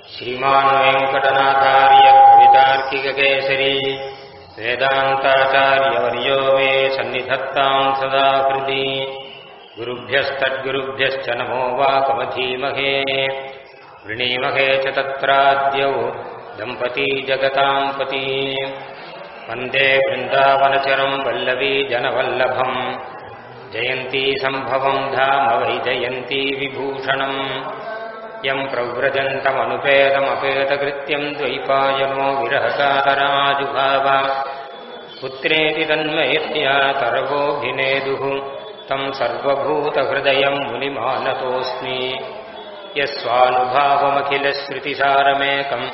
श्रीमान् वेङ्कटनाथार्य कवितार्किककेसरी वेदान्ताचार्यवर्यो मे सन्निधत्ताम् सदा हृदि गुरुभ्यस्तद्गुरुभ्यश्च नमो वाकमधीमहे वृणीमहे च तत्राद्यौ दम्पती जगताम् पती वन्दे वृन्दावनचरम् वल्लवी जनवल्लभम् जयन्ती सम्भवम् धाम वै जयन्ती विभूषणम् यम् प्रव्रजन्तमनुपेदमपेतकृत्यम् द्वैपायनो विरहकातराजुभाव पुत्रेति तन्मयत्या तरवोऽभिनेदुः तम् सर्वभूतहृदयम् मुनिमानतोऽस्मि यस्वानुभावमखिलश्रुतिसारमेकम्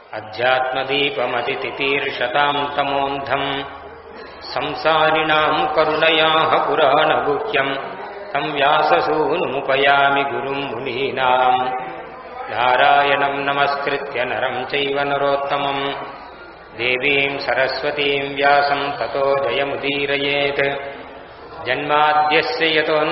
अध्यात्मदीपमतितितीर्षताम् तमोऽन्धम् संसारिणाम् करुणयाः पुराणगुह्यम् तम् व्याससूनुमुपयामि गुरुम् मुनीनाम् नारायणम् नमस्कृत्य नरम् चैव नरोत्तमम् देवीम् सरस्वतीम् व्यासम् ततो जयमुदीरयेत् जन्माद्यस्य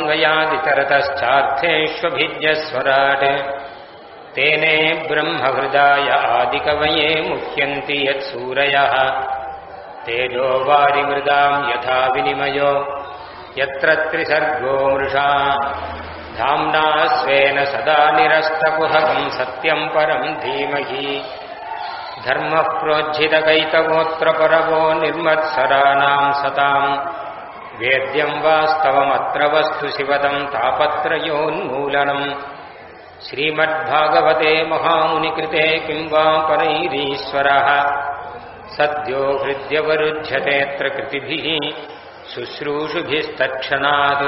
यतोऽन्वयादितरतश्चार्थेष्वभिज्ञस्वराट् तेने ब्रह्महृदाय आदिकवये मुह्यन्ति यत्सूरयः तेजो वारिमृदाम् यथा विनिमयो यत्र त्रिसर्गो मृषा धाम्ना स्वेन सदा निरस्तकुहकम् सत्यम् परम् धीमहि धर्मः प्रोज्झितकैतवोऽत्र परवो निर्मत्सराणाम् सताम् वेद्यम् वास्तवमत्र वस्तु शिवदम् तापत्रयोन्मूलनम् श्रीमद्भागवते महामुनिकृते किम् वा परैरीश्वरः सद्यो हृद्यवरुध्यतेऽत्र कृतिभिः शुश्रूषुभिस्तत्क्षणात्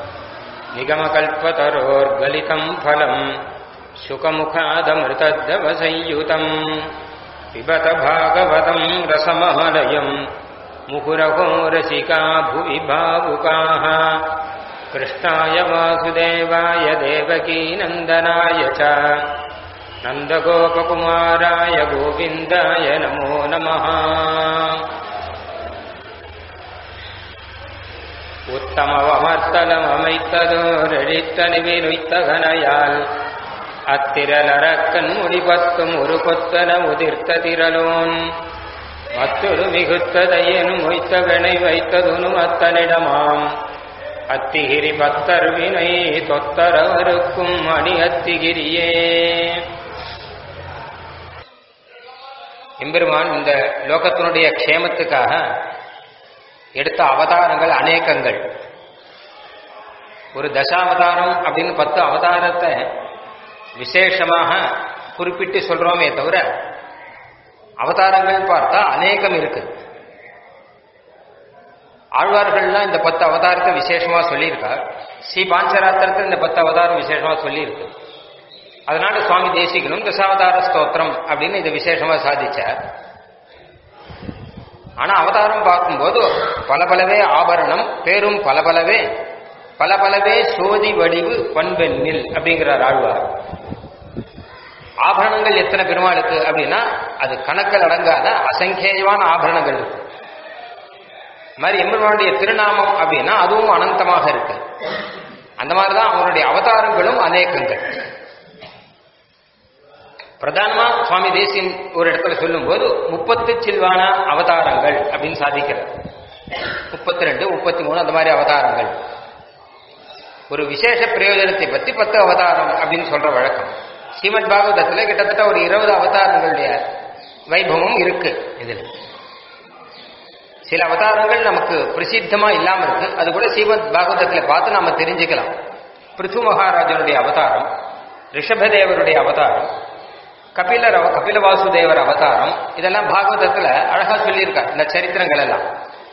निगमकल्पतरोर्गलितम् फलम् शुकमुखादमृतद्दवसंयुतम् पिबत भागवतम् रसमहलयम् मुहुरहो रसिका भुवि भावुकाः कृष्णाय वासुदेवाय देवकीनन्दनाय च नन्दगोपकुमाराय गोविन्दाय नमो नमः உத்தமவமர்த்தலமமைத்ததோரெழித்தனிவினுய்த்தகனையால் அத்திரலரக்கண் முடிபத்தும் ஒரு கொத்தன உதிர்த்த திரலோன் மற்றொரு மிகுத்ததையனும் மொய்த்தவனை வைத்ததுனும் அத்தனிடமாம் அத்திகிரி பத்தர் வினை தொத்தரவருக்கும் அணி அத்திகிரியே எம்பெருமான் இந்த லோகத்தினுடைய க்ஷேமத்துக்காக எடுத்த அவதாரங்கள் அநேகங்கள் ஒரு தசாவதாரம் அப்படின்னு பத்து அவதாரத்தை விசேஷமாக குறிப்பிட்டு சொல்றோமே தவிர அவதாரங்கள் பார்த்தா அநேகம் இருக்கு ஆழ்வார்கள்லாம் இந்த பத்து அவதாரத்தை விசேஷமா சொல்லியிருக்கார் ஸ்ரீ பாஞ்சராத்திரத்தில் இந்த பத்து அவதாரம் விசேஷமா சொல்லியிருக்கு அதனால சுவாமி தேசிகனும் தசாவதார ஸ்தோத்திரம் அப்படின்னு இதை விசேஷமா சாதிச்சார் ஆனா அவதாரம் பார்க்கும்போது பல பலவே ஆபரணம் பேரும் பல பலவே பல பலவே சோதி வடிவு பண்பெண்ணில் அப்படிங்கிறார் ஆழ்வார் ஆபரணங்கள் எத்தனை பெருமாளுக்கு அப்படின்னா அது கணக்கில் அடங்காத அசங்கேயமான ஆபரணங்கள் இருக்கு மாதிரி எம்பெருமானுடைய திருநாமம் அப்படின்னா அதுவும் அனந்தமாக இருக்கு அந்த மாதிரிதான் அவனுடைய அவதாரங்களும் அநேகங்கள் பிரதானமா சுவாமி தேசியன் ஒரு இடத்துல சொல்லும் போது முப்பத்து சில்வான அவதாரங்கள் அப்படின்னு சாதிக்கிறார் முப்பத்தி ரெண்டு முப்பத்தி மூணு அந்த மாதிரி அவதாரங்கள் ஒரு விசேஷ பிரயோஜனத்தை பத்தி பத்து அவதாரம் அப்படின்னு சொல்ற வழக்கம் ஸ்ரீமத் பாகவதத்துல கிட்டத்தட்ட ஒரு இருபது அவதாரங்களுடைய வைபவம் இருக்கு இதுல சில அவதாரங்கள் நமக்கு பிரசித்தமா இல்லாம இருக்கு அது கூட ஸ்ரீமத் பாகவதத்துல பார்த்து நாம தெரிஞ்சுக்கலாம் பிருத்து மகாராஜனுடைய அவதாரம் ரிஷபதேவருடைய அவதாரம் கபிலர் கபில வாசுதேவர் அவதாரம் இதெல்லாம் பாகவதத்துல அழகா சொல்லியிருக்கார் இந்த சரித்திரங்கள் எல்லாம்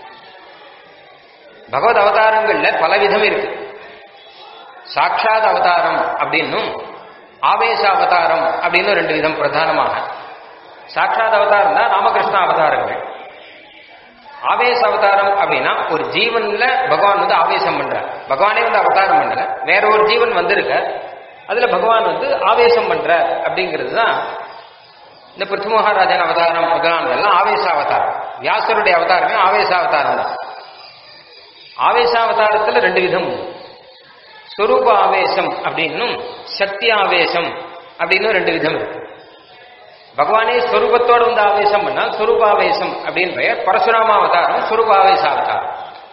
பகவத் அவதாரங்கள்ல பல விதம் இருக்கு சாட்சாத் அவதாரம் அப்படின்னும் ஆவேச அவதாரம் அப்படின்னு ரெண்டு விதம் பிரதானமாக சாட்சாத் அவதாரம் தான் ராமகிருஷ்ண அவதாரங்கள் ஆவேச அவதாரம் அப்படின்னா ஒரு ஜீவன்ல பகவான் வந்து ஆவேசம் பண்ற பகவானே வந்து அவதாரம் பண்ணல வேற ஒரு ஜீவன் வந்திருக்க அதுல பகவான் வந்து ஆவேசம் பண்ற அப்படிங்கிறது தான் இந்த பிருத்து மகாராஜன் அவதாரம் முதலானதெல்லாம் ஆவேச அவதாரம் வியாசருடைய அவதாரமே ஆவேச அவதாரம் தான் ஆவேச அவதாரத்துல ரெண்டு விதம் உண்டு ஸ்வரூப ஆவேசம் அப்படின்னும் சக்தி ஆவேசம் அப்படின்னு ரெண்டு விதம் இருக்கு பகவானே ஸ்வரூபத்தோடு வந்து ஆவேசம் பண்ணால் ஸ்வரூபாவேசம் அப்படின்னு பெயர் பரசுராம அவதாரம் ஸ்வரூபாவேச அவதாரம்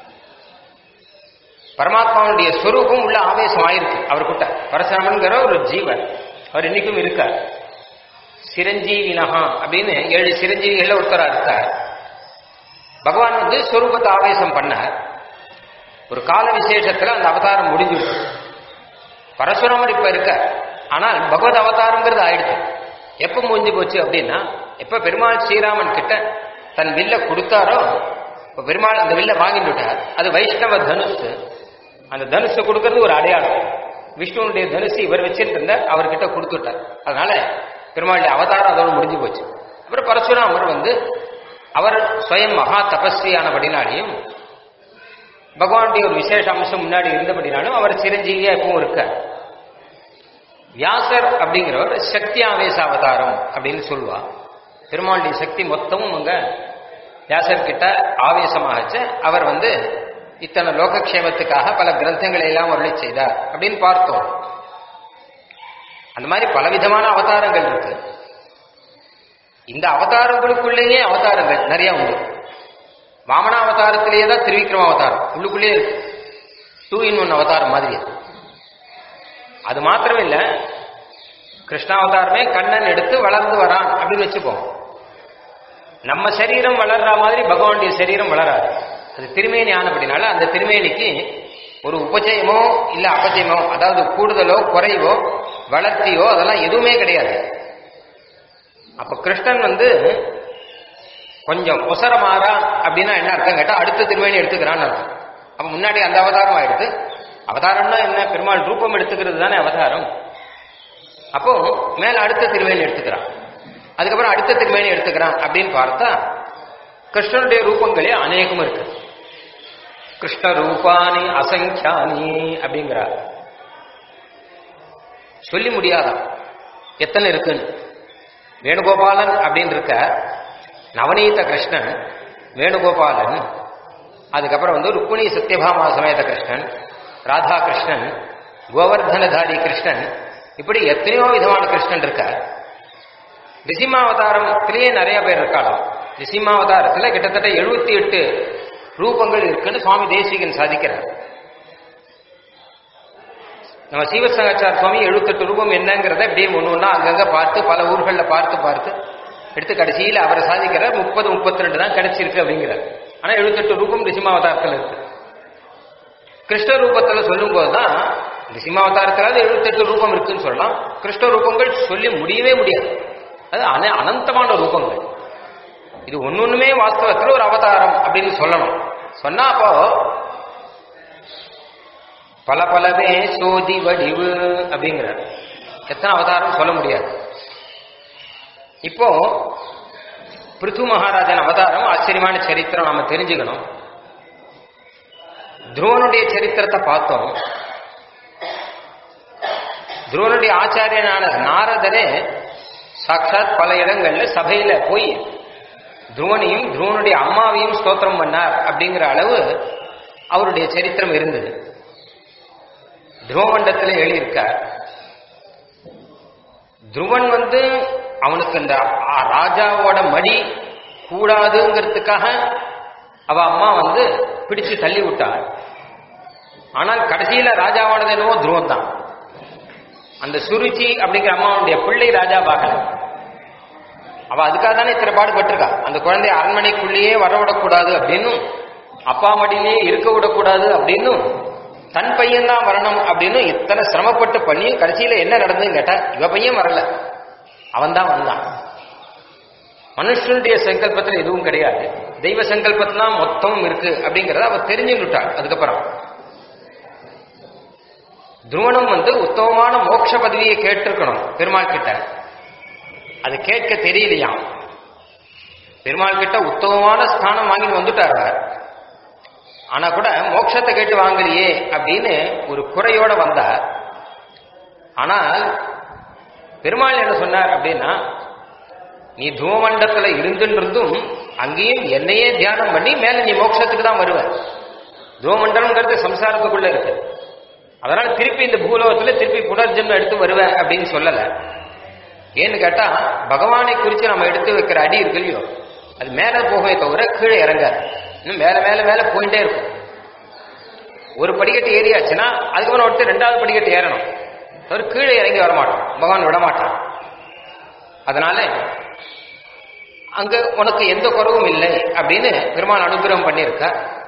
பரமாத்மாவுடைய ஸ்வரூபம் உள்ள ஆவேசம் ஆயிருக்கு அவர்கிட்ட பரசுராமன்கிற ஒரு ஜீவன் அவர் இன்னைக்கும் இருக்கார் சிரஞ்சீவினஹா அப்படின்னு ஏழு சிரஞ்சீவிகள் ஒருத்தரா இருக்கார் பகவான் வந்து ஸ்வரூபத்தை ஆவேசம் பண்ணார் ஒரு கால விசேஷத்துல அந்த அவதாரம் முடிஞ்சிருக்கு பரசுராமர் இப்ப இருக்க ஆனால் பகவத் அவதாரங்கிறது ஆயிடுச்சு எப்ப முடிஞ்சு போச்சு அப்படின்னா எப்ப பெருமாள் ஸ்ரீராமன் கிட்ட தன் வில்ல கொடுத்தாரோ இப்ப பெருமாள் அந்த வில்ல வாங்கிட்டு விட்டார் அது வைஷ்ணவ தனுஷ் அந்த தனுஷை கொடுக்கறது ஒரு அடையாளம் விஷ்ணுனுடைய தனுசு இவர் வச்சிட்டு இருந்தார் அவர்கிட்ட கொடுத்துட்டார் அதனால பெருமாளுடைய அவதாரம் அதோடு முடிஞ்சு போச்சு அப்புறம் பரசுராமர் வந்து அவர் ஸ்வயம் மகா தபஸ்வியானபடினாலையும் பகவானுடைய ஒரு விசேஷ அம்சம் முன்னாடி இருந்தபடினாலும் அவர் சிரஞ்சீவியா எப்பவும் இருக்கார் வியாசர் அப்படிங்கிறவர் சக்தி ஆவேச அவதாரம் அப்படின்னு சொல்லுவா பெருமாளுடைய சக்தி மொத்தமும் அங்க வியாசர் கிட்ட ஆவேசமாகச்சு அவர் வந்து இத்தனை லோகக்ஷேமத்துக்காக பல கிரந்தங்களை எல்லாம் அருளி செய்தார் அப்படின்னு பார்த்தோம் அந்த மாதிரி பலவிதமான அவதாரங்கள் இருக்கு இந்த அவதாரங்களுக்குள்ளேயே அவதாரங்கள் நிறைய உண்டு வாமன அவதாரத்திலேயே தான் திருவிக்ரம அவதாரம் உள்ளுக்குள்ளேயே இருக்கு டூ இன் ஒன் அவதாரம் மாதிரி அது அது மாத்திரம் இல்ல கிருஷ்ணாவதாரமே கண்ணன் எடுத்து வளர்ந்து வரான் அப்படின்னு வச்சுப்போம் நம்ம சரீரம் வளர்ற மாதிரி பகவானுடைய சரீரம் வளராது அது திருமேனி ஆனபடினால அந்த திருமேனிக்கு ஒரு உபஜயமோ இல்ல அபஜயமோ அதாவது கூடுதலோ குறைவோ வளர்ச்சியோ அதெல்லாம் எதுவுமே கிடையாது அப்ப கிருஷ்ணன் வந்து கொஞ்சம் உசரமாறா அப்படின்னா என்ன அர்த்தம் கேட்டா அடுத்த திருமேனி எடுத்துக்கிறான்னு அர்த்தம் அப்ப முன்னாடி அந்த அவதாரம் ஆயிடுது அவதாரம்னா என்ன பெருமாள் ரூபம் எடுத்துக்கிறது தானே அவதாரம் அப்போ மேல அடுத்த திருமேனி எடுத்துக்கிறான் அதுக்கப்புறம் அடுத்த திருமேனி எடுத்துக்கிறான் அப்படின்னு பார்த்தா கிருஷ்ணனுடைய ரூபங்களே அநேகம் இருக்கு கிருஷ்ண ரூபானி அசங்கியானி அப்படிங்கிறார் சொல்லி முடியாதான் எத்தனை இருக்குன்னு வேணுகோபாலன் அப்படின்னு இருக்க நவநீத கிருஷ்ணன் வேணுகோபாலன் அதுக்கப்புறம் வந்து ருக்மிணி சத்யபாமா சமேத கிருஷ்ணன் ராதா கிருஷ்ணன் கோவர்தனதாரி கிருஷ்ணன் இப்படி எத்தனையோ விதமான கிருஷ்ணன் இருக்க ரிசிமாவதாரத்திலேயே நிறைய பேர் இருக்காளாம் ரிசிமாவதாரத்துல கிட்டத்தட்ட எழுபத்தி எட்டு ரூபங்கள் இருக்குன்னு சுவாமி தேசிகன் சாதிக்கிறார் நம்ம சீவசங்காச்சார சுவாமி எழுபத்தெட்டு ரூபம் என்னங்கிறத அப்படியே ஒன்று ஒன்றா அங்கங்க பார்த்து பல ஊர்களில் பார்த்து பார்த்து எடுத்து கடைசியில் அவரை சாதிக்கிறார் முப்பது முப்பத்தி ரெண்டு தான் கிடைச்சிருக்கு அப்படிங்கிறார் ஆனா எழுபத்தெட்டு ரூபம் ரிசிமாவதாரத்தில் இருக்கு கிருஷ்ண ரூபத்துல சொல்லும் போதுதான் ரிசிமாவதாரத்திலாவது எழுபத்தெட்டு ரூபம் இருக்குன்னு சொல்லலாம் கிருஷ்ண ரூபங்கள் சொல்லி முடியவே முடியாது அது அன அனந்தமான ரூபங்கள் இது ஒன்னொண்ணுமே வாஸ்தவத்தில் ஒரு அவதாரம் அப்படின்னு சொல்லணும் சொன்னா அப்போ பல பலவே சோதி வடிவு அப்படிங்கிறார் எத்தனை அவதாரம் சொல்ல முடியாது இப்போ பிருத்து மகாராஜன் அவதாரம் ஆச்சரியமான சரித்திரம் நாம தெரிஞ்சுக்கணும் துருவனுடைய சரித்திரத்தை பார்த்தோம் துருவனுடைய ஆச்சாரியனான நாரதரே சாட்சாத் பல இடங்கள்ல சபையில போய் துருவனையும் துருவனுடைய அம்மாவையும் ஸ்தோத்திரம் பண்ணார் அப்படிங்கிற அளவு அவருடைய சரித்திரம் இருந்தது துருவமண்டத்தில் எழுதியிருக்கார் துருவன் வந்து அவனுக்கு இந்த ராஜாவோட மடி கூடாதுங்கிறதுக்காக அவ அம்மா வந்து பிடிச்சு தள்ளி விட்டாள் ஆனால் கடைசியில ராஜாவானது என்னவோ துருவம் தான் அந்த சுருச்சி அப்படிங்கிற அம்மாவுடைய பிள்ளை ராஜா பார்க்கல அவ அதுக்காக தானே இத்தனை பாடுபட்டிருக்கா அந்த குழந்தைய அரண்மனைக்குள்ளேயே வரவிடக்கூடாது அப்படின்னும் அப்பா மடியிலேயே இருக்க விடக்கூடாது அப்படின்னும் தன் பையன் தான் வரணும் அப்படின்னு இத்தனை சிரமப்பட்டு பண்ணி கடைசியில என்ன நடந்ததுன்னு கேட்டா இவ பையன் வரல அவன் தான் வந்தான் மனுஷனுடைய சங்கல்பத்தில் எதுவும் கிடையாது தெய்வ சங்கல்பத்துல தான் மொத்தமும் இருக்கு அப்படிங்கறத அவ தெரிஞ்சுட்டாள் அதுக்கப்புறம் துருவனும் வந்து உத்தமமான மோட்ச பதவியை கேட்டிருக்கணும் பெருமாள் கிட்ட அது கேட்க தெரியலையாம் பெருமாள் கிட்ட உத்தமமான ஸ்தானம் வாங்கிட்டு வந்துட்டார் அவர் ஆனா கூட மோட்சத்தை கேட்டு வாங்கலையே அப்படின்னு ஒரு குறையோட வந்தார் ஆனால் பெருமாள் என்ன சொன்னார் அப்படின்னா நீ தூமண்டத்துல இருந்துருந்தும் அங்கேயும் என்னையே தியானம் பண்ணி மேல நீ மோட்சத்துக்கு தான் வருவ தூமண்டலம்ங்கிறது சம்சாரத்துக்குள்ள இருக்கு அதனால திருப்பி இந்த பூலோகத்துல திருப்பி புனர்ஜென்மம் எடுத்து வருவ அப்படின்னு சொல்லல ஏன்னு கேட்டா பகவானை குறித்து நம்ம எடுத்து வைக்கிற அடி இருக்கு இல்லையோ அது மேல போகவே தவிர கீழே இறங்காது இன்னும் மேல மேல மேல போயிட்டே இருக்கும் ஒரு படிக்கட்டு ஏறியாச்சுன்னா அதுக்கப்புறம் ஒருத்தர் ரெண்டாவது படிக்கட்டு ஏறணும் தவிர கீழே இறங்கி வரமாட்டோம் பகவான் விட மாட்டான் அதனால அங்க உனக்கு எந்த குறவும் இல்லை அப்படின்னு பெருமான் அனுகிரகம் பண்ணியிருக்க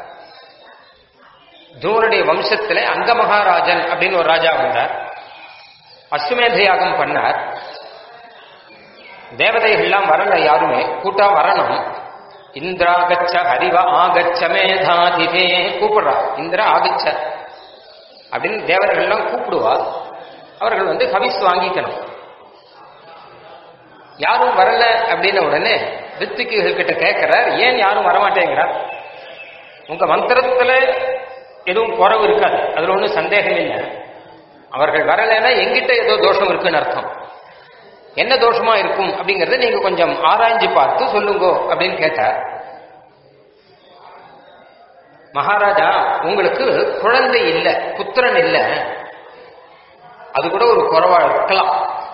துருவனுடைய வம்சத்துல அங்க மகாராஜன் அப்படின்னு ஒரு ராஜா வந்தார் அஸ்வமேத யாகம் பண்ணார் தேவதைகள்லாம் வரல யாருமே கூட்டா வரணும் இந்திராகச்ச ஹரிவ ஆகச்ச மேதாதிதே கூப்பிடுறா இந்திரா ஆகச்ச அப்படின்னு தேவதைகள்லாம் கூப்பிடுவா அவர்கள் வந்து ஹவிஸ் வாங்கிக்கணும் யாரும் வரல அப்படின்ன உடனே ரித்திக்குகள் கிட்ட கேட்கிறார் ஏன் யாரும் வரமாட்டேங்கிறார் உங்க மந்திரத்துல எதுவும் குறவு இருக்காது அதுல ஒன்றும் சந்தேகம் இல்லை அவர்கள் வரலைன்னா எங்கிட்ட ஏதோ தோஷம் இருக்குன்னு அர்த்தம் என்ன தோஷமா இருக்கும் அப்படிங்கறத நீங்க கொஞ்சம் ஆராய்ஞ்சு பார்த்து சொல்லுங்க அப்படின்னு கேட்டார் மகாராஜா உங்களுக்கு குழந்தை இல்லை புத்திரன் இல்லை அது கூட ஒரு குறவா இருக்கலாம்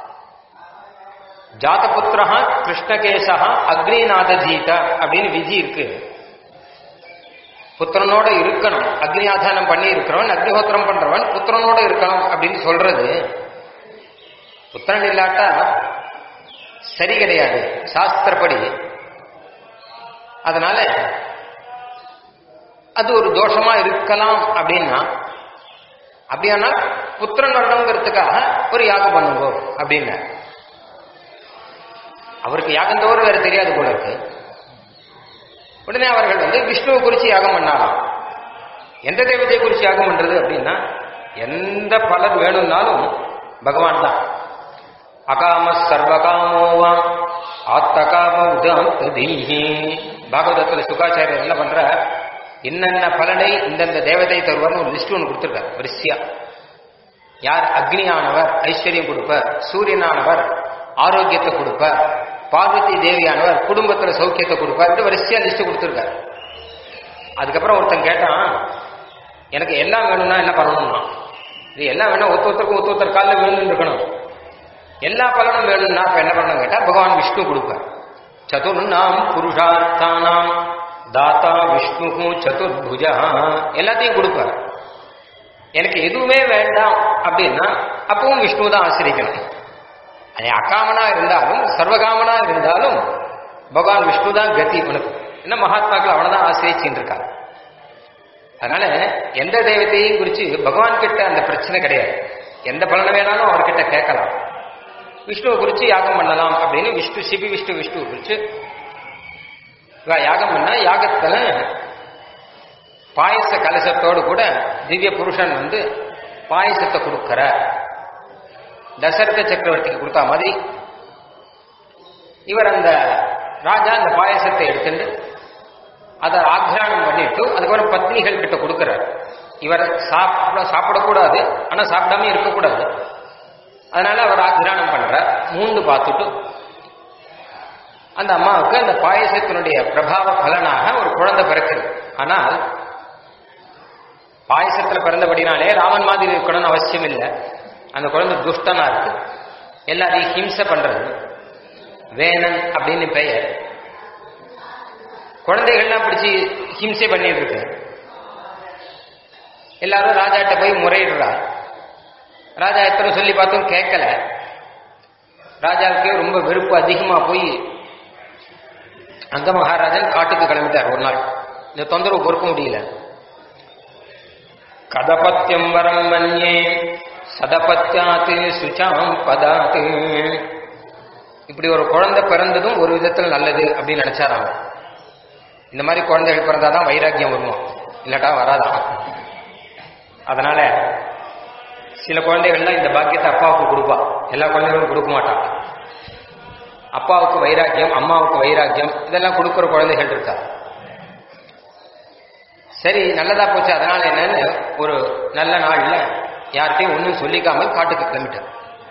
ஜாதபுத்திரா கிருஷ்ணகேசா அக்னிநாதஜீத அப்படின்னு விதி இருக்கு புத்திரனோட இருக்கணும் அக்னி ஆதானம் பண்ணி இருக்கிறவன் அக்னிஹோத்திரம் பண்றவன் புத்திரனோட இருக்கணும் அப்படின்னு சொல்றது புத்திரன் இல்லாட்டா சரி கிடையாது சாஸ்திரப்படி அதனால அது ஒரு தோஷமா இருக்கலாம் அப்படின்னா அப்படியானா புத்திரன் வரணுங்கிறதுக்காக ஒரு யாகம் பண்ணுங்க அப்படின்னு அவருக்கு யாகம் தவிர வேற தெரியாது போல இருக்கு உடனே அவர்கள் வந்து விஷ்ணுவை குறிச்சு யாகம் பண்ணாலாம் எந்த தெய்வத்தை குறிச்சு யாகம் பண்றது அப்படின்னா எந்த பலன் வேணும்னாலும் பகவான் தான் அகாம சர்வகாமோவா ஆத்தகாம உதாந்ததீஹி பாகவதத்துல சுகாச்சாரியர் என்ன பண்ற என்னென்ன பலனை இந்தந்த தேவதை தருவார்னு ஒரு லிஸ்ட் ஒன்று கொடுத்துருக்கார் வரிசையா யார் அக்னியானவர் ஐஸ்வர்யம் கொடுப்பார் சூரியனானவர் ஆரோக்கியத்தை கொடுப்பார் பார்வதி தேவியானவர் குடும்பத்துல சௌக்கியத்தை கொடுப்பார் வரிசையா லிஸ்ட் கொடுத்துருக்காரு அதுக்கப்புறம் ஒருத்தன் கேட்டான் எனக்கு எல்லாம் வேணும்னா என்ன பண்ணணும்னா இது எல்லாம் வேணும் ஒத்து ஒருத்தருக்கும் ஒத்து ஒருத்தர் காலில் விழுந்து இருக்கணும் எல்லா பலனும் வேணும்னா இப்ப என்ன பண்ணணும் கேட்டா பகவான் விஷ்ணு கொடுப்பார் சதுர்நாம் புருஷார்த்தானாம் தாத்தா விஷ்ணு சதுர்புஜா எல்லாத்தையும் கொடுப்பார் எனக்கு எதுவுமே வேண்டாம் அப்படின்னா அப்பவும் விஷ்ணு தான் ஆசிரியக்கணும் அது அகாமனா இருந்தாலும் சர்வகாமனா இருந்தாலும் பகவான் விஷ்ணு தான் கதி உனக்கு என்ன மகாத்மாக்கள் அவனை தான் ஆசிரியச்சின்னு இருக்காங்க அதனால எந்த தெய்வத்தையும் குறித்து பகவான் கிட்ட அந்த பிரச்சனை கிடையாது எந்த பலனை வேணாலும் அவர்கிட்ட கேட்கலாம் விஷ்ணுவை குறித்து யாகம் பண்ணலாம் அப்படின்னு விஷ்ணு சிபி விஷ்ணு விஷ்ணுவை குறித்து யாகம் பண்ணா யாகத்துல பாயச கலசத்தோடு கூட திவ்ய புருஷன் வந்து பாயசத்தை கொடுக்கிற தசரத சக்கரவர்த்திக்கு கொடுத்தா மாதிரி இவர் அந்த ராஜா அந்த பாயசத்தை எடுத்துட்டு அதை ஆக்ரானம் பண்ணிட்டு அதுக்கப்புறம் பத்னிகள் கிட்ட கொடுக்கிறார் இவர் சாப்பிட சாப்பிடக்கூடாது ஆனா சாப்பிடாம இருக்கக்கூடாது அதனால அவர் ஆக்ரானம் பண்றார் மூண்டு பார்த்துட்டு அந்த அம்மாவுக்கு அந்த பாயசத்தினுடைய பிரபாவ பலனாக ஒரு குழந்தை பிறக்கிறது ஆனால் பாயசத்துல பிறந்தபடினாலே ராமன் மாதிரி இருக்கணும்னு அவசியம் இல்லை அந்த குழந்தை துஷ்டனா இருக்கு எல்லாரையும் ஹிம்சை பண்றது வேணன் அப்படின்னு பெயர் குழந்தைகள்லாம் பிடிச்சி ஹிம்சை பண்ணிட்டு இருக்கு எல்லாரும் ராஜாட்ட போய் முறையிடுறா ராஜா எத்தனை சொல்லி பார்த்தும் கேட்கல ராஜாவுக்கே ரொம்ப வெறுப்பு அதிகமா போய் அங்க மகாராஜன் காட்டுக்கு கிளம்பிட்டார் ஒரு நாள் இந்த தொந்தரவு பொறுக்க முடியல கதபத்தியம் வரம் மன்யே சதபத்தியாத்து சுச்சாம் பதாத்து இப்படி ஒரு குழந்தை பிறந்ததும் ஒரு விதத்தில் நல்லது அப்படின்னு நினைச்சாராம் இந்த மாதிரி குழந்தைகள் பிறந்தாதான் வைராக்கியம் வருமா இல்லாட்டா வராதான் அதனால சில குழந்தைகள்லாம் இந்த பாக்கியத்தை அப்பாவுக்கு கொடுப்பா எல்லா குழந்தைகளும் கொடுக்க மாட்டான் அப்பாவுக்கு வைராக்கியம் அம்மாவுக்கு வைராக்கியம் இதெல்லாம் கொடுக்குற குழந்தைகள் இருக்கா சரி நல்லதா போச்சு அதனால என்னன்னு ஒரு நல்ல நாள்ல யார்கிட்டையும் ஒன்றும் சொல்லிக்காமல் காட்டுக்கு கிளம்பிட்டார்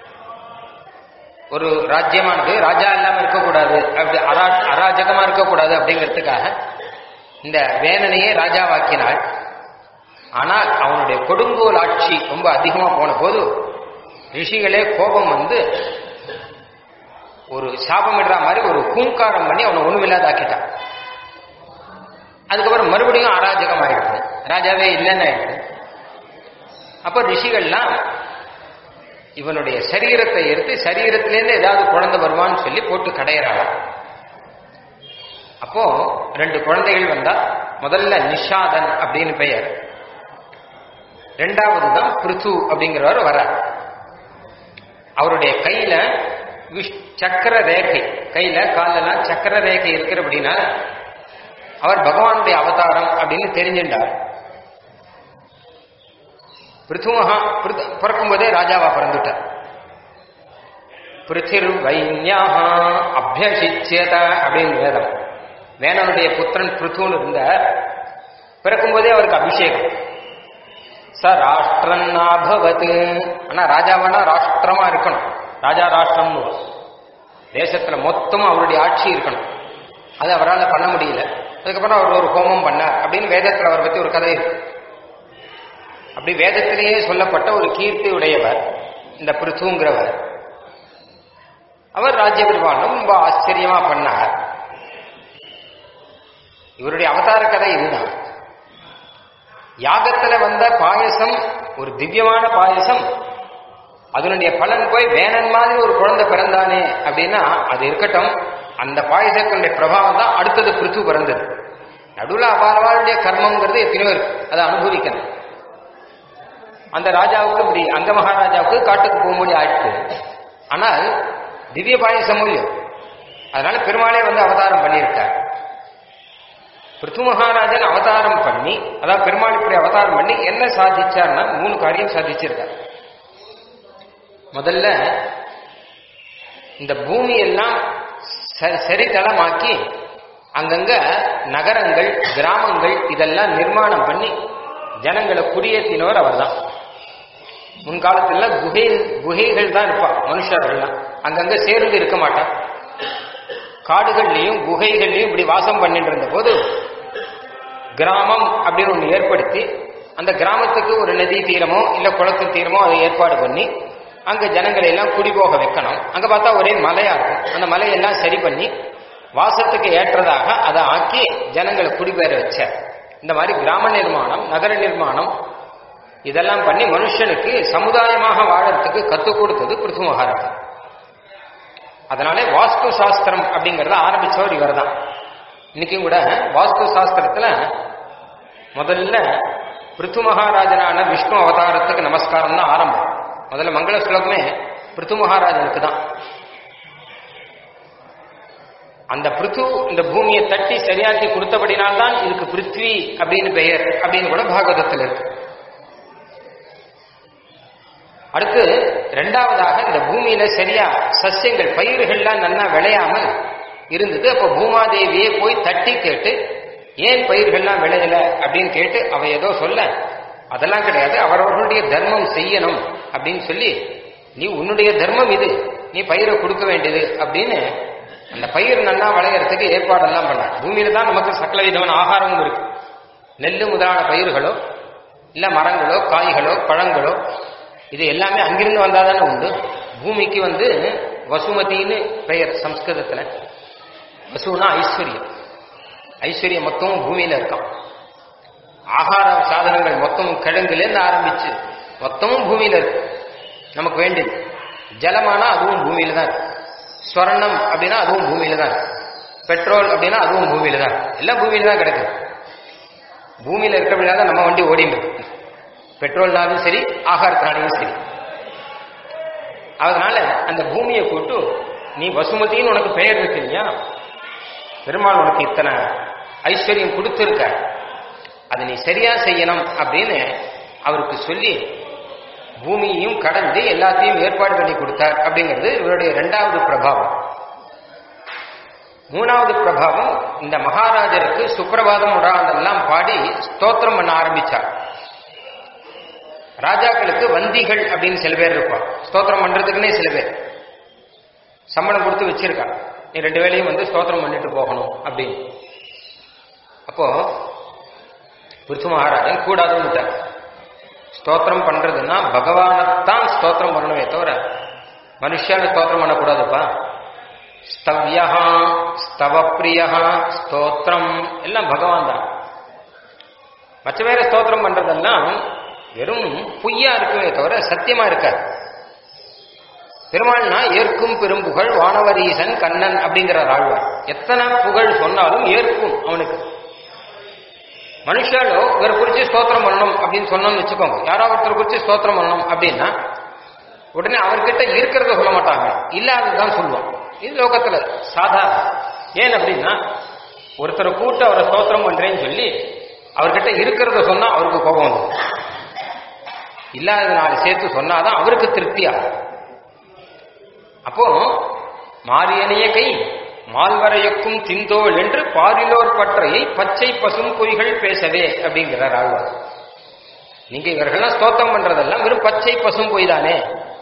ஒரு ராஜ்யமானது ராஜா இல்லாம இருக்கக்கூடாது அப்படி அரா அராஜகமா இருக்கக்கூடாது அப்படிங்கிறதுக்காக இந்த வேணனையே ராஜாவாக்கினாள் ஆனால் அவனுடைய கொடுங்கோல் ஆட்சி ரொம்ப அதிகமா போன போது ரிஷிகளே கோபம் வந்து ஒரு சாபமிடுற மாதிரி ஒரு கூங்காரம் பண்ணி அவனை ஒண்ணுமில்லாத ஆக்கிட்டான் அதுக்கப்புறம் மறுபடியும் அராஜகம் ஆயிடுச்சு ராஜாவே இல்லைன்னு ஆயிடுச்சு அப்ப ரிஷிகள்லாம் இவனுடைய சரீரத்தை எடுத்து சரீரத்திலேருந்து ஏதாவது குழந்தை வருவான்னு சொல்லி போட்டு கடையிறாங்க அப்போ ரெண்டு குழந்தைகள் வந்தா முதல்ல நிஷாதன் அப்படின்னு பெயர் ரெண்டாவது தான் பிருத்து அப்படிங்கிறவர் வர அவருடைய கையில விஷ் சக்கர ரேகை கையில காலெல்லாம் சக்கர ரேகை இருக்கிறபடினால அவர் பகவானுடைய அவதாரம் அப்படின்னு தெரிஞ்சின்றார் பிருத்துமகா பிறக்கும் போதே ராஜாவா பிறந்துட்டார் பிருத்திர் வைன்யாக அபியசிச்சியத அப்படின்னு வேதம் வேணனுடைய புத்திரன் பிருத்துன்னு இருந்த பிறக்கும் போதே அவருக்கு அபிஷேகம் ச ராஷ்டிரன்னாபவத் ஆனா ராஜாவானா ராஷ்டிரமா இருக்கணும் ராஜா ராஷ்டிரம்னு தேசத்துல மொத்தமும் அவருடைய ஆட்சி இருக்கணும் அது அவரால் பண்ண முடியல அதுக்கப்புறம் அவர் ஒரு ஹோமம் பண்ணார் அப்படின்னு வேதத்தில் அவரை பத்தி ஒரு கதை இருக்கு அப்படி வேதத்திலேயே சொல்லப்பட்ட ஒரு கீர்த்தி உடையவர் இந்த பிருத்துங்கிறவர் அவர் ராஜ்ய நிர்வாகம் ரொம்ப ஆச்சரியமா பண்ணார் இவருடைய அவதார கதை இதுதான் யாகத்துல வந்த பாயசம் ஒரு திவ்யமான பாயசம் அதனுடைய பலன் போய் வேணன் மாதிரி ஒரு குழந்தை பிறந்தானே அப்படின்னா அது இருக்கட்டும் அந்த பாயசத்தினுடைய பிரபாவம் தான் அடுத்தது பிருத்து பிறந்தது நடுவில் அபாரவாளுடைய கர்மங்கிறது எத்தனையோ இருக்கு அதை அனுபவிக்கணும் அந்த ராஜாவுக்கு இப்படி அந்த மகாராஜாவுக்கு காட்டுக்கு போகும்போது ஆயிடுச்சு ஆனால் திவ்ய பாயசம் இல்லையோ அதனால பெருமாளே வந்து அவதாரம் பண்ணியிருக்கார் பிருத்து மகாராஜன் அவதாரம் பண்ணி அதாவது பெருமாள் இப்படி அவதாரம் பண்ணி என்ன சாதிச்சார்னா மூணு காரியம் சாதிச்சிருக்கார் முதல்ல இந்த பூமி எல்லாம் சரிதளமாக்கி அங்கங்க நகரங்கள் கிராமங்கள் இதெல்லாம் நிர்மாணம் பண்ணி ஜனங்களை குடியேற்றினவர் அவர் தான் முன்காலத்துல குகை குகைகள் தான் இருப்பா மனுஷர்கள்லாம் அங்கங்க சேர்ந்து இருக்க மாட்டான் காடுகள்லையும் குகைகள்லையும் இப்படி வாசம் பண்ணிட்டு இருந்த போது கிராமம் அப்படின்னு ஒன்று ஏற்படுத்தி அந்த கிராமத்துக்கு ஒரு நதி தீரமோ இல்ல குளத்து தீரமோ அதை ஏற்பாடு பண்ணி அங்க ஜனங்களை எல்லாம் குடிபோக வைக்கணும் அங்க பார்த்தா ஒரே மலையா இருக்கும் அந்த மலையெல்லாம் சரி பண்ணி வாசத்துக்கு ஏற்றதாக அதை ஆக்கி ஜனங்களை குடிபெற வச்ச இந்த மாதிரி கிராம நிர்மாணம் நகர நிர்மாணம் இதெல்லாம் பண்ணி மனுஷனுக்கு சமுதாயமாக வாழறதுக்கு கத்துக் கொடுத்தது பிருத்து மகாராஜா அதனால வாஸ்து சாஸ்திரம் அப்படிங்கறத ஆரம்பிச்சவர் இவர் தான் இன்னைக்கும் கூட வாஸ்து சாஸ்திரத்துல முதல்ல பிருத்து மகாராஜனான விஷ்ணு அவதாரத்துக்கு நமஸ்காரம் தான் ஆரம்பம் முதல்ல மங்கள ஸ்லோகமே பிருத்து மகாராஜனுக்கு தான் அந்த பிருத்து இந்த பூமியை தட்டி சரியாக்கி கொடுத்தபடினால்தான் இதுக்கு பிருத்வி அப்படின்னு பெயர் அப்படின்னு கூட பாகவதத்தில் இருக்கு அடுத்து ரெண்டாவதாக இந்த பூமியில சரியா சஸ்யங்கள் பயிர்கள்லாம் நல்லா விளையாமல் இருந்தது அப்ப பூமாதேவியே போய் தட்டி கேட்டு ஏன் பயிர்கள்லாம் விளையல அப்படின்னு கேட்டு அவ ஏதோ சொல்ல அதெல்லாம் கிடையாது அவரவர்களுடைய தர்மம் செய்யணும் அப்படின்னு சொல்லி நீ உன்னுடைய தர்மம் இது நீ பயிரை கொடுக்க வேண்டியது அப்படின்னு அந்த பயிர் நல்லா விளையறதுக்கு ஏற்பாடெல்லாம் பண்ண பூமியில தான் நமக்கு சகல விதமான ஆகாரமும் இருக்கு நெல் முதலான பயிர்களோ இல்ல மரங்களோ காய்களோ பழங்களோ இது எல்லாமே அங்கிருந்து வந்தாதானே உண்டு பூமிக்கு வந்து வசுமதின்னு பெயர் சம்ஸ்கிருதத்துல வசுனா ஐஸ்வர்யம் ஐஸ்வர்யம் மொத்தமும் பூமியில இருக்கான் ஆகார சாதனங்கள் மொத்தமும் கிழங்குலேருந்து ஆரம்பிச்சு மொத்தமும் பூமியில இருக்கு நமக்கு வேண்டியது ஜலமானா அதுவும் பூமியில தான் இருக்கு ஸ்வர்ணம் அப்படின்னா அதுவும் பூமியில தான் இருக்கு பெட்ரோல் அப்படின்னா அதுவும் பூமியில தான் இருக்கு எல்லாம் பூமியில தான் கிடைக்குது பூமியில இருக்கிற தான் நம்ம வண்டி ஓடிட்டு இருக்கு பெட்ரோல்னாலும் சரி ஆகாரத்தினாலையும் சரி அதனால அந்த பூமியை கூட்டு நீ வசுமதின்னு உனக்கு பெயர் இருக்கு இல்லையா பெருமாள் உனக்கு இத்தனை ஐஸ்வர்யம் கொடுத்துருக்க அதை நீ சரியா செய்யணும் அப்படின்னு அவருக்கு சொல்லி பூமியையும் கடந்து எல்லாத்தையும் ஏற்பாடு பண்ணி கொடுத்தார் அப்படிங்கிறது இவருடைய இரண்டாவது பிரபாவம் மூணாவது பிரபாவம் இந்த மகாராஜருக்கு சுப்பிரபாதம் உடாந்தெல்லாம் பாடி ஸ்தோத்திரம் பண்ண ஆரம்பிச்சார் ராஜாக்களுக்கு வந்திகள் அப்படின்னு சில பேர் இருப்பான் ஸ்தோத்திரம் பண்றதுக்குன்னே சில பேர் சம்பளம் கொடுத்து வச்சிருக்கா நீ ரெண்டு வேலையும் வந்து ஸ்தோத்திரம் பண்ணிட்டு போகணும் அப்படின்னு அப்போ பிருத்து மகாராஜன் கூடாதுன்னு ஸ்தோத்திரம் பண்றதுன்னா பகவானைத்தான் ஸ்தோத்திரம் பண்ணணுமே தவிர மனுஷால ஸ்தோத்திரம் பண்ணக்கூடாதுப்பா ஸ்தவ்யா ஸ்தவப்பிரியா ஸ்தோத்திரம் எல்லாம் பகவான் தான் மற்ற பேர ஸ்தோத்திரம் பண்றதெல்லாம் வெறும் பொய்யா இருக்குமே தவிர சத்தியமா இருக்காது பெருமாள்னா ஏற்கும் பெரும்புகழ் வானவரீசன் கண்ணன் அப்படிங்கிற ஆழ்வார் எத்தனை புகழ் சொன்னாலும் ஏற்கும் அவனுக்கு மனுஷாலோ இவரை குறிச்சு ஸ்தோத்திரம் பண்ணணும் அப்படின்னு சொன்னோம்னு வச்சுக்கோங்க யாரோ ஒருத்தர் குறிச்சு ஸ்தோத்திரம் பண்ணணும் அப்படின்னா உடனே அவர்கிட்ட இருக்கிறத சொல்ல மாட்டாங்க இல்லாததுதான் சொல்லுவோம் இது லோகத்துல சாதாரண ஏன் அப்படின்னா ஒருத்தரை கூட்டு அவரை ஸ்தோத்திரம் பண்றேன்னு சொல்லி அவர்கிட்ட இருக்கிறத சொன்னா அவருக்கு கோபம் வரும் இல்லாத நாலு சேர்த்து சொன்னாதான் அவருக்கு திருப்தியாகும் அப்போ மாரியனைய கை மால்வரையக்கும் திந்தோள் என்று பாரிலோர் பற்றையை பச்சை பசும் பொய்கள் பேசவே அப்படிங்கிறார் ஆழ்வார் நீங்க இவர்கள்லாம் ஸ்தோத்திரம் பண்றதெல்லாம் வெறும் பச்சை பசும் பொய் தானே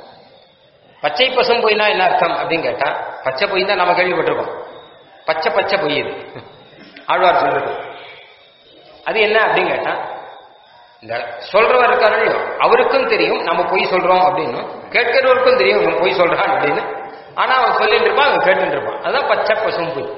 பச்சை பசும் பொய்னா என்ன அர்த்தம் அப்படின்னு கேட்டா பச்சை பொய் தான் நம்ம கேள்விப்பட்டிருக்கோம் பச்சை பச்சை பொய் இது ஆழ்வார் சொல்றது அது என்ன அப்படின்னு கேட்டா இந்த சொல்றவர் இருக்காரு இல்லையோ அவருக்கும் தெரியும் நம்ம பொய் சொல்றோம் அப்படின்னு கேட்கிறவருக்கும் தெரியும் இவன் பொய் சொல்றான் அப்படின்னு ஆனா அவன் சொல்லிட்டு இருப்பான் அவன் கேட்டுட்டு இருப்பான் அதுதான் பச்சை பசும் பொய்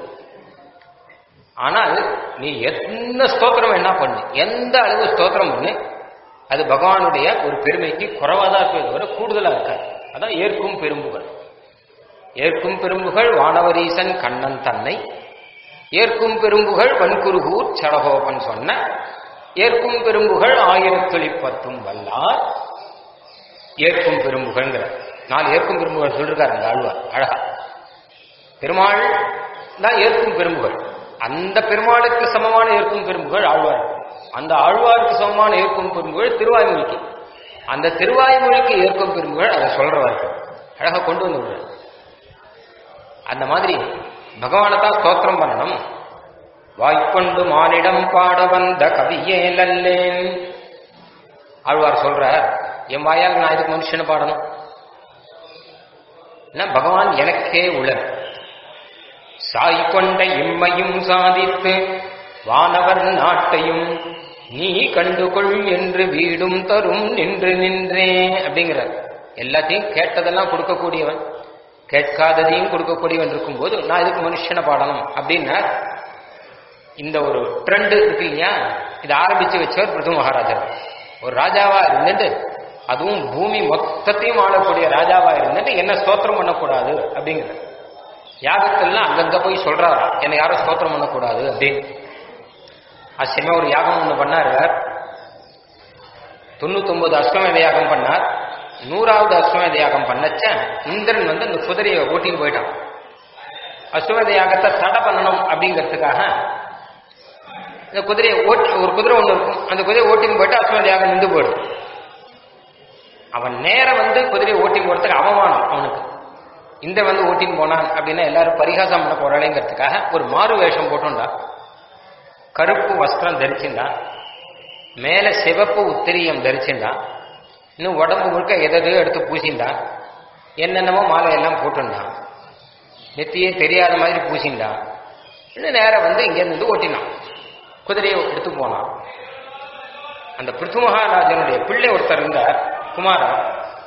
ஆனால் நீ என்ன ஸ்தோத்திரம் என்ன பண்ணு எந்த அளவு ஸ்தோத்திரம் பண்ணு அது பகவானுடைய ஒரு பெருமைக்கு குறைவா தான் இருப்பதை தவிர கூடுதலா இருக்காது அதான் ஏற்கும் பெரும்புகள் ஏற்கும் பெரும்புகள் வானவரீசன் கண்ணன் தன்னை ஏற்கும் பெரும்புகள் வன்குருகூர் சடகோபன் சொன்ன ஏற்கும் பெரும்புகள் ஆயிரத்தொழிப்பத்தும் வல்லார் ஏற்கும் பெரும்புகள்ங்கிற நாலு ஏற்கும் பெரும்புகள் சொல்லிருக்காரு அந்த ஆழ்வார் அழகா பெருமாள் தான் ஏற்கும் பெரும்புகள் அந்த பெருமாளுக்கு சமமான ஏற்கும் பெரும்புகள் ஆழ்வார் அந்த ஆழ்வாருக்கு சமமான ஏற்கும் பெரும்புகள் திருவாய்மொழிக்கு அந்த திருவாய்மொழிக்கு ஏற்கும் பெரும்புகள் அதை சொல்றவர்கள் அழகா கொண்டு வந்து விடுறார் அந்த மாதிரி பகவானை தான் ஸ்தோத்திரம் பண்ணணும் வாய்க்கொண்டு மானிடம் பாட வந்த கவியே லல்லேன் ஆழ்வார் சொல்ற என் வாயால் நான் இதுக்கு மனுஷனை பாடணும் என்ன பகவான் எனக்கே உளர் சாய் கொண்ட இம்மையும் சாதித்து வானவர் நாட்டையும் நீ கண்டுகொள் என்று வீடும் தரும் நின்று நின்றே அப்படிங்கிறார் எல்லாத்தையும் கேட்டதெல்லாம் கொடுக்கக்கூடியவன் கேட்காததையும் கொடுக்கக்கூடியவன் இருக்கும்போது நான் இதுக்கு மனுஷனை பாடணும் அப்படின்னா இந்த ஒரு ட்ரெண்ட் இருக்கு இல்லையா இதை ஆரம்பிச்சு வச்சவர் பிரது மகாராஜர் ஒரு ராஜாவா இருந்துட்டு அதுவும் பூமி மொத்தத்தையும் ஆளக்கூடிய ராஜாவா இருந்துட்டு என்ன ஸ்தோத்திரம் பண்ணக்கூடாது அப்படிங்கிற யாகத்தெல்லாம் அங்கங்க போய் சொல்றாரா என்னை யாரும் ஸ்தோத்திரம் பண்ணக்கூடாது அப்படின்னு ஆச்சரியமா ஒரு யாகம் ஒண்ணு பண்ணாரு தொண்ணூத்தொன்பது அஸ்வமேத யாகம் பண்ணார் நூறாவது அஸ்வமேத யாகம் பண்ணச்ச இந்திரன் வந்து அந்த குதிரையை ஓட்டின்னு போயிட்டான் அஸ்வமேத யாகத்தை தடை பண்ணணும் அப்படிங்கிறதுக்காக இந்த குதிரையை ஓட்டி ஒரு குதிரை ஒன்று இருக்கும் அந்த குதிரையை ஓட்டின்னு போயிட்டு அஸ்வமேத யாகம் நின்று போயிடும் அவன் நேரம் வந்து குதிரையை ஓட்டின்னு போறதுக்கு அவமானம் அவனுக்கு இந்த வந்து ஓட்டின்னு போனான் அப்படின்னா எல்லாரும் பரிகாசம் பண்ண போறாளேங்கிறதுக்காக ஒரு மாறு வேஷம் போட்டுண்டா கருப்பு வஸ்திரம் தரிச்சுண்டான் மேல சிவப்பு உத்திரியம் தரிச்சுண்டான் இன்னும் உடம்பு முழுக்க எதையோ எடுத்து பூசிண்டான் என்னென்னமோ மாலை எல்லாம் போட்டுண்டான் நெத்தியே தெரியாத மாதிரி பூசிண்டான் இன்னும் நேரம் வந்து இங்கேருந்து ஓட்டினான் குதிரையை எடுத்து போனான் அந்த பிருத்து மகாராஜனுடைய பிள்ளை ஒருத்தர் இருந்தார் குமாரன்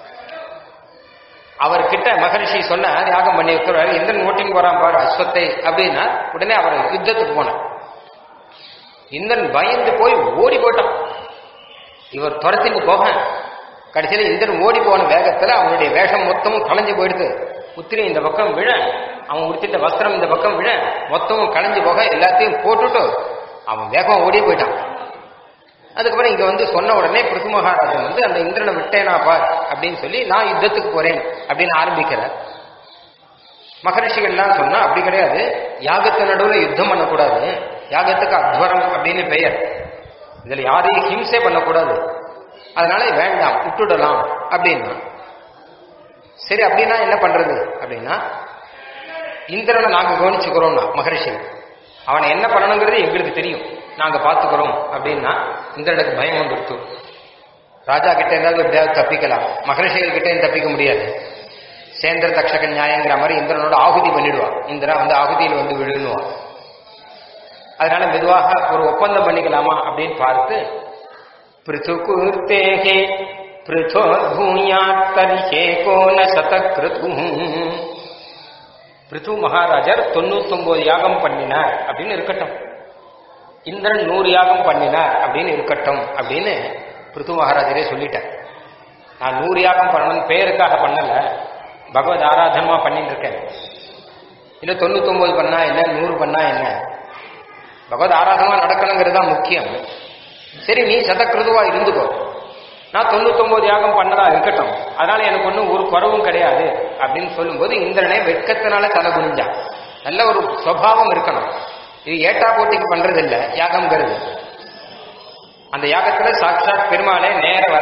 அவர்கிட்ட மகரிஷி சொன்னார் யாகம் பண்ணி வைக்கிறார் இந்திரன் ஓட்டிங் போறான் பாரு அஸ்வத்தை அப்படின்னா உடனே அவர் யுத்தத்துக்கு போனார் இந்திரன் பயந்து போய் ஓடி போயிட்டான் இவர் துரத்திட்டு போக கடைசியில் இந்திரன் ஓடி போன வேகத்துல அவனுடைய வேஷம் மொத்தமும் களைஞ்சு போயிடுது உத்திரி இந்த பக்கம் விழ அவன் உடுத்திட்ட வஸ்திரம் இந்த பக்கம் விழ மொத்தமும் களைஞ்சு போக எல்லாத்தையும் போட்டுட்டு அவன் வேகம் ஓடி போயிட்டான் அதுக்கப்புறம் இங்க வந்து சொன்ன உடனே பிருத்து மகாராஜன் வந்து அந்த இந்திரனை விட்டேனா பார் அப்படின்னு சொல்லி நான் யுத்தத்துக்கு போறேன் அப்படின்னு ஆரம்பிக்கிறார் மகரிஷிகள்லாம் சொன்னா அப்படி கிடையாது யாகத்து நடுவில் யுத்தம் பண்ணக்கூடாது யாகத்துக்கு அத்வரம் அப்படின்னு பெயர் இதுல யாரையும் ஹிம்சை பண்ணக்கூடாது அதனால வேண்டாம் விட்டுடலாம் அப்படின்னா சரி அப்படின்னா என்ன பண்றது அப்படின்னா இந்திரனை நாங்க கவனிச்சுக்கிறோம்னா மகரிஷி அவனை என்ன பண்ணணுங்கிறது எங்களுக்கு தெரியும் நாங்க பாத்துக்கிறோம் அப்படின்னா இந்திரனுக்கு பயம் வந்துடுத்து ராஜா கிட்ட இருந்தாலும் எப்படியாவது தப்பிக்கலாம் மகரிஷிகள் கிட்ட தப்பிக்க முடியாது சேந்திர தக்ஷக நியாயங்கிற மாதிரி இந்திரனோட ஆகுதி பண்ணிடுவான் இந்திரா வந்து ஆகுதியில் வந்து விழுங்குவான் அதனால மெதுவாக ஒரு ஒப்பந்தம் பண்ணிக்கலாமா அப்படின்னு பார்த்து பிருத்துகுர்த்தேகே பிருத்தோ பூயாத்தரிஹே கோன சதக்ருது பிருத்து மகாராஜர் தொண்ணூத்தொன்பது யாகம் பண்ணினார் அப்படின்னு இருக்கட்டும் இந்திரன் நூறு யாகம் பண்ணினார் அப்படின்னு இருக்கட்டும் அப்படின்னு பிருத்து மகாராஜரே சொல்லிட்டார் நான் நூறு யாகம் பண்ணணும் பேருக்காக பண்ணல பகவத் ஆராதனமா பண்ணிட்டு இருக்கேன் இல்ல தொண்ணூத்தொன்பது பண்ணா என்ன நூறு பண்ணா என்ன பகவத் ஆராதனமா நடக்கணுங்கிறது தான் முக்கியம் சரி நீ சதக்கிருதுவா இருந்துக்கோ நான் தொண்ணூத்தொன்பது யாகம் பண்ணதா இருக்கட்டும் அதனால எனக்கு ஒன்றும் ஒரு குறவும் கிடையாது அப்படின்னு சொல்லும்போது இந்திரனே வெட்கத்தினால தலை குனிஞ்சான் நல்ல ஒரு சுவாவம் இருக்கணும் இது ஏட்டா போட்டிக்கு பண்றது இல்ல யாகம்ங்கிறது அந்த யாகத்துல சாட்சாத் பெருமாளே நேர வர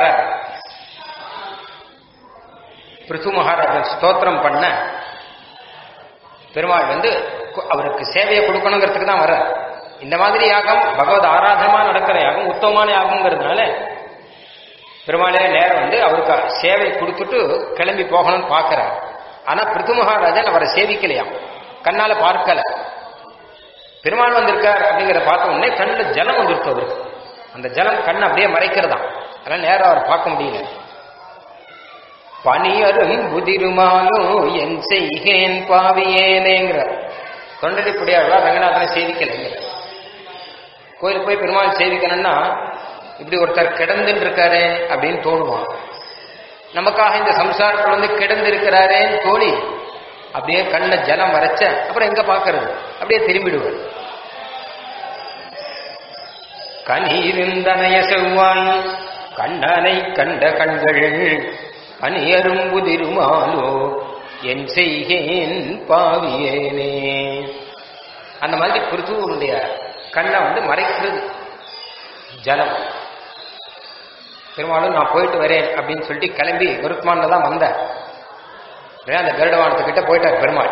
பிருத்து மகாராஜன் ஸ்தோத்திரம் பண்ண பெருமாள் வந்து கு- அவருக்கு சேவையை கொடுக்கணுங்கிறதுக்கு தான் வர இந்த மாதிரி யாகம் பகவத் ஆராதனமா நடக்கிற யாகம் உத்தமமான யாகம்ங்கிறதுனால பெருமாளே நேரம் வந்து அவருக்கு சேவை கொடுத்துட்டு கிளம்பி போகணும்னு பார்க்கறார் ஆனா பிருத்து மகாராஜன் அவரை சேவிக்கலையாம் கண்ணால பார்க்கல பெருமாள் வந்திருக்கார் அப்படிங்கிற பார்த்த உடனே கண்ணுல ஜலம் வந்துருக்கு அவருக்கு அந்த ஜலம் கண்ணை அப்படியே மறைக்கிறதாம் அதனால நேரம் அவர் பார்க்க முடியல பனியரும் புதிருமாலும் என் செய்கேன் பாவியேனேங்கிற தொண்டடிப்படியாழ்வா ரங்கநாதனை சேவிக்கலைங்க கோயிலுக்கு போய் பெருமாள் சேவிக்கணும்னா இப்படி ஒருத்தர் கிடந்துட்டு இருக்காரே அப்படின்னு தோணுவான் நமக்காக இந்த சம்சாரத்தில் வந்து கிடந்து இருக்கிறாரேன்னு தோணி அப்படியே கண்ண ஜலம் வரைச்ச அப்புறம் எங்க பாக்குறது அப்படியே திரும்பிடுவார் கனீருந்தனைய செவ்வாய் கண்ணனை கண்ட கண்கள் பனியரும் புதிருமாலோ என் செய்கேன் பாவியேனே அந்த மாதிரி பிருத்துவனுடைய கண்ணை வந்து மறைக்கிறது ஜலம் பெருமாளும் நான் போயிட்டு வரேன் அப்படின்னு சொல்லிட்டு கிளம்பி கருத்மான்ல தான் வந்தார் உடனே அந்த கருடவானத்துக்கிட்ட போயிட்டார் பெருமாள்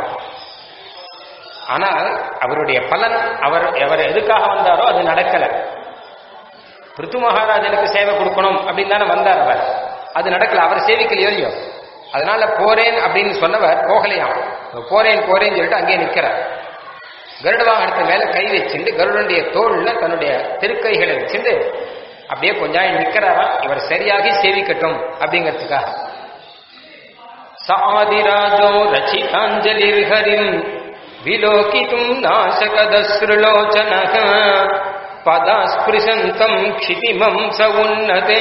ஆனால் அவருடைய பலன் அவர் அவர் எதுக்காக வந்தாரோ அது நடக்கல பிருத்து மகாராஜனுக்கு சேவை கொடுக்கணும் அப்படின்னு தானே வந்தார் அவர் அது நடக்கல அவர் சேவிக்கலையோ இல்லையோ அதனால போறேன் அப்படின்னு சொன்னவர் போகலையாம் போறேன் போறேன்னு சொல்லிட்டு அங்கேயே நிக்கிறார் கருட வாகனத்து மேல கை வச்சுட்டு கருடனுடைய தோல்ல தன்னுடைய திருக்கைகளை வச்சுட்டு அப்படியே கொஞ்சம் நிக்கிறாராம் இவர் சரியாகி சேவிக்கட்டும் அப்படிங்கிறதுக்காக சாதிராஜோ ரச்சிதாஞ்சலிர்ஹரிம் விலோகிதும் நாசகதஸ்ருலோச்சனः பதாஸ்பிருசந்தம் க்ஷிதிமம் ச உன்னதே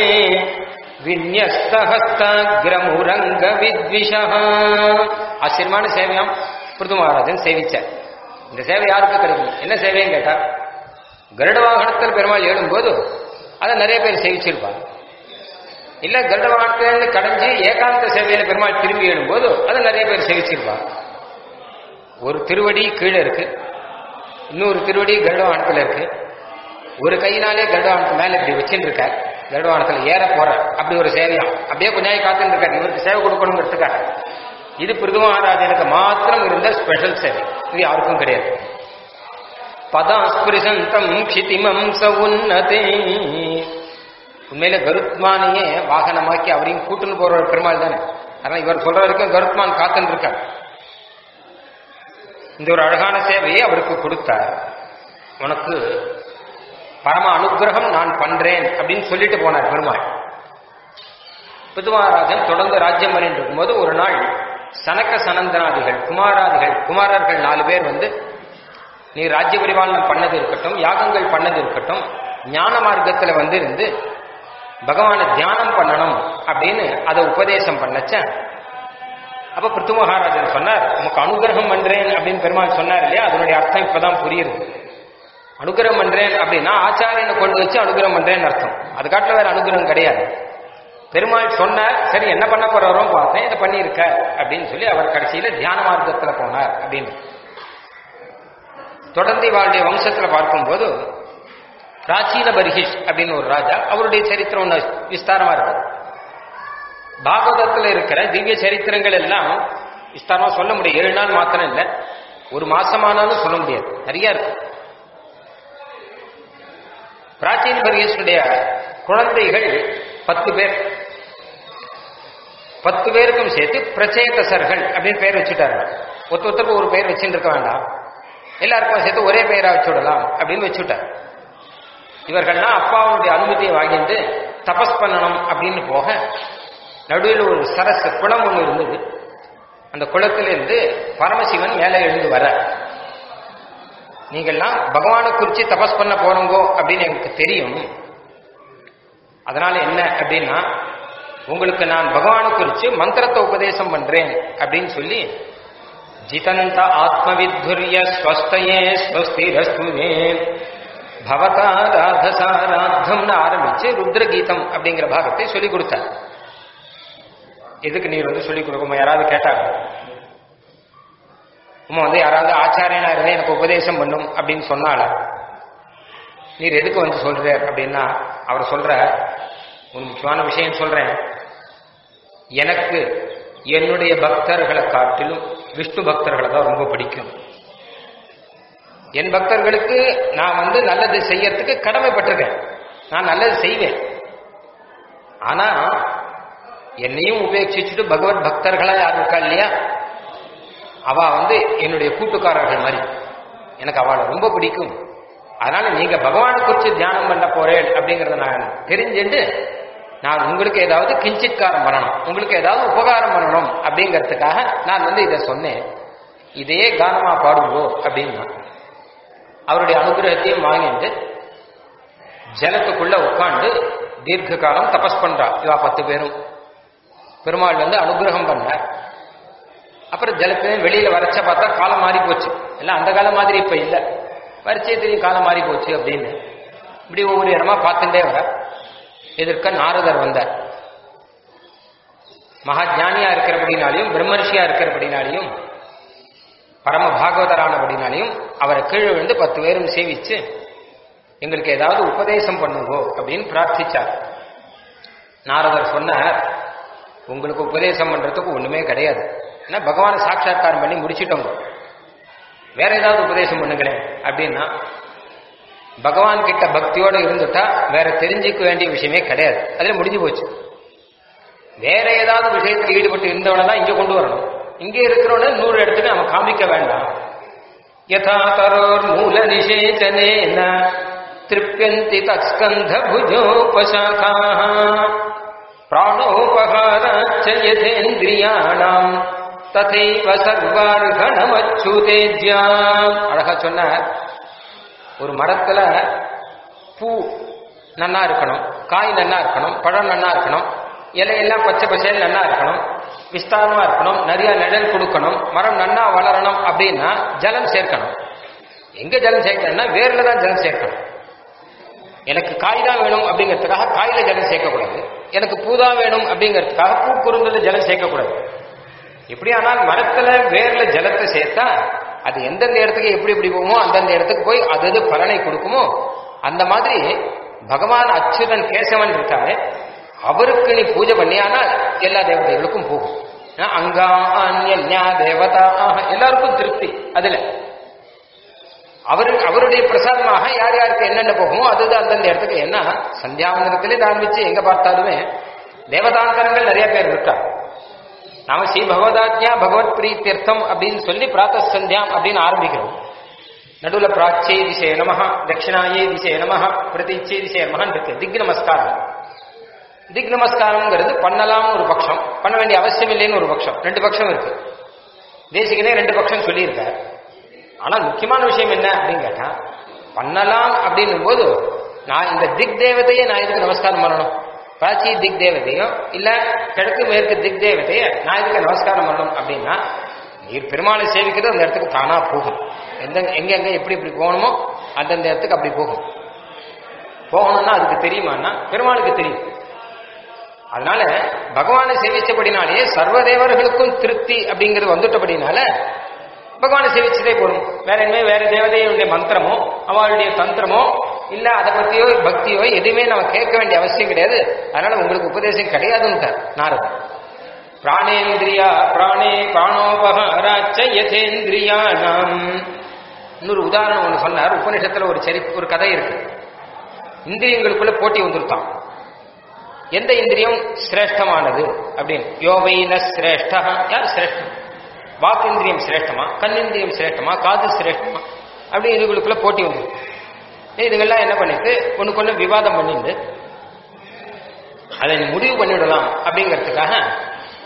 விநியஸ்தஹஸ்தாகிரமுரங்க வித்விஷா ஆச்சரியமான சேவையாம் பிருது மகாராஜன் சேவிச்சார் இந்த சேவை யாருக்கு கிடைக்கும் என்ன சேவைன்னு கேட்டா கருட வாகனத்தில் பெருமாள் ஏழும்போது அதை நிறைய பேர் சேவிச்சிருப்பாங்க இல்ல கருட வாகனத்திலிருந்து கடைஞ்சி ஏகாந்த சேவையில பெருமாள் திரும்பி எழும்போது அதை நிறைய பேர் சேவிச்சிருப்பாங்க ஒரு திருவடி கீழே இருக்கு இன்னொரு திருவடி கருட வாகனத்துல இருக்கு ஒரு கையினாலே கருடவானத்து மேல இப்படி வச்சுட்டு இருக்கார் கருடவானத்துல ஏற போற அப்படி ஒரு சேவையா அப்படியே கொஞ்ச நாள் காத்துட்டு இருக்காரு இவருக்கு சேவை கொடுக்கணுங்கிறதுக்காக இது பிருது மகாராஜனுக்கு மாத்திரம் இருந்த ஸ்பெஷல் சேவை இது யாருக்கும் கிடையாது பதாஸ்பிருசந்தம் க்ஷிதிமம் ச உன்னதே உண்மையில கருத்மானையே வாகனமாக்கி அவரையும் கூட்டுன்னு போற ஒரு பெருமாள் தானே அதனால இவர் சொல்ற வரைக்கும் கருத்மான் காத்துட்டு இருக்கார் இந்த ஒரு அழகான சேவையை அவருக்கு கொடுத்தார் உனக்கு பரம அனுகிரகம் நான் பண்றேன் அப்படின்னு சொல்லிட்டு போனார் பெருமாள் பிதுமகாராஜன் தொடர்ந்து ராஜ்யம் பண்ணிட்டு இருக்கும்போது ஒரு நாள் சனக்க சனந்தனாதிகள் குமாராதிகள் குமாரர்கள் நாலு பேர் வந்து நீ ராஜ்ய பரிபாலனம் பண்ணது இருக்கட்டும் யாகங்கள் பண்ணது இருக்கட்டும் ஞான மார்க்கத்துல வந்து இருந்து பகவானை தியானம் பண்ணணும் அப்படின்னு அதை உபதேசம் பண்ணச்ச அப்ப பிருத்து மகாராஜன் சொன்னார் உமக்கு அனுகிரகம் பண்றேன் அப்படின்னு பெருமாள் சொன்னார் இல்லையா அதனுடைய அர்த்தம் இப்பதான் புரியுது அனுகிரகம் பண்றேன் அப்படின்னா ஆச்சாரியனை கொண்டு வச்சு அனுகிரகம் பண்றேன்னு அர்த்தம் அது காட்டில வேற அனுகிரகம் கிடையாது பெருமாள் சொன்னார் சரி என்ன பண்ண போறாரோ பார்த்தேன் இதை பண்ணியிருக்க அப்படின்னு சொல்லி அவர் கடைசியில தியான மார்க்கத்துல போனார் அப்படின்னு தொடர்ந்து இவருடைய வம்சத்துல பார்க்கும்போது பிராச்சீன பர்ஹிஷ் அப்படின்னு ஒரு ராஜா அவருடைய சரித்திரம் ஒண்ணு விஸ்தாரமா இருக்கு பாகவதத்துல இருக்கிற திவ்ய சரித்திரங்கள் எல்லாம் விஸ்தாரமா சொல்ல முடியும் ஏழு நாள் மாத்திரம் இல்ல ஒரு மாசமானாலும் சொல்ல முடியாது நிறைய இருக்கு பிராச்சீன பர்கேஷனுடைய குழந்தைகள் பத்து பேர் பத்து பேருக்கும் சேர்த்து பிரச்சேதசர்கள் அப்படின்னு பெயர் வச்சுட்டாரு ஒருத்த ஒருத்தருக்கு ஒரு பெயர் வச்சுட்டு இருக்க வேண்டாம் எல்லாருக்கும் சேர்த்து ஒரே பெயரா வச்சுடலாம் அப்படின்னு வச்சுட்டார் இவர்கள்லாம் அப்பாவுடைய அனுமதியை வாங்கிட்டு தபஸ் பண்ணணும் அப்படின்னு போக நடுவில் ஒரு சரஸ் குளம் ஒன்று இருந்தது அந்த குளத்திலிருந்து பரமசிவன் மேலே எழுந்து வர நீங்கள்லாம் பகவானை குறிச்சு தபஸ் பண்ண போறோங்கோ அப்படின்னு எனக்கு தெரியும் அதனால என்ன அப்படின்னா உங்களுக்கு நான் பகவானை குறிச்சு மந்திரத்தை உபதேசம் பண்றேன் அப்படின்னு சொல்லி ஜிதந்த ஆத்மவித்துரிய ஸ்வஸ்தயே ஸ்வஸ்திரஸ்துவே பவதா ராதசாராத்தம்னு ஆரம்பிச்சு ருத்ரகீதம் அப்படிங்கிற பாகத்தை சொல்லிக் கொடுத்தார் எதுக்கு நீர் வந்து சொல்லிக் கொடுக்கணும் யாராவது கேட்டாங்க உமா வந்து யாராவது ஆச்சாரியனா இருந்தா எனக்கு உபதேசம் பண்ணும் அப்படின்னு சொன்னால நீர் எதுக்கு வந்து சொல்ற அப்படின்னா அவர் சொல்ற ஒரு முக்கியமான விஷயம் சொல்றேன் எனக்கு என்னுடைய பக்தர்களை காட்டிலும் விஷ்ணு பக்தர்களை தான் ரொம்ப பிடிக்கும் என் பக்தர்களுக்கு நான் வந்து நல்லது செய்யறதுக்கு கடமைப்பட்டிருக்கேன் நான் நல்லது செய்வேன் ஆனா என்னையும் உபேட்சிச்சுட்டு பகவத் பக்தர்களா யார் இருக்கா இல்லையா அவ வந்து என்னுடைய கூட்டுக்காரர்கள் மாதிரி எனக்கு அவளை ரொம்ப பிடிக்கும் அதனால நீங்க பகவானை குறித்து தியானம் பண்ண போறேன் அப்படிங்கறத நான் தெரிஞ்சுட்டு நான் உங்களுக்கு ஏதாவது கிஞ்சித்காரம் பண்ணணும் உங்களுக்கு ஏதாவது உபகாரம் பண்ணணும் அப்படிங்கிறதுக்காக நான் வந்து இதை சொன்னேன் இதையே கானமா பாடுவோ அப்படின்னா அவருடைய அனுகிரகத்தையும் வாங்கிட்டு ஜலத்துக்குள்ள உட்காந்து தீர்க்க காலம் தபஸ் பண்றா இவா பத்து பேரும் பெருமாள் வந்து அனுகிரகம் பண்ண அப்புறம் ஜலத்திலையும் வெளியில வரைச்ச பார்த்தா காலம் மாறி போச்சு எல்லாம் அந்த காலம் மாதிரி இப்ப இல்ல வரிச்சே தெரியும் காலம் மாறி போச்சு அப்படின்னு இப்படி ஒவ்வொரு இடமா பார்த்துட்டே வர எதிர்க்க நாரதர் வந்தார் மகா ஞானியா இருக்கிறபடினாலையும் பிரம்மர்ஷியா இருக்கிறபடினாலையும் பரம பாகவதரானபடினாலையும் அவரை கீழே விழுந்து பத்து பேரும் சேவிச்சு எங்களுக்கு ஏதாவது உபதேசம் பண்ணுங்கோ அப்படின்னு பிரார்த்திச்சார் நாரதர் சொன்னார் உங்களுக்கு உபதேசம் பண்றதுக்கு ஒண்ணுமே கிடையாது ஏன்னா பகவானை சாட்சா்காரம் பண்ணி முடிச்சிட்டோங்க வேற ஏதாவது உபதேசம் பண்ணுங்களேன் அப்படின்னா பகவான் கிட்ட பக்தியோட இருந்துட்டா வேற தெரிஞ்சுக்க வேண்டிய விஷயமே கிடையாது அதுல முடிஞ்சு போச்சு வேற ஏதாவது விஷயத்தில் ஈடுபட்டு இருந்தவனை தான் இங்க கொண்டு வரணும் இங்க இருக்கிறவன நூறு இடத்துக்கு நம்ம காமிக்க வேண்டாம் யதா தரோர் மூல நிஷேச்சனேன திருப்யந்தி தத்ஸ்கந்த புஜோபசாகா பிராணோபகாராச்ச யதேந்திரியாணாம் ததைவ சர்வார்கணமச்சுதேஜ்யா அழகா சொன்னார் ஒரு மரத்துல பூ நன்னா இருக்கணும் காய் நன்னா இருக்கணும் பழம் நன்னா இருக்கணும் இலையெல்லாம் பச்சை பச்சையில் நன்னா இருக்கணும் விஸ்தாரமா இருக்கணும் நிறைய நிழல் கொடுக்கணும் மரம் நன்னா வளரணும் அப்படின்னா ஜலம் சேர்க்கணும் எங்க ஜலம் சேர்க்கணும்னா வேர்ல தான் ஜலம் சேர்க்கணும் எனக்கு காய் தான் வேணும் அப்படிங்கிறதுக்காக காயில ஜலம் சேர்க்கக்கூடாது எனக்கு பூ தான் வேணும் அப்படிங்கிறதுக்காக பூ குறுந்தல ஜலம் சேர்க்கக்கூடாது எப்படி ஆனால் மரத்துல வேர்ல ஜலத்தை சேர்த்தா அது எந்தெந்த இடத்துக்கு எப்படி எப்படி போகுமோ அந்தந்த இடத்துக்கு போய் அது எது பலனை கொடுக்குமோ அந்த மாதிரி பகவான் அச்சுதன் கேசவன் இருக்காரு அவருக்கு நீ பூஜை பண்ணியானால் எல்லா தேவதைகளுக்கும் போகும் அங்கா அந்யா தேவதா எல்லாருக்கும் திருப்தி அதுல அவரு அவருடைய பிரசாதமாக யார் யாருக்கு என்னென்ன போகுமோ அது அந்தந்த இடத்துக்கு என்ன சந்தியாவந்தனத்திலே ஆரம்பிச்சு எங்க பார்த்தாலுமே தேவதாந்தரங்கள் நிறைய பேர் இருக்கா நாம ஸ்ரீ பகவதாஜ்யா பகவத் பிரீத்தியர்த்தம் அப்படின்னு சொல்லி பிராத்த சந்தியாம் அப்படின்னு ஆரம்பிக்கிறோம் நடுவுல பிராச்சே திசே நமஹ தட்சிணாயே திசே நமஹ பிரதீச்சே திசே நமஹன் இருக்கு திக் நமஸ்காரம் திக் நமஸ்காரம்ங்கிறது பண்ணலாம்னு ஒரு பட்சம் பண்ண வேண்டிய அவசியம் இல்லைன்னு ஒரு பட்சம் ரெண்டு பட்சம் இருக்கு தேசிகனே ரெண்டு பட்சம் சொல்லியிருக்கார் ஆனா முக்கியமான விஷயம் என்ன அப்படின்னு கேட்டா பண்ணலாம் அப்படின்னும் போது நான் இந்த திக் தேவதையை நான் எதுக்கு நமஸ்காரம் பண்ணணும் பிராச்சி திக் தேவதையோ இல்ல கிழக்கு மேற்கு திக் தேவதைய நான் எதுக்கு நமஸ்காரம் பண்ணணும் அப்படின்னா நீர் பெருமாளை சேவிக்கிறது அந்த இடத்துக்கு தானா போகும் எந்த எங்க எங்க எப்படி எப்படி போகணுமோ அந்தந்த இடத்துக்கு அப்படி போகும் போகணும்னா அதுக்கு தெரியுமான்னா பெருமாளுக்கு தெரியும் அதனால பகவானை சேவிச்சபடினாலேயே சர்வதேவர்களுக்கும் திருப்தி அப்படிங்கிறது வந்துட்டபடினால பகவானை சேவிச்சதே போதும் வேற என்ன வேற தேவதையுடைய மந்திரமோ அவளுடைய தந்திரமோ இல்ல அதை பத்தியோ பக்தியோ எதுவுமே நம்ம கேட்க வேண்டிய அவசியம் கிடையாது அதனால உங்களுக்கு உபதேசம் கிடையாதுன்னு நாரதன் பிராணேந்திரியா பிராணே பிராணோபகாராச்ச யதேந்திரியானாம் இன்னொரு உதாரணம் ஒன்று சொன்னார் உபநிஷத்துல ஒரு சரி ஒரு கதை இருக்கு இந்திரியங்களுக்குள்ள போட்டி வந்துருத்தான் எந்த இந்திரியம் சிரேஷ்டமானது அப்படின்னு யோவைன சிரேஷ்டா யார் சிரேஷ்டம் வாக்கேந்திரியம் சிரேஷ்டமா கண்ணிந்திரியம் சிரேஷ்டமா காது சிரேஷ்டமா அப்படி இதுகளுக்குள்ள போட்டி வந்து இதுகள்லாம் என்ன பண்ணிட்டு ஒண்ணுக்கு ஒண்ணு விவாதம் பண்ணிட்டு அதை முடிவு பண்ணிவிடலாம் அப்படிங்கிறதுக்காக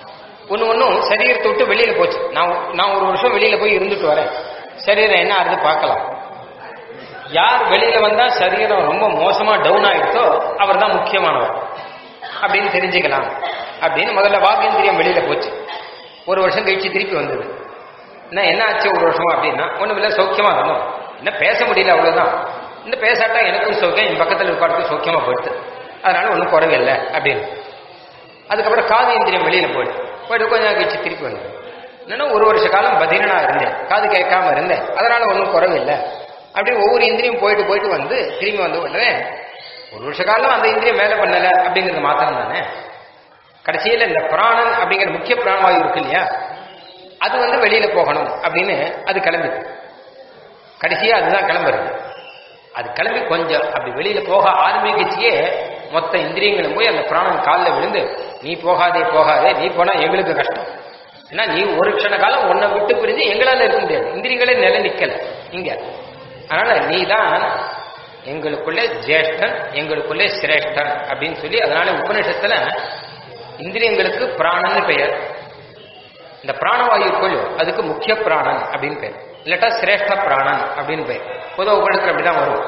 ஒன்று ஒன்றும் சரீரத்தை விட்டு வெளியில போச்சு நான் நான் ஒரு வருஷம் வெளியில போய் இருந்துட்டு வரேன் சரீரம் என்ன ஆறுது பார்க்கலாம் யார் வெளியில வந்தா சரீரம் ரொம்ப மோசமா டவுன் ஆயிடுச்சோ அவர் தான் முக்கியமானவர் அப்படின்னு தெரிஞ்சுக்கலாம் அப்படின்னு முதல்ல வாக்கேந்திரியம் வெளியில போச்சு ஒரு வருஷம் கழிச்சு திருப்பி வந்தது என்ன என்ன ஆச்சு ஒரு வருஷமா அப்படின்னா ஒண்ணும் இல்ல சௌக்கியமா இருந்தோம் என்ன பேச முடியல அவ்வளவுதான் இந்த பேசாட்டா எனக்கும் சௌக்கியம் என் பக்கத்துல இருக்காருக்கும் சௌக்கியமா போயிடுது அதனால ஒன்றும் குறைவில்லை அப்படின்னு அதுக்கப்புறம் காது இந்திரியம் வெளியில போயிட்டு போயிட்டு கொஞ்ச நாள் கழிச்சு திருப்பி வந்தது என்னன்னா ஒரு வருஷ காலம் பதினனா இருந்தேன் காது கேட்காம இருந்தேன் அதனால ஒன்றும் குறைவில்லை அப்படி ஒவ்வொரு இந்திரியம் போயிட்டு போயிட்டு வந்து திரும்பி வந்த உடனே ஒரு வருஷ காலம் அந்த இந்திரியம் மேல பண்ணல அப்படிங்கிறது மாத்திரம் தானே கடைசியில இந்த பிராணன் அப்படிங்கிற முக்கிய பிராணவாயு இருக்கு இல்லையா அது வந்து வெளியில போகணும் அப்படின்னு அது கிளம்பிது கடைசியா அதுதான் கிளம்புறது அது கிளம்பி கொஞ்சம் அப்படி வெளியில போக ஆரம்பிக்கச்சியே மொத்த இந்திரியங்களும் போய் அந்த பிராணன் காலில் விழுந்து நீ போகாதே போகாதே நீ போனா எங்களுக்கு கஷ்டம் ஏன்னா நீ ஒரு க்ஷண காலம் உன்னை விட்டு பிரிஞ்சு எங்களால இருக்க முடியாது இந்திரியங்களே நிலை நிக்கல இங்க அதனால நீ தான் எங்களுக்குள்ளே ஜேஷ்டன் எங்களுக்குள்ளே சிரேஷ்டன் அப்படின்னு சொல்லி அதனால உபநிஷத்துல இந்திரியங்களுக்கு பிராணன்னு பெயர் இந்த பிராணவாயுக்குள் அதுக்கு முக்கிய பிராணன் அப்படின்னு பெயர் இல்லாட்டா சிரேஷ்ட பிராணன் அப்படின்னு பெயர் பொதுவாக உபநிஷத்துல அப்படிதான் வரும்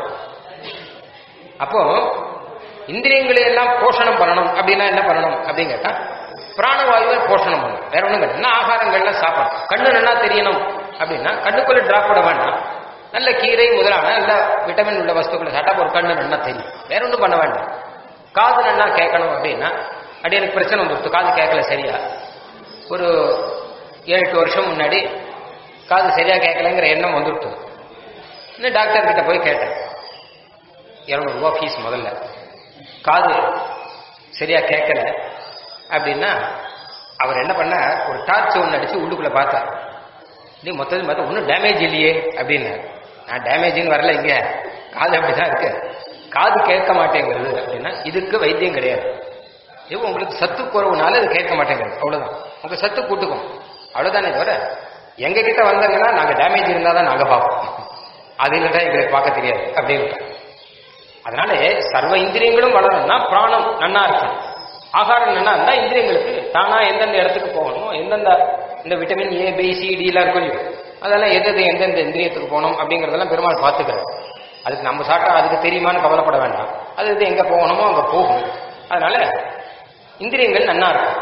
அப்போ இந்திரியங்களை எல்லாம் போஷணம் பண்ணணும் அப்படின்னா என்ன பண்ணணும் அப்படின்னு கேட்டா பிராணவாயுவை போஷணம் பண்ணணும் வேற ஒண்ணும் கிடையாது என்ன ஆகாரங்கள்லாம் சாப்பிடணும் கண்ணு நல்லா தெரியணும் அப்படின்னா கண்ணுக்குள்ள டிராப் விட வேண்டாம் நல்ல கீரை முதலான நல்ல விட்டமின் உள்ள வஸ்துக்களை சாப்பிட்டா ஒரு கண்ணு நல்லா தெரியும் வேற ஒன்றும் பண்ண வேண்டாம் காது நல்லா கேட்கணும் அப்படின்னா அப்படி எனக்கு பிரச்சனை வந்துருச்சு காது கேட்கல சரியா ஒரு ஏழு எட்டு வருஷம் முன்னாடி காது சரியா கேட்கலங்கிற எண்ணம் வந்துருட்டு இன்னும் டாக்டர் கிட்ட போய் கேட்டேன் இரநூறுபா ஃபீஸ் முதல்ல காது சரியா கேட்கல அப்படின்னா அவர் என்ன பண்ண ஒரு டார்ச் ஒன்று அடிச்சு உள்ளுக்குள்ள பார்த்தார் நீ மொத்தத்தில் பார்த்தா ஒன்றும் டேமேஜ் இல்லையே அப்படின்னு நான் டேமேஜ்னு வரல இங்க காது அப்படிதான் இருக்கு காது கேட்க மாட்டேங்கிறது அப்படின்னா இதுக்கு வைத்தியம் கிடையாது இது உங்களுக்கு சத்து குறவுனால அது கேட்க மாட்டேங்கிறது அவ்வளவுதான் உங்க சத்து கூட்டுக்கும் அவ்வளவுதானே தவிர எங்க கிட்ட வந்தாங்கன்னா நாங்க டேமேஜ் இருந்தா தான் நாங்க பார்ப்போம் அது இல்லட்டா எங்களுக்கு பார்க்க தெரியாது அப்படின்னு அதனால சர்வ இந்திரியங்களும் வளரணும்னா பிராணம் நன்னா இருக்கணும் ஆகாரம் நன்னா இருந்தா இந்திரியங்களுக்கு தானா எந்தெந்த இடத்துக்கு போகணுமோ எந்தெந்த இந்த vitamin A B C D எல்லாம் இருக்கும் இல்லையோ அதெல்லாம் எது எது எந்தெந்த இந்திரியத்துக்கு போகணும் அப்படிங்கறதெல்லாம் பெருமாள் பார்த்துக்கிறார் அதுக்கு நம்ம சாட்டா அதுக்கு தெரியுமான்னு கவலைப்பட வேண்டாம் அது இது எங்க போகணுமோ அங்க போகும் அதனால இந்திரியங்கள் நன்னா இருக்கும்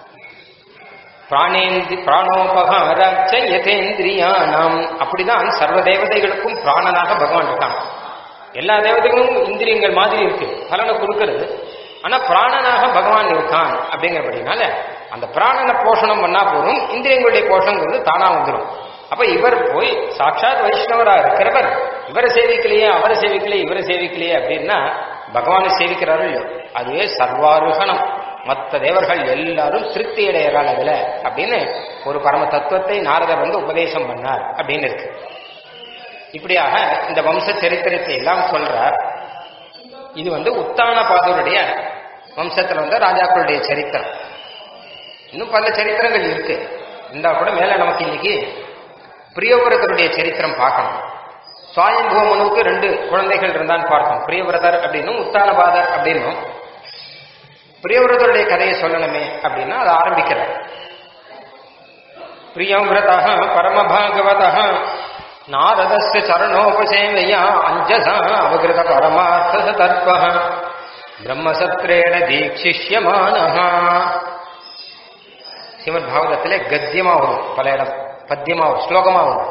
பிராணேந்தி பிராணோபகாராட்ச யதேந்திரியானாம் அப்படிதான் சர்வ தேவதைகளுக்கும் பிராணனாக பகவான் இருக்கான் எல்லா தேவதைகளும் இந்திரியங்கள் மாதிரி இருக்கு பலனை கொடுக்கிறது ஆனா பிராணனாக பகவான் இருக்கான் அப்படிங்கிறபடினால அந்த பிராணனை போஷணம் பண்ணா போதும் இந்திரியங்களுடைய போஷணங்கிறது தானா வந்துடும் அப்ப இவர் போய் சாட்சாத் வைஷ்ணவரா இருக்கிறவர் இவரை சேவிக்கலையே அவரை சேவிக்கலையே இவரை சேவிக்கலையே அப்படின்னா பகவானை சேவிக்கிறாரோ இல்லையோ அதுவே சர்வாருகணம் மற்ற தேவர்கள் எல்லாரும் திருப்தி அடைகிறாள் அதுல அப்படின்னு ஒரு பரம தத்துவத்தை நாரதர் வந்து உபதேசம் பண்ணார் அப்படின்னு இருக்கு இப்படியாக இந்த வம்ச சரித்திரத்தை எல்லாம் சொல்றார் இது வந்து உத்தான பாதருடைய வம்சத்துல வந்த ராஜாக்களுடைய சரித்திரம் இன்னும் பல சரித்திரங்கள் இருக்கு இருந்தா கூட மேல நமக்கு இன்னைக்கு பிரியவிரதருடைய சரித்திரம் பார்க்கணும் சுவாயம்புவ மனுவுக்கு ரெண்டு குழந்தைகள் இருந்தான்னு பார்த்தோம் பிரியவிரதர் அப்படின்னும் உத்தானபாதர் அப்படின்னும் பிரியவிரதருடைய கதையை சொல்லணுமே அப்படின்னா அதை ஆரம்பிக்கிறார் பிரியவிரதா பரமபாகவத நாரதஸ்ய சரணோபசேவையா அஞ்சசா அவகிருத பரமார்த்த தர்ப்ப பிரம்மசத்ரேண தீட்சிஷ்யமான ஸ்ரீமத் பாகவதத்திலே கத்தியமா வரும் பல இடம் பத்தியமா வரும் ஸ்லோகமா வரும்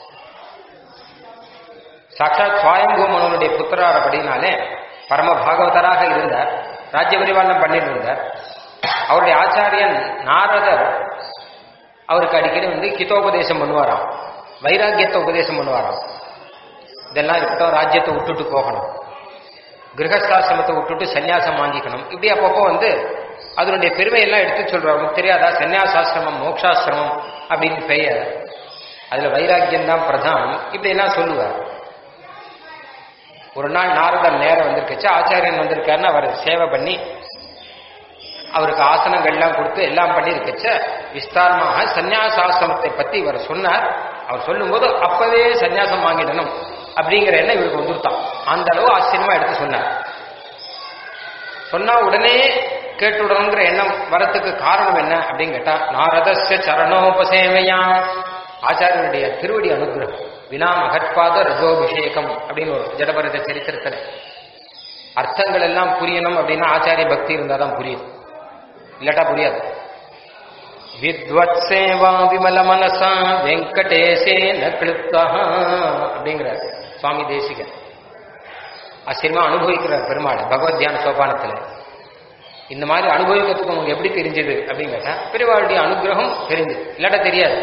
சாட்சாத் சுவாயம்பூமனுடைய புத்திரார் அப்படின்னாலே பரம பாகவதராக இருந்தார் ராஜ்ய பரிபாலனம் பண்ணிட்டு இருந்தார் அவருடைய ஆச்சாரியன் நாரதர் அவருக்கு அடிக்கடி வந்து கிதோபதேசம் பண்ணுவாராம் வைராக்கியத்தை உபதேசம் பண்ணுவாராம் இதெல்லாம் இருக்கட்டும் ராஜ்யத்தை விட்டுட்டு போகணும் கிரகஸ்தாசிரமத்தை விட்டுட்டு சன்னியாசம் வாங்கிக்கணும் இப்படி அப்பப்போ வந்து அதனுடைய பெருமையெல்லாம் எடுத்து சொல்றாரு உங்களுக்கு தெரியாதா சன்னியாசாசிரமம் மோக்ஷாசிரமம் அப்படின்னு பெயர் அதுல வைராக்கியம் தான் பிரதானம் இப்படி எல்லாம் சொல்லுவார் ஒரு நாள் நாரதர் நேரம் வந்திருக்கச்சு ஆச்சாரியன் வந்திருக்காருன்னு அவர் சேவை பண்ணி அவருக்கு ஆசனங்கள்லாம் கொடுத்து எல்லாம் பண்ணி இருக்கச்ச விஸ்தாரமாக சந்நியாசாசிரமத்தை பத்தி இவர் சொன்னார் அவர் சொல்லும்போது அப்பவே சந்நியாசம் வாங்கிடணும் அப்படிங்கிற எண்ணம் இவருக்கு வந்துருத்தான் அந்த அளவு ஆச்சரியமா எடுத்து சொன்னார் சொன்னா உடனே கேட்டுடணுங்கிற எண்ணம் வரத்துக்கு காரணம் என்ன அப்படின்னு கேட்டா நாரதஸ்ய சரணோபசேவையா ஆச்சாரியனுடைய திருவடி அனுகிரகம் வினா மகட்பாத ரஜோபிஷேகம் அப்படின்னு ஒரு ஜடபரத சரித்திரத்துல அர்த்தங்கள் எல்லாம் புரியணும் அப்படின்னா ஆச்சாரிய பக்தி இருந்தா தான் புரியுது இல்லாட்டா புரியாது வித்வத் சேவா விமல மனசா வெங்கடேசேன கிளுப்தா அப்படிங்கிற சுவாமி தேசிகன் ஆச்சரியமா அனுபவிக்கிறார் பெருமாள் பகவத் தியான சோபானத்துல இந்த மாதிரி அனுபவிக்கிறதுக்கு உங்களுக்கு எப்படி தெரிஞ்சது அப்படின்னு கேட்டா பெருமாளுடைய அனுகிரகம் தெரிஞ்சது இல்லாட்டா தெரியாது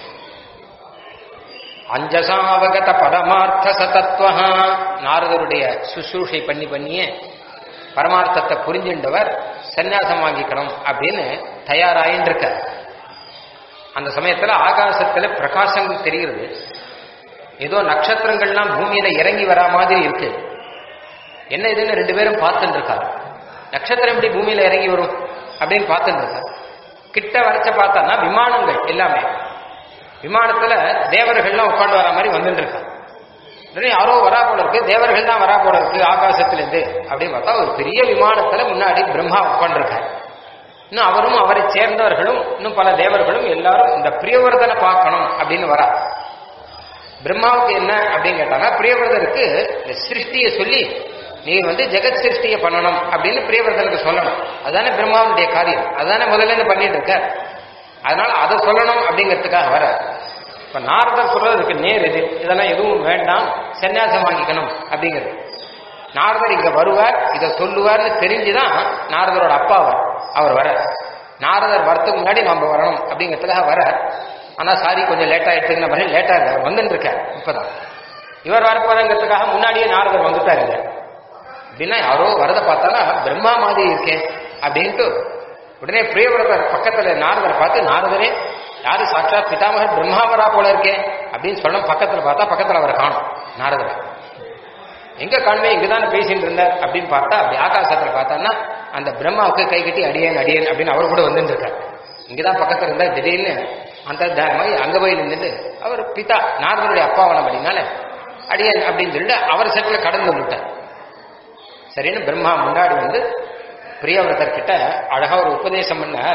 அஞ்சசாவகத பரமார்த்த சதத்துவ நாரதருடைய சுசூஷை பண்ணி பண்ணியே பரமார்த்தத்தை புரிஞ்சின்றவர் சந்நியாசம் வாங்கிக்கணும் அப்படின்னு தயாராயின்னு இருக்கார் அந்த சமயத்துல ஆகாசத்துல பிரகாசங்கள் தெரிகிறது ஏதோ நட்சத்திரங்கள்லாம் பூமியில இறங்கி வரா மாதிரி இருக்கு என்ன இதுன்னு ரெண்டு பேரும் பார்த்துட்டு இருக்காரு நட்சத்திரம் எப்படி பூமியில இறங்கி வரும் அப்படின்னு பார்த்துட்டு இருக்காரு கிட்ட வரைச்ச பார்த்தான்னா விமானங்கள் எல்லாமே விமானத்துல தேவர்கள்லாம் உட்காந்து வர மாதிரி வந்துட்டு இருக்காங்க உடனே யாரோ வரா போல இருக்கு தேவர்கள் தான் வரா போல இருக்கு ஆகாசத்துல இருந்து அப்படின்னு பார்த்தா ஒரு பெரிய விமானத்துல முன்னாடி பிரம்மா உட்காந்துருக்காரு இன்னும் அவரும் அவரை சேர்ந்தவர்களும் இன்னும் பல தேவர்களும் எல்லாரும் இந்த பிரியவர்தனை பார்க்கணும் அப்படின்னு வரா பிரம்மாவுக்கு என்ன அப்படின்னு கேட்டாங்க பிரியவர்தனுக்கு இந்த சிருஷ்டியை சொல்லி நீ வந்து ஜெகத் சிருஷ்டியை பண்ணணும் அப்படின்னு பிரியவர்தனுக்கு சொல்லணும் அதுதானே பிரம்மாவுடைய காரியம் அதுதானே முதல்ல இருந்து பண்ணிட்டு இருக்க அதனால அதை சொல்லணும் அப்படிங்கிறதுக்காக வர இப்ப நாரதர் சொல்றதுக்கு நேர் இது இதெல்லாம் எதுவும் வேண்டாம் சன்னியாசம் வாங்கிக்கணும் அப்படிங்கிறது நாரதர் இங்க வருவார் இதை சொல்லுவார்னு தெரிஞ்சுதான் நாரதரோட அப்பா அவர் அவர் வர நாரதர் வரத்துக்கு முன்னாடி நம்ம வரணும் அப்படிங்கிறதுக்காக வர ஆனா சாரி கொஞ்சம் லேட் ஆயிடுச்சுன்னு மாதிரி லேட்டா இல்லை வந்துட்டு இருக்கார் இப்பதான் இவர் வரப்போறங்கிறதுக்காக முன்னாடியே நாரதர் வந்துட்டாரு இல்ல அப்படின்னா யாரோ வரதை பார்த்தாலும் பிரம்மா மாதிரி இருக்கேன் அப்படின்ட்டு உடனே பிரியவரதர் பக்கத்துல நாரதரை பார்த்து நாரதரே யாரு சாட்சாத் பிதாமகர் பிரம்மாவரா போல இருக்கே அப்படின்னு சொல்ல பக்கத்துல பார்த்தா பக்கத்துல அவரை காணும் நாரதரை எங்க காணுமே இங்கதானே பேசிட்டு இருந்தார் அப்படின்னு பார்த்தா அப்படி ஆகாசத்துல பார்த்தான்னா அந்த பிரம்மாவுக்கு கை கட்டி அடியேன் அடியேன் அப்படின்னு அவர் கூட வந்துட்டு இருக்காரு இங்கதான் பக்கத்துல இருந்தா திடீர்னு அந்த மாதிரி அங்க போய் நின்றுட்டு அவர் பிதா நாரதருடைய அப்பாவனம் அப்படின்னால அடியேன் அப்படின்னு சொல்லிட்டு அவர் செட்ல கடந்து வந்துட்டார் சரின்னு பிரம்மா முன்னாடி வந்து பிரியவரதர் கிட்ட அழகா ஒரு உபதேசம் பண்ணார்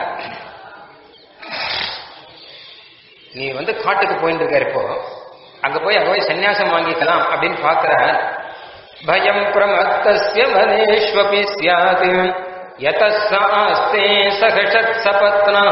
நீ வந்து காட்டுக்கு போயிட்டு இருக்க இப்போ அங்க போய் அங்க போய் சன்னியாசம் வாங்கிக்கலாம் அப்படின்னு பாக்குற பயம் பிரமத்தஸ்ய வனேஷ்வபி ஸ்யாத் யதஸ்ஸாஸ்தே சகஷத் சபத்னஹ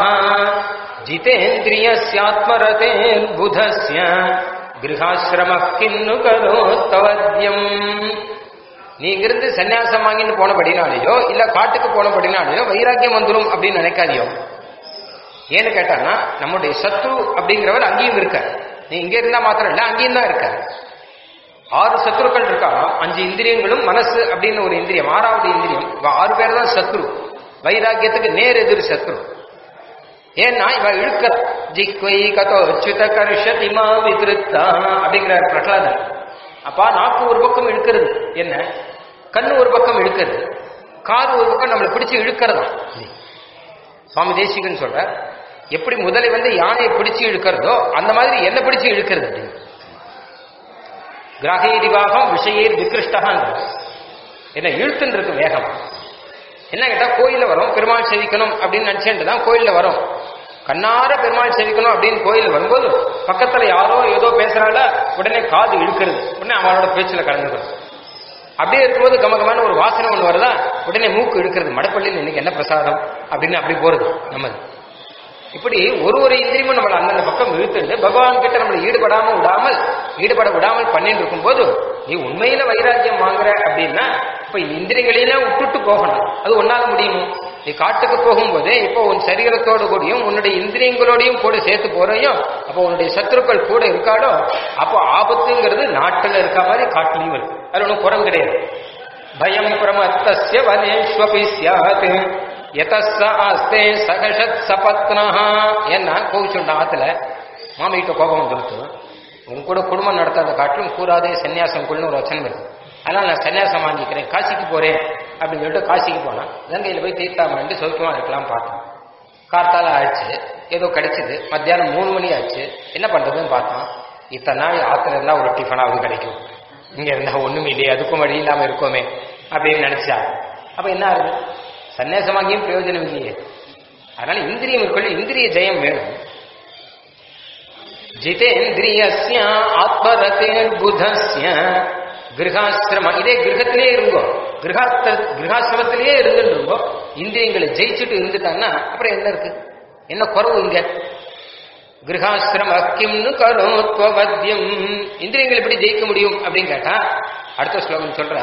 ஜிதேந்திரியஸ்யாத்மரதேர் புதஸ்ய கிரகாசிரம கின்னு கரோத்தவத்யம் நீங்க இருந்து சன்னியாசம் வாங்கிட்டு போனபடினாலேயோ இல்ல காட்டுக்கு போனபடினாலேயோ வைராக்கியம் வந்துடும் அப்படின்னு நினைக்காதியோ ஏன்னு கேட்டான்னா நம்முடைய சத்ரு அப்படிங்கிறவர் அங்கேயும் இருக்க நீ இங்க இருந்தா மாத்திரம் இல்ல அங்கேயும் தான் இருக்க ஆறு சத்ருக்கள் இருக்காங்க அஞ்சு இந்திரியங்களும் மனசு அப்படின்னு ஒரு இந்திரியம் ஆறாவது இந்திரியம் இவ ஆறு பேர் தான் சத்ரு வைராக்கியத்துக்கு நேர் எதிர் சத்ரு ஏன்னா இவ இழுக்கிற ஜிக்வை கதோ அச்சுத கர்ஷதிமா விதிருத்தா அப்படிங்கிறார் பிரகலாதன் அப்பா நாக்கு ஒரு பக்கம் இழுக்கிறது என்ன கண்ணு ஒரு பக்கம் இழுக்கிறது காது ஒரு பக்கம் நம்மளை பிடிச்சு இழுக்கிறதா சுவாமி தேசிகன் சொல்ற எப்படி முதலை வந்து யானையை பிடிச்சு இழுக்கிறதோ அந்த மாதிரி என்ன பிடிச்சு இழுக்கிறது அப்படின்னு கிரகேரிவாகம் விஷயர் விகிருஷ்டகான் என்ன இழுத்துன்னு இருக்கு வேகம் என்ன கேட்டா கோயில்ல வரும் பெருமாள் சேவிக்கணும் அப்படின்னு நினைச்சுட்டு தான் கோயில்ல வரும் கண்ணார பெருமாள் சேவிக்கணும் அப்படின்னு கோயில் வரும்போது பக்கத்துல யாரோ ஏதோ பேசுறால உடனே காது இழுக்கிறது உடனே அவளோட பேச்சுல கலந்துக்கிறது அப்படியே இருக்கும்போது கமகமான ஒரு வாசனை ஒன்று வருதா உடனே மூக்கு இழுக்கிறது மடப்பள்ளியில் இன்னைக்கு என்ன பிரசாதம் அப்படின்னு அப்படி போறது நம்மது இப்படி ஒரு ஒரு இந்திரியமும் நம்மளை அந்தந்த பக்கம் இழுத்துட்டு பகவான் கிட்ட நம்மளை ஈடுபடாம விடாமல் ஈடுபட விடாமல் பண்ணிட்டு இருக்கும்போது நீ உண்மையில வைராக்கியம் வாங்குற அப்படின்னா இப்ப இந்த இந்திரியங்களையெல்லாம் விட்டுட்டு போகணும் அது ஒன்னால முடியுமோ நீ காட்டுக்கு போகும்போது இப்போ உன் சரீரத்தோடு கூடயும் உன்னுடைய இந்திரியங்களோடையும் கூட சேர்த்து போறையும் அப்போ உன்னுடைய சத்துருக்கள் கூட இருக்காளோ அப்போ ஆபத்துங்கிறது நாட்டுல இருக்க மாதிரி காட்டுலையும் இருக்கு அது ஒன்றும் குறம் கிடையாது பயம் பிரமத்தஸ்ய வனேஷ்வபி சியாத் எதஸ்ஸ ஆஸ்தே சகஷத் சபத்னஹ என்ன கோவிச்சுண்ட ஆத்துல மாமிகிட்ட கோபம் வந்துருச்சு உன் கூட குடும்பம் நடத்தாத காட்டிலும் கூறாதே சன்னியாசம் கொள்ளும் ஒரு வச்சனம் இருக்கு அதனால நான் சன்னியாசம் வாங்கிக்கிறேன் காசிக்கு போறேன் அப்படின்னு சொல்லிட்டு காசிக்கு போனான் கங்கையில போய் தீர்த்தாமன்ட்டு சௌக்கியமா இருக்கலாம் பார்த்தோம் கார்த்தால ஆயிடுச்சு ஏதோ கிடைச்சது மத்தியானம் மூணு மணி ஆச்சு என்ன பண்றதுன்னு பார்த்தோம் இத்தனை நாள் ஆத்துல இருந்தா ஒரு டிஃபனாவது கிடைக்கும் இங்க இருந்தா ஒண்ணுமே இல்லையே அதுக்கும் வழி இல்லாம இருக்கோமே அப்படின்னு நினைச்சா அப்ப என்ன ஆகுது சன்னியாசம் வாங்கியும் பிரயோஜனம் இல்லையே அதனால இந்திரியம் இருக்குள்ள இந்திரிய ஜெயம் வேணும் ஜிதேந்திரியஸ்ய ஆத்மரதேர் புதஸ்ய கிரகாசிரம இதே கிரகத்திலே இருங்கோ கிரகாஸ்திர கிரகாசிரமத்திலேயே இருந்துட்டு இருங்கோ இந்திரியங்களை ஜெயிச்சுட்டு இருந்துட்டான்னா அப்புறம் என்ன இருக்கு என்ன குறவு இங்க கிரகாசிரம கிம்னு கரோத்வவத்தியம் இந்திரியங்கள் எப்படி ஜெயிக்க முடியும் அப்படின்னு கேட்டா அடுத்த ஸ்லோகம் சொல்ற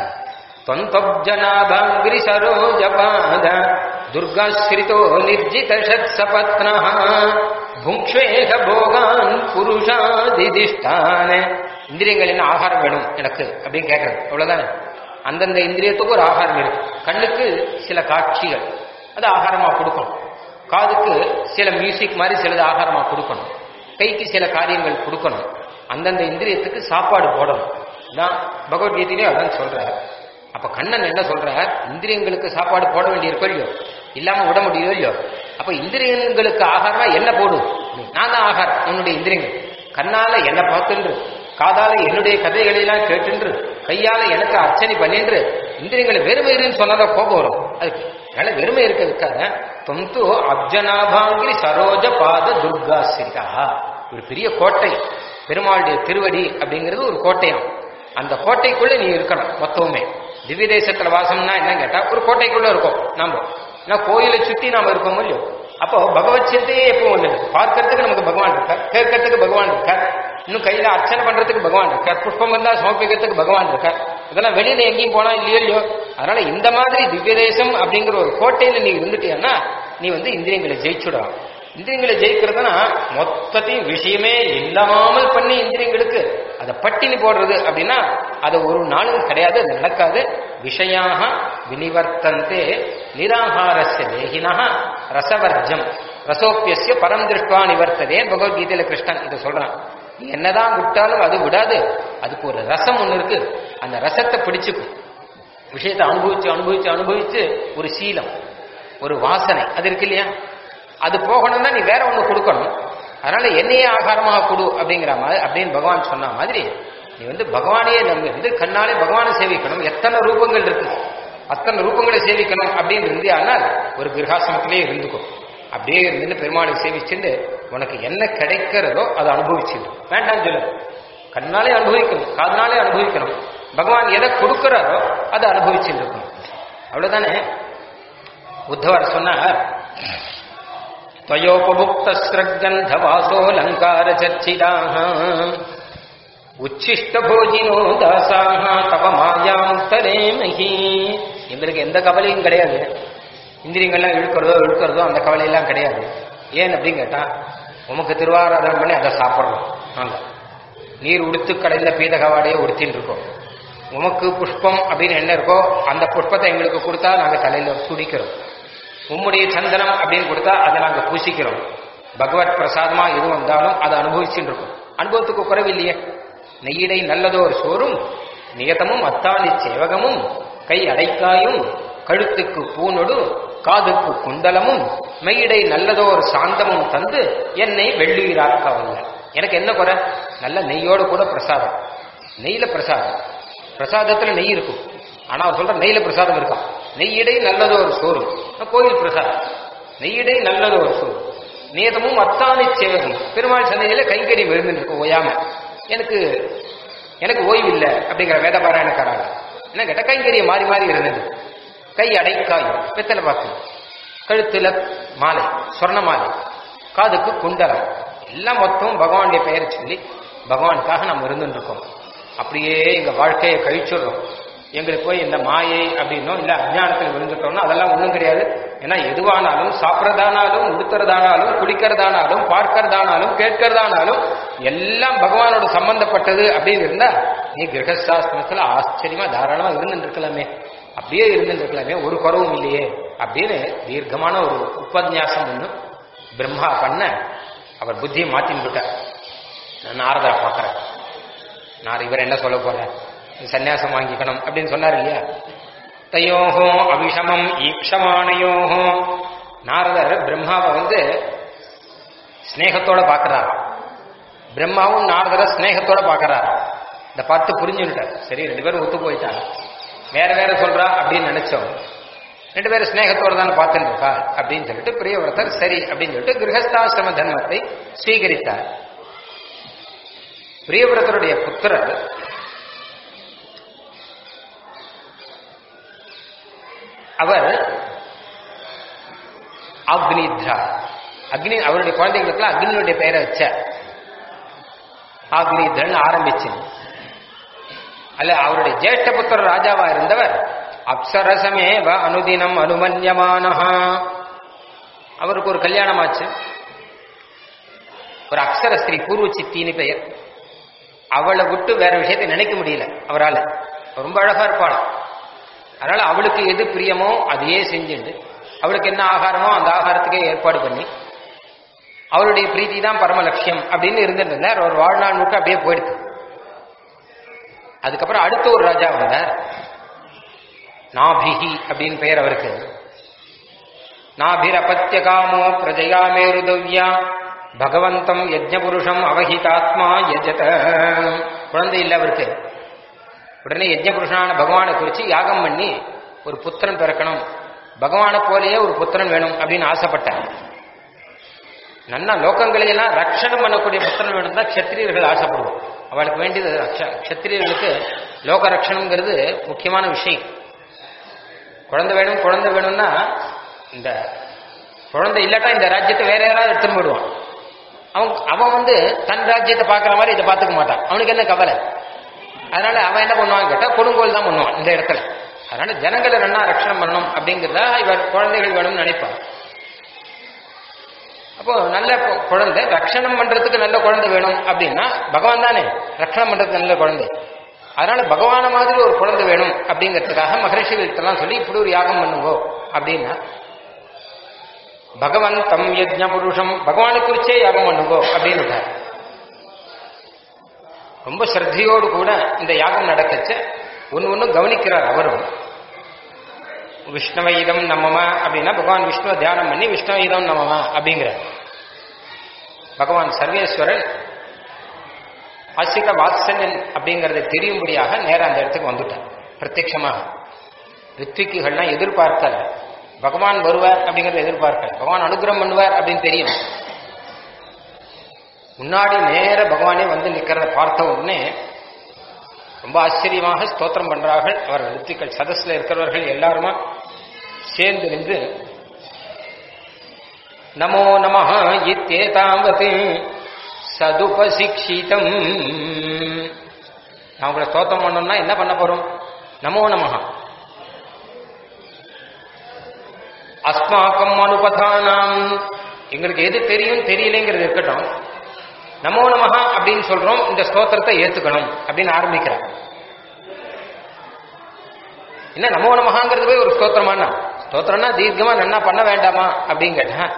தொந்தப்ஜனாபாங்கிரி சரோஜபாத துர்காஸ்ரிதோ நிர்ஜித ஷட் சபத்ன புங்க்ஷேக போகான் புருஷாதிதிஷ்டான இந்திரியங்கள் என்ன ஆகாரம் வேணும் எனக்கு அப்படின்னு கேட்கறது அவ்வளவுதானே அந்தந்த இந்திரியத்துக்கு ஒரு ஆகாரம் இருக்கு கண்ணுக்கு சில காட்சிகள் அது ஆகாரமா கொடுக்கணும் காதுக்கு சில மியூசிக் மாதிரி சிலது ஆகாரமா கொடுக்கணும் கைக்கு சில காரியங்கள் கொடுக்கணும் அந்தந்த இந்திரியத்துக்கு சாப்பாடு போடணும் தான் பகவத்கீதையிலே அதான் சொல்றார் அப்ப கண்ணன் என்ன சொல்றார் இந்திரியங்களுக்கு சாப்பாடு போட வேண்டியிருக்கோ இல்லையோ இல்லாம விட முடியோ இல்லையோ அப்ப இந்திரியங்களுக்கு ஆகாரமா என்ன போடும் நான் தான் ஆகாரம் என்னுடைய இந்திரியங்கள் கண்ணால என்ன பார்த்துன்று காதால என்னுடைய கதைகளை எல்லாம் கேட்டுன்று கையால எனக்கு அர்ச்சனை பண்ணின்று இந்திரியங்களை வெறுமை இருன்னு சொன்னதா கோபம் வரும் அதுக்கு அதனால வெறுமை இருக்க இருக்காத தொந்து அப்ஜனாபாங்கிரி சரோஜ பாத துர்காசிரிகா ஒரு பெரிய கோட்டை பெருமாளுடைய திருவடி அப்படிங்கிறது ஒரு கோட்டையாம் அந்த கோட்டைக்குள்ள நீ இருக்கணும் மொத்தமுமே திவ்ய தேசத்துல வாசம்னா என்ன கேட்டா ஒரு கோட்டைக்குள்ள இருக்கும் நாம ஏன்னா கோயிலை சுத்தி நாம இருக்கோம் இல்லையோ அப்போ பகவத் சிந்தையே எப்போ ஒண்ணு பார்க்கறதுக்கு நமக்கு பகவான் இருக்கார் கேட்கறதுக்கு பகவான் இருக்கார் இன்னும் கையில அர்ச்சனை பண்றதுக்கு பகவான் இருக்கார் புஷ்பம் வந்தா சமர்ப்பிக்கிறதுக்கு பகவான் இருக்கார் இதெல்லாம் வெளியில எங்கேயும் போனா இல்லையோ இல்லையோ அதனால இந்த மாதிரி திவ்ய தேசம் அப்படிங்கிற ஒரு கோட்டையில நீ இருந்துட்டியான்னா நீ வந்து இந்திரியங்களை ஜெயிச்சுடலாம் இந்திரியங்களை ஜெயிக்கிறதுனா மொத்தத்தையும் விஷயமே இல்லாமல் பண்ணி இந்திரியங்களுக்கு அதை பட்டினி போடுறது அப்படின்னா அது ஒரு நாளும் கிடையாது அது நடக்காது விஷயாக வினிவர்த்தந்தே நிராகாரஸ்ய தேகினா ரசவர்ஜம் ரசோப்பியசிய பரம் திருஷ்டுவா நிவர்த்ததே பகவத்கீதையில கிருஷ்ணன் இதை சொல்றான் நீ என்னதான் விட்டாலும் அது விடாது அதுக்கு ஒரு ரசம் ஒண்ணு இருக்கு அந்த ரசத்தை பிடிச்சுக்கும் விஷயத்தை அனுபவிச்சு அனுபவிச்சு அனுபவிச்சு ஒரு சீலம் ஒரு வாசனை அது இருக்கு இல்லையா அது போகணும்னா நீ வேற ஒண்ணு கொடுக்கணும் அதனால என்னையே ஆகாரமாக கொடு அப்படிங்கிற மாதிரி அப்படின்னு பகவான் சொன்ன மாதிரி நீ வந்து பகவானையே நம்பி வந்து கண்ணாலே பகவானை சேவிக்கணும் எத்தனை ரூபங்கள் இருக்கு அத்தனை ரூபங்களை சேவிக்கணும் அப்படின்னு இருந்தியானால் ஒரு கிரகாசனத்திலே இருந்துக்கும் அப்படியே இருந்து பெருமாளை சேவிச்சுட்டு உனக்கு என்ன கிடைக்கிறதோ அதை அனுபவிச்சுடு வேண்டாம் சொல்லு கண்ணாலே அனுபவிக்கணும் காதனாலே அனுபவிக்கணும் பகவான் எதை கொடுக்கிறாரோ அதை அனுபவிச்சுட்டு இருக்கணும் அவ்வளவுதானே உத்தவர் சொன்னார் त्वयोपभुक्तस्रग्गन्धवासोऽलङ्कारचर्चिताः உச்சிஷ்டபோஜினோ தாசாக தவ மாயாம் தரேமஹி எங்களுக்கு எந்த கவலையும் கிடையாது இந்திரியங்கள்லாம் இழுக்கிறதோ இழுக்கிறதோ அந்த கவலையெல்லாம் கிடையாது ஏன் அப்படின்னு கேட்டா உமக்கு திருவாராதனை பண்ணி அதை சாப்பிட்றோம் நாங்க நீர் உடுத்து கடைந்த பீதகவாடையே உடுத்தின்னு இருக்கோம் உமக்கு புஷ்பம் அப்படின்னு என்ன இருக்கோ அந்த புஷ்பத்தை எங்களுக்கு கொடுத்தா நாங்க தலையில குடிக்கிறோம் உம்முடைய சந்தனம் அப்படின்னு கொடுத்தா அதை நாங்க பூசிக்கிறோம் பகவத் பிரசாதமா எது வந்தாலும் அதை அனுபவிச்சுட்டு இருக்கோம் அனுபவத்துக்கு குறைவில்லையே நெய்யிடை நல்லதோர் சோறும் நியதமும் அத்தாலி சேவகமும் கை அடைக்காயும் கழுத்துக்கு பூனொடு காதுக்கு குண்டலமும் மெய்யிடை நல்லதோர் சாந்தமும் தந்து என்னை வெள்ளுயிராக்கவல்ல எனக்கு என்ன குறை நல்ல நெய்யோடு கூட பிரசாதம் நெய்யில பிரசாதம் பிரசாதத்துல நெய் இருக்கும் ஆனா அவர் சொல்ற நெய்யில பிரசாதம் இருக்கான் நெய்யிடை நல்லதோர் சோறு கோயில் பிரசாதம் நெய்யிடை நல்லதோர் சோறு நேதமும் அத்தானி சேவகம் பெருமாள் சந்தையில கைங்கறி விழுந்து இருக்கும் ஓயாம எனக்கு எனக்கு ஓய்வு இல்லை அப்படிங்கிற வேதபாராயணக்காராங்க என்ன கேட்ட கைங்கரிய மாறி மாறி இருந்தது கை அடைக்காயும் வெத்தலை பாக்கு கழுத்துல மாலை சொர்ண மாலை காதுக்கு குண்டலம் எல்லாம் மொத்தம் பகவானுடைய பெயரை சொல்லி பகவானுக்காக நம்ம இருந்துட்டு இருக்கோம் அப்படியே எங்க வாழ்க்கையை கழிச்சுடுறோம் எங்களுக்கு போய் இந்த மாயை அப்படின்னோ இல்ல அஜ்ஞானத்தில் விழுந்துட்டோம்னா அதெல்லாம் ஒண்ணும் கிடையாது ஏன்னா எதுவானாலும் சாப்பிட்றதானாலும் உடுத்துறதானாலும் குடிக்கிறதானாலும் பார்க்கறதானாலும் கேட்கறதானாலும் எல்லாம் பகவானோட சம்பந்தப்பட்டது அப்படின்னு இருந்தா நீ கிரகசாஸ்திரத்துல ஆச்சரியமா தாராளமா இருந்துட்டு இருக்கலாமே அப்படியே இருந்துட்டு இருக்கலாமே ஒரு குறவும் இல்லையே அப்படின்னு தீர்க்கமான ஒரு உபன்யாசம் ஒண்ணு பிரம்மா பண்ண அவர் புத்தியை மாத்தின்னு விட்டார் நான் நாரதரை பார்க்கறேன் நான் இவர் என்ன சொல்ல போறேன் சந்நியாசம் வாங்கிக்கணும் அப்படின்னு சொன்னார் இல்லையா தையோஹோ அபிஷமம் ஈக்ஷமானையோஹோ நாரதர் பிரம்மாவை வந்து ஸ்னேகத்தோட பார்க்கறாராம் பிரம்மாவும் நாரதரை ஸ்னேகத்தோட பார்க்கறாராம் இந்த பார்த்து புரிஞ்சுட்டார் சரி ரெண்டு பேரும் ஒத்து போயிட்டாங்க வேற வேற சொல்றா அப்படின்னு நினைச்சோம் ரெண்டு பேரும் ஸ்நேகத்தோட தானே பார்த்துட்டு இருக்கா அப்படின்னு சொல்லிட்டு பிரியவிரதர் சரி அப்படின்னு சொல்லிட்டு கிரகஸ்தாசிரம தர்மத்தை ஸ்வீகரித்தார் பிரியவிரதருடைய புத்திரர் அவர் அக்னித்ரா அக்னி அவருடைய குழந்தைகளுக்குலாம் அக்னியுடைய பெயரை வச்ச அக்னித்ரன் ஆரம்பிச்சு அல்ல அவருடைய ஜேஷ்ட புத்திரர் ராஜாவா இருந்தவர் அப்சரசமேவ அனுதினம் அனுமன்யமானஹா அவருக்கு ஒரு கல்யாணம் ஆச்சு ஒரு அக்ஷர ஸ்திரீ பூர்வ சித்தின்னு பெயர் அவளை விட்டு வேற விஷயத்தை நினைக்க முடியல அவரால் ரொம்ப அழகா இருப்பாளாம் அதனால அவளுக்கு எது பிரியமோ அதையே செஞ்சுண்டு அவளுக்கு என்ன ஆகாரமோ அந்த ஆகாரத்துக்கே ஏற்பாடு பண்ணி அவருடைய பிரீத்தி தான் பரம லட்சியம் அப்படின்னு இருந்துட்டு இருந்தார் அவர் வாழ்நாள் முழுக்க அப்படியே போயிடுது அதுக்கப்புறம் அடுத்த ஒரு ராஜா வந்தார் நாபிஹி அப்படின்னு பெயர் அவருக்கு நாபிரபத்திய காமோ பிரஜயா மேருதவ்யா பகவந்தம் யஜ்ஞபுருஷம் அவஹிதாத்மா யஜத குழந்தை இல்லை அவருக்கு உடனே யஜ்ஞபுருஷனான பகவானை குறித்து யாகம் பண்ணி ஒரு புத்திரன் பிறக்கணும் பகவானை போலேயே ஒரு புத்திரன் வேணும் அப்படின்னு ஆசைப்பட்டார் நன்னா லோகங்களையெல்லாம் ரட்சணம் பண்ணக்கூடிய புத்திரன் வேணும் தான் க்ஷத்திரியர்கள் ஆசைப்படுவோம் அவளுக்கு வேண்டியது ரக்ஷ- க்ஷத்திரியர்களுக்கு லோக ரட்சணம்ங்கிறது முக்கியமான விஷயம் குழந்தை வேணும் குழந்தை வேணும்னா இந்த குழந்தை இல்லாட்டா இந்த ராஜ்யத்தை வேற யாராவது எடுத்துன்னு போயிடுவான் அவன் அவன் வந்து தன் ராஜ்யத்தை பார்க்குற மாதிரி இதை பார்த்துக்க மாட்டான் அவனுக்கு என்ன கவலை அதனால அவன் என்ன பண்ணுவான்னு கேட்டா கொடுங்கோல் தான் பண்ணுவான் இந்த இடத்துல அதனால ஜனங்களை ரெண்டா ரட்சணம் பண்ணணும் அப்படிங்கிறதா இவர் குழந்தைகள் வேணும்னு நினைப்பான் அப்போ நல்ல கு- குழந்தை ரட்சணம் பண்றதுக்கு நல்ல குழந்தை வேணும் அப்படின்னா பகவான் தானே ரட்சணம் பண்றதுக்கு நல்ல குழந்தை அதனால பகவான மாதிரி ஒரு குழந்தை வேணும் அப்படிங்கிறதுக்காக மகரிஷிகளுக்கெல்லாம் சொல்லி இப்படி ஒரு யாகம் பண்ணுங்கோ அப்படின்னா பகவன் தம் யஜ்ஞ புருஷம் பகவானை குறிச்சே யாகம் பண்ணுங்கோ அப்படின்னு ரொம்ப ஸ்ரத்தையோடு கூட இந்த யாகம் நடக்கச்ச ஒன்று ஒன்று கவனிக்கிறார் அவரும் விஷ்ணவயிதம் நமம அப்படின்னா பகவான் விஷ்ணுவை தியானம் பண்ணி விஷ்ணவயிதம் நமம அப்படிங்கிறார் பகவான் சர்வேஸ்வரன் ஆசிக வாத்சல்யன் அப்படிங்கறதை தெரியும்படியாக நேரா அந்த இடத்துக்கு வந்துட்டார் பிரத்யட்சமாக ரித்விக்குகள்லாம் எதிர்பார்க்கல பகவான் வருவார் அப்படிங்கறத எதிர்பார்க்கல பகவான் அனுகிரகம் பண்ணுவார் அப்படின்னு தெரியும் முன்னாடி நேர பகவானே வந்து நிக்கிறத பார்த்த உடனே ரொம்ப ஆச்சரியமாக ஸ்தோத்திரம் பண்றார்கள் அவர் ரித்திகள் சதஸ்ல இருக்கிறவர்கள் எல்லாருமா சேர்ந்து நின்று நமோ நம இத்தேதாவது சதுபசிக்ஷிதம் நான் உங்களை ஸ்தோத்திரம் பண்ணோம்னா என்ன பண்ண போறோம் நமோ நமஹ அஸ்மாக்கம் அனுபதானாம் எங்களுக்கு எது தெரியும் தெரியலைங்கிறது இருக்கட்டும் நமோ நமஹ அப்படின்னு சொல்றோம் இந்த ஸ்தோத்திரத்தை ஏத்துக்கணும் அப்படின்னு ஆரம்பிக்கிறார் என்ன நமோ நமஹாங்கிறது போய் ஒரு ஸ்தோத்திரமானா ஸ்தோத்திரம்னா தீர்க்கமா நன்னா பண்ண வேண்டாமா அப்படின்னு கேட்டேன்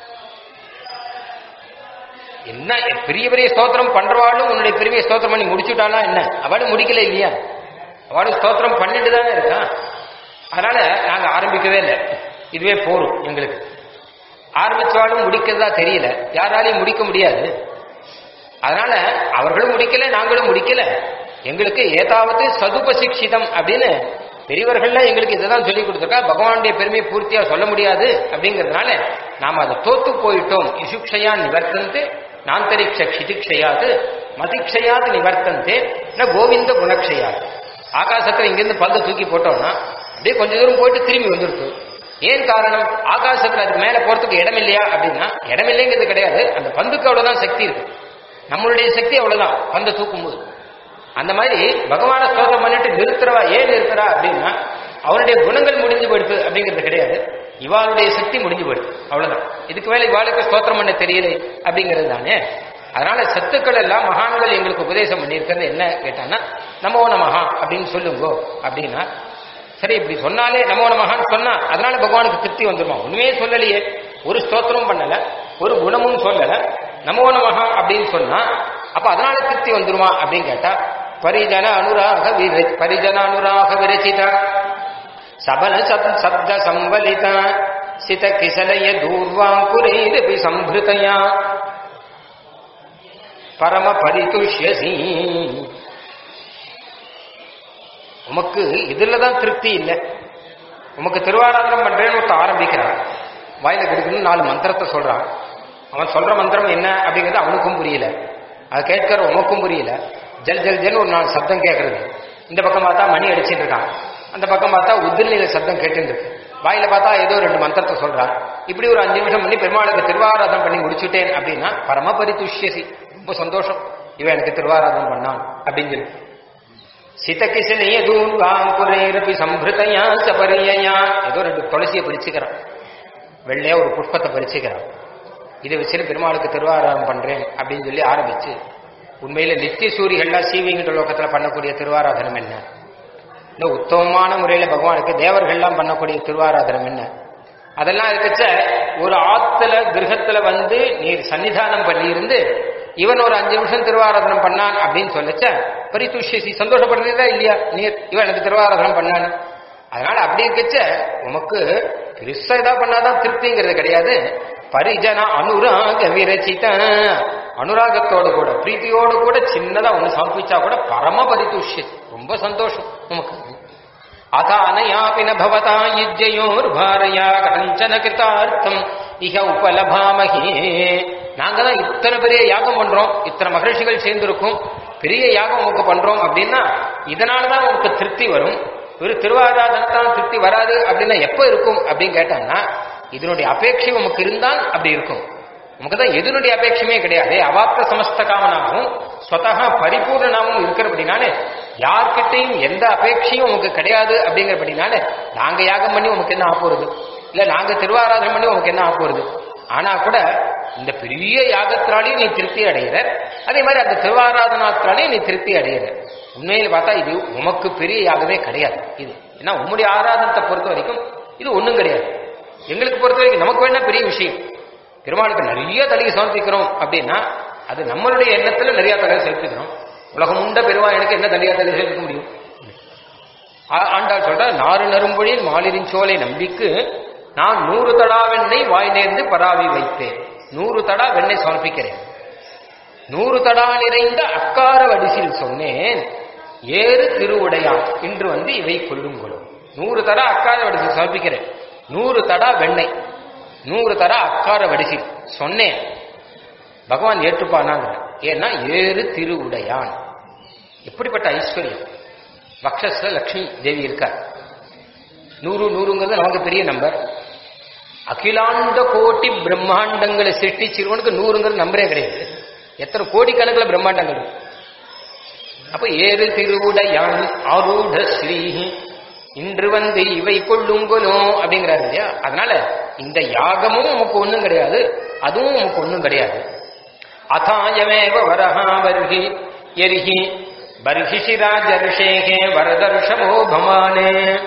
என்ன பெரிய பெரிய ஸ்தோத்திரம் பண்றவாளும் உன்னுடைய பெரிய ஸ்தோத்திரம் பண்ணி முடிச்சுட்டாளா என்ன அவளும் முடிக்கல இல்லையா அவளும் ஸ்தோத்திரம் பண்ணிட்டு தானே இருக்கான் அதனால நாங்க ஆரம்பிக்கவே இல்லை இதுவே போரும் எங்களுக்கு ஆரம்பிச்சவாளும் முடிக்கிறதா தெரியல யாராலையும் முடிக்க முடியாது அதனால அவர்களும் முடிக்கல நாங்களும் முடிக்கல எங்களுக்கு ஏதாவது சதுபசிக்ஷிதம் அப்படின்னு பெரியவர்கள்ல எங்களுக்கு இதைதான் சொல்லி கொடுத்துருக்கா பகவானுடைய பெருமையை பூர்த்தியா சொல்ல முடியாது அப்படிங்கிறதுனால நாம அதை தோத்து போயிட்டோம் இசுக்ஷயா நிவர்த்தந்து நாந்தரிக்ஷ க்ஷிதிக்ஷயாது மதிக்ஷயாது நிவர்த்தந்தே ந கோவிந்த குணக்ஷயாது ஆகாசத்துல இங்கிருந்து பல்ல தூக்கி போட்டோம்னா அப்படியே கொஞ்ச தூரம் போயிட்டு திரும்பி வந்துருக்கு ஏன் காரணம் ஆகாசத்துல அதுக்கு மேல போறதுக்கு இடம் இல்லையா அப்படின்னா இடம் இல்லைங்கிறது கிடையாது அந்த பந்துக்கு அவ்வளவுதான் சக்தி இருக்கு நம்மளுடைய சக்தி அவ்வளவுதான் பந்தை தூக்கும்போது அந்த மாதிரி பகவான ஸ்தோத்திரம் பண்ணிட்டு நிறுத்துறவா ஏன் நிறுத்துறா அப்படின்னா அவனுடைய குணங்கள் முடிஞ்சு போயிடுது அப்படிங்கிறது கிடையாது இவாளுடைய சக்தி முடிஞ்சு போயிடுது அவ்வளவுதான் இதுக்கு மேல இவாளுக்கு ஸ்தோத்திரம் பண்ண தெரியல அப்படிங்கிறது தானே அதனால சத்துக்கள் எல்லாம் மகான்கள் எங்களுக்கு உபதேசம் பண்ணியிருக்கிறது என்ன கேட்டான்னா நமோ நமஹா அப்படின்னு சொல்லுங்கோ அப்படின்னா சரி இப்படி சொன்னாலே நமோ நமகான்னு சொன்னா அதனால பகவானுக்கு திருப்தி வந்துருமா ஒண்ணுமே சொல்லலையே ஒரு ஸ்தோத்திரமும் பண்ணல ஒரு குணமும் சொல்லல நமோ நமஹா அப்படின்னு சொன்னா அப்ப அதனால திருப்தி வந்துருமா அப்படின்னு கேட்டா பரிஜன அனுராக விர பரிஜன அனுராக விரச்சிதா சபல சத் சப்த சம்பலித சித கிசலய தூர்வாங்குரைரபி சம்பிருதயா பரம பரிதுஷ்யசி உமக்கு இதுல தான் திருப்தி இல்லை உமக்கு திருவாராதனம் பண்றேன்னு ஒருத்தன் ஆரம்பிக்கிறான் வாயில கொடுக்கணும் நாலு மந்திரத்தை சொல்றான் அவன் சொல்ற மந்திரம் என்ன அப்படிங்கிறது அவனுக்கும் புரியல அதை கேட்கிற உமக்கும் புரியல ஜல் ஜல் ஜல் ஒரு நாலு சப்தம் கேட்கறது இந்த பக்கம் பார்த்தா மணி அடிச்சிட்டு இருக்கான் அந்த பக்கம் பார்த்தா உதிர்நீல சப்தம் கேட்டுட்டு இருக்கு வாயில பார்த்தா ஏதோ ரெண்டு மந்திரத்தை சொல்றான் இப்படி ஒரு அஞ்சு நிமிஷம் பண்ணி பெருமாளுக்கு திருவாராதனம் பண்ணி முடிச்சுட்டேன் அப்படின்னா பரம பரிதுஷ்யசி ரொம்ப சந்தோஷம் இவன் எனக்கு திருவாராதனம் பண்ணான் அப்படின்னு சொல்லி சிதகிசனைய தூர்வாங்குரேரபி சம்பிருதையா சபரியா ஏதோ ரெண்டு துளசியை பறிச்சுக்கிறான் வெள்ளையா ஒரு புஷ்பத்தை பறிச்சுக்கிறான் இதை வச்சுட்டு பெருமாளுக்கு திருவாராதனம் பண்றேன் அப்படின்னு சொல்லி ஆரம்பிச்சு உண்மையில நித்திய சூரிகள்லாம் சீவிங்கிற லோகத்துல பண்ணக்கூடிய திருவாராதனம் என்ன இந்த உத்தமமான முறையில பகவானுக்கு தேவர்கள்லாம் பண்ணக்கூடிய திருவாராதனம் என்ன அதெல்லாம் இருக்கச்ச ஒரு ஆத்துல கிரகத்துல வந்து நீர் சன்னிதானம் பண்ணி இருந்து இவன் ஒரு அஞ்சு நிமிஷம் திருவாராதனம் பண்ணான் அப்படின்னு சொல்லச்ச பரிதுஷ்யசி சந்தோஷப்படுறதா இல்லையா நீர் இவன் எனக்கு திருவாராதனம் பண்ணான் அதனால அப்படி இருக்கச்ச உமக்கு பெருசா இதா பண்ணாதான் திருப்திங்கிறது கிடையாது பரிஜன அனுராக விரச்சித அனுராகத்தோடு கூட பிரீத்தியோடு கூட சின்னதா ஒண்ணு சமர்ப்பிச்சா கூட பரம பரிதுஷ்யம் ரொம்ப சந்தோஷம் நமக்கு அதானயாபி நபவதா யுஜ்ஜயோர்பாரயா கஞ்சன கிருதார்த்தம் இக உபலபாமகே நாங்க தான் இத்தனை பெரிய யாகம் பண்றோம் இத்தனை மகிழ்ச்சிகள் சேர்ந்திருக்கும் பெரிய யாகம் உங்களுக்கு பண்றோம் அப்படின்னா இதனாலதான் உங்களுக்கு திருப்தி வரும் ஒரு திருவாராதனத்தான் திருப்தி வராது அப்படின்னா எப்ப இருக்கும் அப்படின்னு கேட்டாங்கன்னா இதனுடைய அபேட்சை உமக்கு இருந்தால் அப்படி இருக்கும் நமக்கு தான் எதனுடைய அபேட்சமே கிடையாது அவாப்த சமஸ்த காமனாகவும் ஸ்வதகா பரிபூர்ணனாகவும் இருக்கிறபடினாலே யார்கிட்டையும் எந்த அபேட்சையும் உமக்கு கிடையாது அப்படிங்கிறபடினால நாங்க யாகம் பண்ணி உமக்கு என்ன ஆப்போறது இல்ல நாங்க திருவாராதனம் பண்ணி உமக்கு என்ன ஆப்போறது ஆனா கூட இந்த பெரிய யாகத்தினாலையும் நீ திருப்தி அடைகிற அதே மாதிரி அந்த திருவாராதனாத்தினாலையும் நீ திருப்தி அடைகிற உண்மையில் பார்த்தா இது உமக்கு பெரிய யாகமே கிடையாது இது ஏன்னா உம்முடைய ஆராதனத்தை பொறுத்த வரைக்கும் இது ஒண்ணும் கிடையாது எங்களுக்கு பொறுத்த வரைக்கும் நமக்கு வேணா பெரிய விஷயம் பெருமாளுக்கு நிறைய தலையை சமர்ப்பிக்கிறோம் அப்படின்னா அது நம்மளுடைய எண்ணத்துல நிறைய தலையை செலுத்திக்கிறோம் உலகம் உண்ட பெருமா எனக்கு என்ன தனியா தலையை செலுத்த முடியும் ஆ- ஆண்டாள் சொல்ற நாறு நரும்பொழில் மாலிரின் சோலை நம்பிக்கு நான் நூறு தடா வெண்ணெய் வாய் நேர்ந்து பராவி வைத்தேன் நூறு தடா வெண்ணெய் சமர்ப்பிக்கிறேன் நூறு தடா நிறைந்த அக்கார வடிசில் சொன்னேன் ஏறு திருவுடையான் இன்று வந்து இவை கொள்ளும் நூறு தடா அக்கார வடிசில் சமர்ப்பிக்கிறேன் நூறு தடா வெண்ணெய் நூறு தடா அக்கார வடிசில் சொன்னேன் பகவான் ஏற்றுப்பானாங்க ஏன்னா ஏறு திருவுடையான் எப்படிப்பட்ட ஐஸ்வர்யம் வக்ஷஸ்ல லக்ஷ்மி தேவி இருக்கார் நூறு நூறுங்கிறது நமக்கு பெரிய நம்பர் அகிலாண்ட கோட்டி பிரம்மாண்டங்களை சிருஷ்டிச்சிருவனுக்கு நூறுங்கிறது நம்பரே கிடையாது எத்தனை கோடிக்கணக்கில் பிரம்மாண்டங்கள் இருக்கு அப்ப ஏறு திருவுடையான் ஆரூட ஸ்ரீ இன்று வந்து இவை கொள்ளுங்கொலோ அப்படிங்கிறாரு இல்லையா அதனால இந்த யாகமும் உமக்கு ஒண்ணும் கிடையாது அதுவும் உமக்கு ஒண்ணும் கிடையாது அதாயமேவ வரஹா வர்ஹி எரிஹி பர்ஹிஷி ராஜர்ஷேகே வரதர்ஷமோ பமானே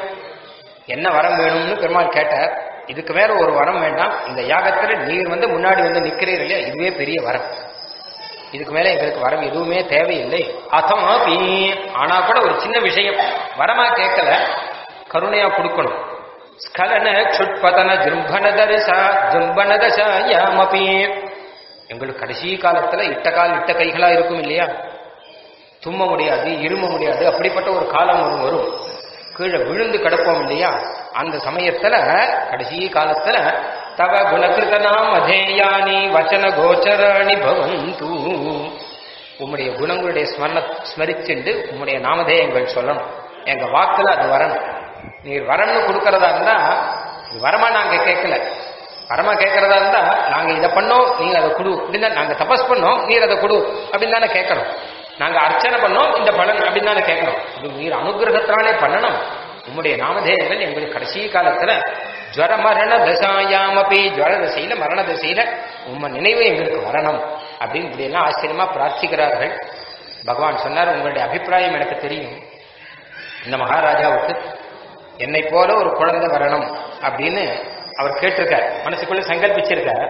என்ன வரம் வேணும்னு பெருமாள் கேட்டார் இதுக்கு மேல ஒரு வரம் வேண்டாம் இந்த யாகத்துல நீர் வந்து முன்னாடி வந்து நிக்கிறீர் இல்லையா இதுவே பெரிய வரம் இதுக்கு மேல எங்களுக்கு வரம் எதுவுமே தேவையில்லை அதமாபி ஆனா கூட ஒரு சின்ன விஷயம் வரமா கேட்கல கருணையா கொடுக்கணும் ஸ்கலன சுட்பதன ஜிம்பன தரிசா ஜிம்பன தசாயாமபி எங்களுக்கு கடைசி காலத்துல இட்ட கால் இட்ட கைகளா இருக்கும் இல்லையா தும்ம முடியாது இரும முடியாது அப்படிப்பட்ட ஒரு காலம் ஒன்று வரும் கீழே விழுந்து கிடப்போம் இல்லையா அந்த சமயத்துல கடைசி காலத்துல தவ குணகிருதனாம் அதேயானி வச்சன கோச்சராணி பவந்து உம்முடைய குணங்களுடைய ஸ்மரண ஸ்மரிச்சுண்டு உம்முடைய நாமதேயங்கள் சொல்லணும் எங்க வாக்குல அது வரணும் நீர் வரம்னு கொடுக்கறதா இருந்தா இது வரமா நாங்க கேட்கல வரமா கேட்கறதா இருந்தா நாங்க இதை பண்ணோம் நீங்க அதை கொடு அப்படின்னா நாங்க தபஸ் பண்ணோம் நீர் அதை கொடு அப்படின்னு தானே கேட்கணும் நாங்க அர்ச்சனை பண்ணோம் இந்த பலன் அப்படின்னு தானே கேட்கணும் இது நீர் அனுகிரகத்தினாலே பண்ணணும் உம்முடைய நாமதேயங்கள் எங்களுக்கு கடைசி காலத்துல ஜுவர மரண தசாயாமபி ஜுவர தசையில மரண தசையில உம்ம நினைவு எங்களுக்கு வரணும் அப்படின்னு இப்படி எல்லாம் ஆச்சரியமா பிரார்த்திக்கிறார்கள் பகவான் சொன்னார் உங்களுடைய அபிப்பிராயம் எனக்கு தெரியும் இந்த மகாராஜாவுக்கு என்னை போல ஒரு குழந்தை வரணும் அப்படின்னு அவர் கேட்டிருக்கார் மனசுக்குள்ள சங்கல்பிச்சிருக்கார்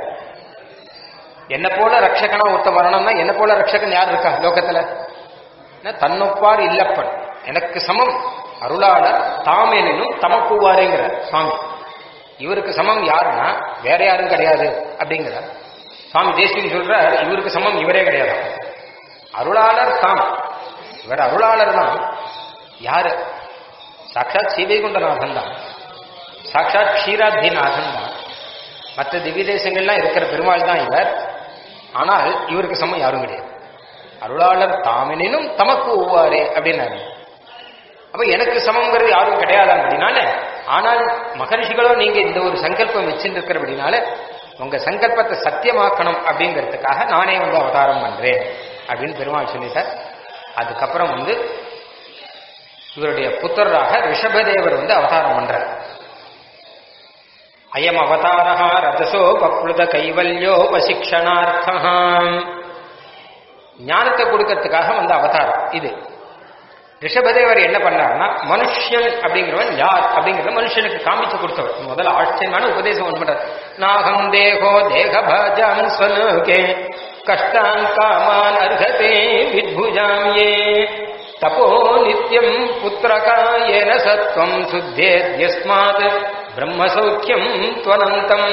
என்ன போல ரட்சகனா ஒருத்த வரணும்னா என்ன போல ரட்சகன் யார் இருக்கா லோகத்துல என்ன தன்னொப்பார் இல்லப்பன் எனக்கு சமம் அருளாளர் தாமேனும் தமக்குவாரேங்கிற சுவாமி இவருக்கு சமம் யாருன்னா வேற யாரும் கிடையாது அப்படிங்கிறார் சுவாமி தேசிகன் சொல்றார் இவருக்கு சமம் இவரே கிடையாது அருளாளர் தாம் இவர் அருளாளர் தான் யாரு சாட்சாத் சீவைகுண்டநாதன் தான் சாட்சாத் க்ஷீராத்திநாதன் தான் மற்ற திவ்ய தேசங்கள்லாம் இருக்கிற பெருமாள் தான் இவர் ஆனால் இவருக்கு சமம் யாரும் கிடையாது அருளாளர் தாமெனினும் தமக்கு ஒவ்வாரே அப்படின்னாரு அப்ப எனக்கு சமங்கிறது யாரும் கிடையாது அப்படின்னால ஆனால் மகர்ஷிகளோ நீங்க இந்த ஒரு சங்கல்பம் வச்சுட்டு இருக்கிறபடினால உங்க சங்கல்பத்தை சத்தியமாக்கணும் அப்படிங்கிறதுக்காக நானே வந்து அவதாரம் பண்றேன் அப்படின்னு பெருமாள் சொல்லிட்டார் அதுக்கப்புறம் வந்து இவருடைய புத்தராக ரிஷபதேவர் வந்து அவதாரம் பண்றார் அயம் அவதாரா ரஜசோ பப்ளுத கைவல்யோபசிக்ஷணார்த்தம் ஞானத்தை கொடுக்கறதுக்காக வந்த அவதாரம் இது ரிஷபதேவர் என்ன பண்ணார்னா மனுஷன் அப்படிங்கிறவன் யார் அப்படிங்கிறத மனுஷனுக்கு காமிச்சு கொடுத்தவர் முதல்ல ஆச்சரியமான உபதேசம் ஒன்று பண்றார் நாகம் தேகோ தேகபாஜாம் ஸ்வலோகே கஷ்டான் காமான் அர்ஹதே வித்புஜாமியே தபோ நித்யம் புத்திரகாயேன சத்வம் சுத்தேத்யஸ்மாத் பிரம்மசௌக்கியம் துவனந்தம்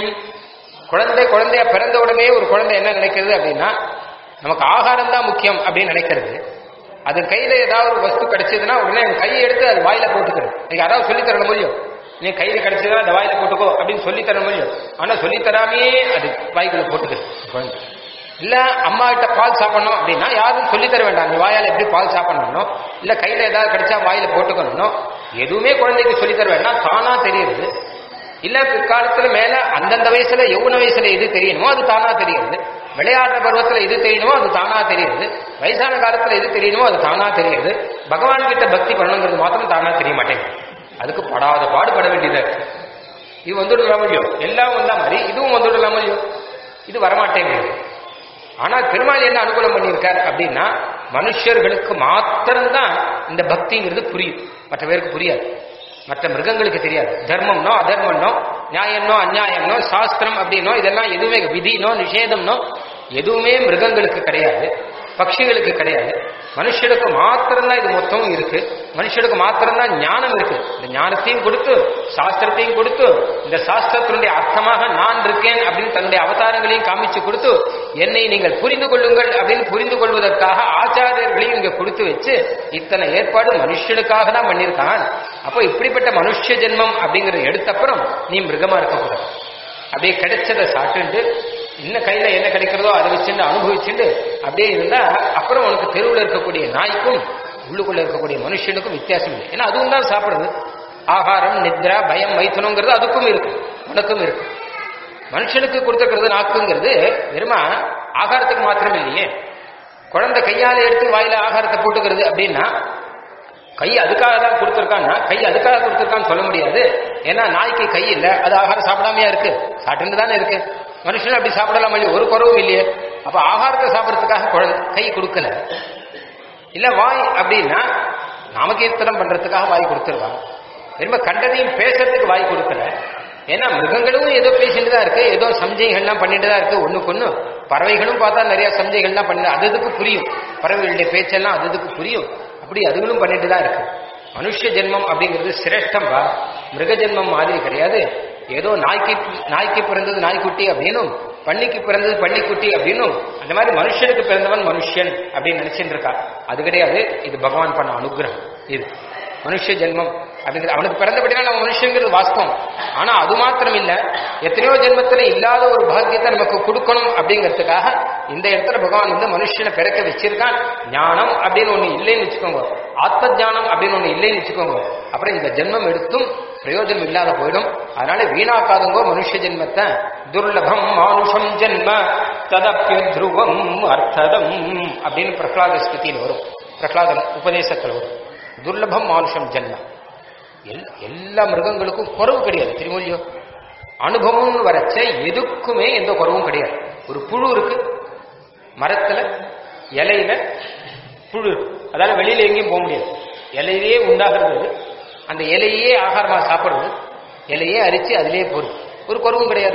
குழந்தை குழந்தைய பிறந்த உடனே ஒரு குழந்தை என்ன நினைக்கிறது அப்படின்னா நமக்கு ஆகாரம் தான் முக்கியம் அப்படின்னு நினைக்கிறது அது கையில ஏதாவது ஒரு வஸ்து கிடைச்சதுன்னா உடனே என் கையை எடுத்து அது வாயில போட்டுக்கிறது நீங்க யாராவது சொல்லி தரணும் முடியும் நீ கையில கிடைச்சதுன்னா அந்த வாயில போட்டுக்கோ அப்படின்னு சொல்லி தர முடியும் ஆனா சொல்லி தராமே அது வாய்க்குள்ள போட்டுக்கிறது குழந்தை இல்ல அம்மா கிட்ட பால் சாப்பிடணும் அப்படின்னா யாரும் சொல்லி தர வேண்டாம் நீ வாயால எப்படி பால் சாப்பிடணும் இல்ல கையில ஏதாவது கிடைச்சா வாயில போட்டுக்கணும் எதுவுமே குழந்தைக்கு சொல்லி தர வேண்டாம் தானா தெரியுது இல்ல பிற்காலத்துல மேல அந்தந்த வயசுல எவ்வளவு வயசுல எது தெரியணுமோ அது தானா தெரியுது விளையாடுற பருவத்துல எது தெரியணுமோ அது தானா தெரியுது வயசான காலத்துல எது தெரியணுமோ அது தானா தெரியுது பகவான் கிட்ட பக்தி பண்ணணுங்கிறது மாத்திரம் தானா தெரிய மாட்டேங்குது அதுக்கு படாத பாடுபட வேண்டியது இருக்கு. இது வந்துடலாம் முடியும் எல்லாம் வந்தா மாதிரி இதுவும் வந்துடலாம் முடியும் இது வரமாட்டேங்குது ஆனா பெருமாள் என்ன அனுகூலம் பண்ணியிருக்கார் அப்படின்னா மனுஷர்களுக்கு மாத்திரம்தான் இந்த பக்திங்கிறது புரியும் மற்ற பேருக்கு புரியாது மற்ற மிருகங்களுக்கு தெரியாது தர்மம்னோ அதர்மம்னோ நியாயம்னோ அநியாயம்னோ சாஸ்திரம் அப்படின்னோ இதெல்லாம் எதுவுமே விதினோ நிஷேதம்னோ எதுவுமே மிருகங்களுக்கு கிடையாது பட்சிகளுக்கு கிடையாது மனுஷனுக்கு மாத்திரம்தான் இது மொத்தமும் இருக்கு மனுஷனுக்கு மாத்திரம்தான் ஞானம் இருக்கு இந்த ஞானத்தையும் கொடுத்து சாஸ்திரத்தையும் கொடுத்து இந்த சாஸ்திரத்தினுடைய அர்த்தமாக நான் இருக்கேன் அப்படின்னு தன்னுடைய அவதாரங்களையும் காமிச்சு கொடுத்து என்னை நீங்கள் புரிந்து கொள்ளுங்கள் அப்படின்னு புரிந்து கொள்வதற்காக ஆச்சாரியர்களையும் இங்க கொடுத்து வச்சு இத்தனை ஏற்பாடு மனுஷனுக்காக தான் பண்ணியிருக்கான் அப்போ இப்படிப்பட்ட மனுஷ ஜென்மம் அப்படிங்கறத எடுத்தப்புறம் நீ மிருகமா இருக்கக்கூடாது அப்படியே கிடைச்சதை சாப்பிட்டு இன்னும் கையில என்ன கிடைக்கிறதோ அதை வச்சுட்டு அனுபவிச்சுட்டு அப்படியே இருந்தா அப்புறம் உனக்கு தெருவில் இருக்கக்கூடிய நாய்க்கும் உள்ளுக்குள்ள இருக்கக்கூடிய மனுஷனுக்கும் வித்தியாசம் இல்லை ஏன்னா அதுவும் தான் சாப்பிடுறது ஆகாரம் நித்ரா பயம் மைத்துனங்கிறது அதுக்கும் இருக்கு உனக்கும் இருக்கு மனுஷனுக்கு கொடுத்துக்கிறது நாக்குங்கிறது வெறுமா ஆகாரத்துக்கு மாத்திரம் இல்லையே குழந்தை கையால எடுத்து வாயில ஆகாரத்தை போட்டுக்கிறது அப்படின்னா கை அதுக்காக தான் கொடுத்துருக்கான்னா கை அதுக்காக கொடுத்துருக்கான்னு சொல்ல முடியாது ஏன்னா நாய்க்கு கை இல்ல அது ஆகாரம் சாப்பிடாமையா இருக்கு சாப்பிட்டு தானே இருக்கு மனுஷன் அப்படி சாப்பிடலாம் இல்லையே ஒரு குறவும் இல்லையே அப்ப ஆகாரத்தை சாப்பிடறதுக்காக குழந்தை கை கொடுக்கல இல்ல வாய் அப்படின்னா நாமகீர்த்தனம் பண்றதுக்காக வாய் கொடுத்துருக்காங்க திரும்ப கண்டதையும் பேசுறதுக்கு வாய் கொடுக்கல ஏன்னா மிருகங்களும் ஏதோ பேசிட்டு தான் இருக்கு ஏதோ சம்ஜைகள்லாம் பண்ணிட்டு தான் இருக்கு ஒண்ணுக்கு ஒண்ணு பறவைகளும் பார்த்தா நிறைய சம்ஜைகள்லாம் பண்ணி அது அதுக்கு புரியும் பறவைகளுடைய பேச்செல்லாம் அது அதுக்கு புரியும் அப்படி அதுகளும் பண்ணிட்டு தான் இருக்கு மனுஷ ஜென்மம் அப்படிங்கிறது சிரேஷ்டம்பா மிருக ஜென்மம் மாதிரி கிடையாது ஏதோ நாய்க்கு நாய்க்கு பிறந்தது நாய்க்குட்டி அப்படின்னும் பன்னிக்கு பிறந்தது பன்னிக்குட்டி அப்படின்னும் அந்த மாதிரி மனுஷனுக்கு பிறந்தவன் மனுஷன் அப்படின்னு நினைச்சிட்டு இருக்கா அது கிடையாது இது பகவான் பண்ண அனுகிரகம் இது மனுஷ ஜென்மம் அப்படிங்கிறது அவனுக்கு பிறந்தபடினா நம்ம மனுஷங்கிறது வாஸ்தவம் ஆனா அது மாத்திரம் இல்ல எத்தனையோ ஜென்மத்துல இல்லாத ஒரு பாக்கியத்தை நமக்கு கொடுக்கணும் அப்படிங்கிறதுக்காக இந்த இடத்துல பகவான் வந்து மனுஷனை பிறக்க வச்சிருக்கான் ஞானம் அப்படின்னு ஒண்ணு இல்லைன்னு வச்சுக்கோங்க ஆத்ம ஞானம் அப்படின்னு ஒண்ணு இல்லைன்னு வச்சுக்கோங்க அப்புறம் இந்த ஜென்மம் எடுத்தும் பிரயோஜனம் இல்லாத போயிடும் அதனால வீணாக்காதங்கோ மனுஷ ஜென்மத்தை துர்லபம் மானுஷம் ஜென்ம ததப்பிய துருவம் அர்த்ததம் அப்படின்னு பிரகலாத ஸ்திதியில் வரும் பிரகலாதம் உபதேசத்தில் வரும் துர்லபம் மானுஷம் ஜென்மம் எல்- எல்லா மிருகங்களுக்கும் குறவு கிடையாது திருமொழியோ அனுபவம்னு வரச்ச எதுக்குமே எந்த குறவும் கிடையாது ஒரு புழு இருக்கு மரத்துல இலையில புழு இருக்கு. அதால வெளியில எங்கேயும் போக முடியாது இலையிலேயே உண்டாகிறது அது. அந்த இலையே ஆகாரமா சாப்பிடுறது இலையே அரிச்சு அதிலேயே போறது ஒரு குறவும் கிடையாது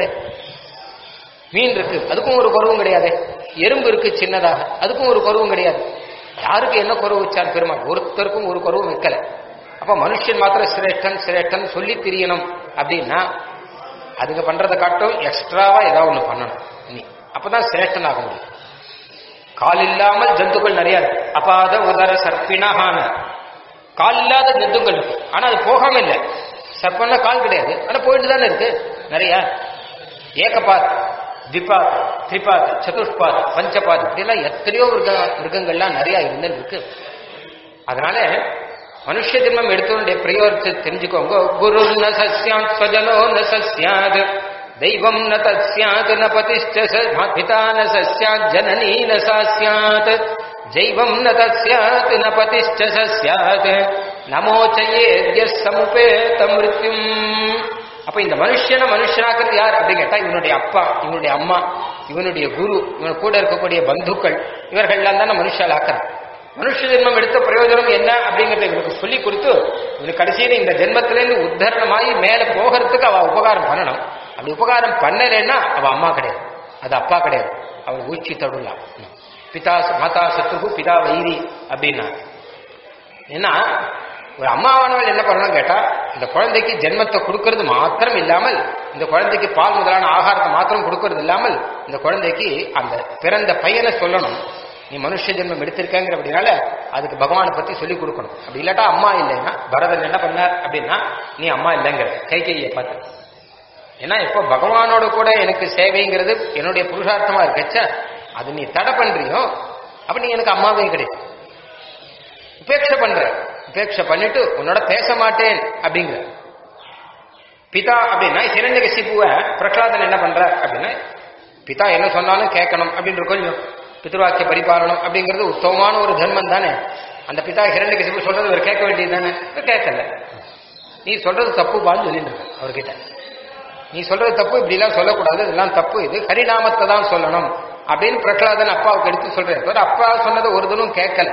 மீன் இருக்கு அதுக்கும் ஒரு குறவும் கிடையாது எறும்பு இருக்கு சின்னதாக அதுக்கும் ஒரு குறவும் கிடையாது யாருக்கு என்ன குறவு வச்சார் பெருமாள் ஒருத்தருக்கும் ஒரு குறவும் வைக்கல அப்ப மனுஷன் மாத்திரம் சிரேஷ்டன் சிரேஷ்டன் சொல்லி திரியணும் அப்படின்னா அதுக்கு பண்றதை காட்டும் எக்ஸ்ட்ராவா ஏதாவது ஒண்ணு பண்ணணும் நீ அப்பதான் சிரேஷ்டன் ஆக முடியும் கால் இல்லாமல் ஜந்துக்கள் நிறைய இருக்கு அபாத உதர சர்ப்பினஹான கால் இல்லாத ஜந்துக்கள் இருக்கு ஆனா அது போகாம இல்லை சர்ப்பம்னா கால் கிடையாது ஆனா போயிட்டு தானே இருக்கு நிறைய ஏகபாத் திபாத் திரிபாத் சதுஷ்பாத் பஞ்சபாத் இப்படிலாம் எத்தனையோ மிருக மிருகங்கள்லாம் நிறைய இருந்துன்னு இருக்கு அதனால மனுஷ ஜென்மம் எடுத்தவனுடைய பிரயோஜனத்தை தெரிஞ்சுக்கோங்க குரு ந சஸ்யாத் ஸ்வஜனோ ந சஸ்யாத் தெய்வம் ந தஸ்யாத் ந பதிஷ்ட ச- பிதா ந சஸ்யாத் ஜனனி ந சாஸ்யாத் ஜைவம் ந தஸ்யாத் ந பதிஷ்ட சஸ்யாத் நமோச்சயேத்ய சமுபேத மிருத்யும் அப்ப இந்த மனுஷனை மனுஷனாக்குறது யார் அப்படின்னு கேட்டா இவனுடைய அப்பா இவனுடைய அம்மா இவனுடைய குரு இவன் கூட இருக்கக்கூடிய பந்துக்கள் இவர்கள்லாம் தானே மனுஷால் ஆக்குறான் மனுஷ ஜென்மம் எடுத்த பிரயோஜனம் என்ன அப்படிங்கறத இவனுக்கு சொல்லி கொடுத்து இவனுக்கு கடைசியில இந்த ஜென்மத்திலேருந்து உத்தரணமாகி மேல போகிறதுக்கு அவ உபகாரம் பண்ணணும் அப்படி உபகாரம் பண்ணலைன்னா அவ அம்மா கிடையாது அது அப்பா கிடையாது அவன் ஊச்சி தடுலாம் பிதா மாதா சத்துகு பிதா வைரி அப்படின்னா ஏன்னா ஒரு அம்மாவானவள் என்ன பண்ணணும் கேட்டா இந்த குழந்தைக்கு ஜென்மத்தை கொடுக்கறது மாத்திரம் இல்லாமல் இந்த குழந்தைக்கு பால் முதலான ஆகாரத்தை மாத்திரம் கொடுக்கறது இல்லாமல் இந்த குழந்தைக்கு அந்த பிறந்த பையனை சொல்லணும் நீ மனுஷ ஜென்மம் எடுத்திருக்கங்கிற அப்படின்னால அதுக்கு பகவானை பத்தி சொல்லி கொடுக்கணும் அப்படி இல்லாட்டா அம்மா இல்லைன்னா பரதன் என்ன பண்ணார் அப்படின்னா நீ அம்மா இல்லைங்கிற கை கையை பார்த்து ஏன்னா இப்போ பகவானோட கூட எனக்கு சேவைங்கிறது என்னுடைய புருஷார்த்தமா இருக்கச்ச அது நீ தடை பண்றியோ அப்ப நீ எனக்கு அம்மாவே கிடையாது உபேட்சை பண்ற உபேட்சை பண்ணிட்டு உன்னோட பேச மாட்டேன் அப்படிங்கிற பிதா அப்படின்னா ஹிரண்யகசிபுவை பிரகலாதன் என்ன பண்ற அப்படின்னா பிதா என்ன சொன்னாலும் கேட்கணும் அப்படின்னு கொஞ்சம் பித்ருவாக்கிய பரிபாலனம் அப்படிங்கிறது உத்தமமான ஒரு தர்மம் தானே அந்த பிதா ஹிரண்யகசிபு சொல்றது இவர் கேட்க வேண்டியது தானே இவர் கேட்கல நீ சொல்றது தப்பு பான்னு சொல்லிட்டு இருக்க அவர்கிட்ட நீ சொல்றது தப்பு இப்படி எல்லாம் சொல்லக்கூடாது இதெல்லாம் தப்பு இது ஹரிநாமத்தை தான் சொல்லணும் அப்படின்னு பிரகலாதன் அப்பாவுக்கு எடுத்து சொல்றாரு தவிர அப்பா சொன்னதை ஒரு தினம் கேட்கல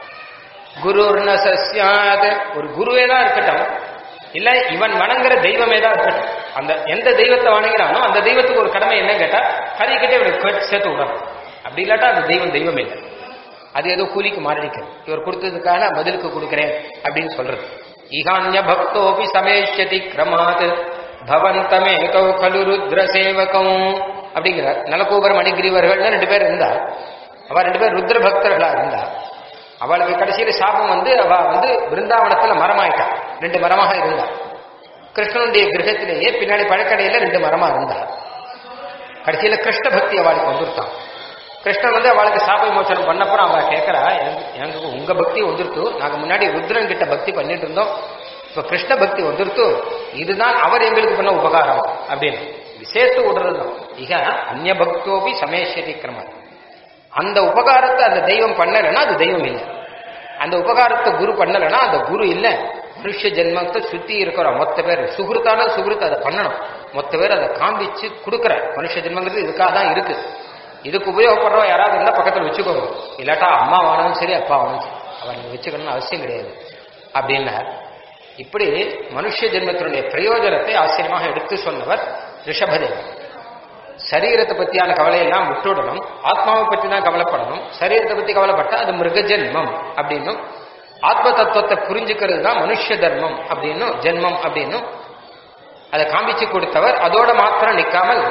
குரு சஸ்யாத் ஒரு குருவே தான் இருக்கட்டும் இல்ல இவன் வணங்குற தெய்வமே தான் இருக்கட்டும் அந்த எந்த தெய்வத்தை வணங்குறானோ அந்த தெய்வத்துக்கு ஒரு கடமை என்ன கேட்டா ஹரிக்கிட்ட இவனுக்கு சேர்த்து விடணும் அப்படி இல்லாட்டா அந்த தெய்வம் தெய்வம் இல்லை அது ஏதோ கூலிக்கு மாரடிக்கிறது இவர் கொடுத்ததுக்காக நான் பதிலுக்கு கொடுக்கிறேன் அப்படின்னு சொல்றது ஈகான்ய பக்தோபி சமேஷதி கிரமாத் பவந்தமேகௌ கலு ருத்ர சேவகம் அப்படிங்கிறார் நலகூபர் மணிகிரிவர்கள்னு ரெண்டு பேர் இருந்தா அவ ரெண்டு பேர் ருத்ர பக்தர்களா இருந்தா அவளுக்கு கடைசியில சாபம் வந்து அவ வந்து பிருந்தாவனத்துல மரமாயிட்டா ரெண்டு மரமாக இருந்தா கிருஷ்ணனுடைய கிரகத்திலேயே பின்னாடி பழக்கடையில ரெண்டு மரமா இருந்தா கடைசியில கிருஷ்ண பக்தி அவளுக்கு வந்துருத்தான் கிருஷ்ணன் வந்து அவளுக்கு சாப விமோசனம் பண்ணப்புறம் அவ கேட்கறா "எனக்கு- எனக்கு உங்க பக்தி வந்துருத்து நாங்க முன்னாடி ருத்ரன் கிட்ட பக்தி பண்ணிட்டு இருந்தோம் இப்ப கிருஷ்ண பக்தி வந்துருத்து இதுதான் அவர் எங்களுக்கு பண்ண உபகாரம் அப்படின்னு இது சேர்த்து விடுறதுதான் இக அந்நிய பக்தோபி சமேஷதி கிரமம் அந்த உபகாரத்தை அந்த தெய்வம் பண்ணலைன்னா அது தெய்வம் இல்லை அந்த உபகாரத்தை குரு பண்ணலைன்னா அந்த குரு இல்லை மனுஷ ஜென்மத்தை சுத்தி இருக்கிற மொத்த பேர் சுகிருத்தான சுகிருத்து அதை பண்ணணும் மொத்த பேர் அதை காண்பிச்சு கொடுக்குற மனுஷ ஜென்மங்கிறது இதுக்காக தான் இருக்கு இதுக்கு உபயோகப்படுறவன் யாராவது இருந்தால் பக்கத்தில் வச்சுக்கோங்க இல்லாட்டா அம்மா வாங்கணும் சரி அப்பா வாங்கணும் சரி அவன் நீங்க வச்சுக்கணும்னு அவசியம் கிடையாது அப்படின்னார் இப்படி மனுஷ ஜென்மத்தினுடைய பிரயோஜனத்தை ஆச்சரியமாக எடுத்து சொன்னவர் ரிஷபதேவர் சரீரத்தை பத்தியான கவலையெல்லாம் விட்டுடணும் ஆத்மாவை பத்தி தான் கவலைப்படணும் சரீரத்தை பத்தி கவலைப்பட்டா அது மிருக ஜென்மம் அப்படின்னும் ஆத்ம தத்துவத்தை புரிஞ்சுக்கிறது தான் மனுஷ தர்மம் அப்படின்னும் ஜென்மம் அப்படின்னும் அதை காமிச்சு கொடுத்தவர் அதோட மாத்திரம் நிக்காமல்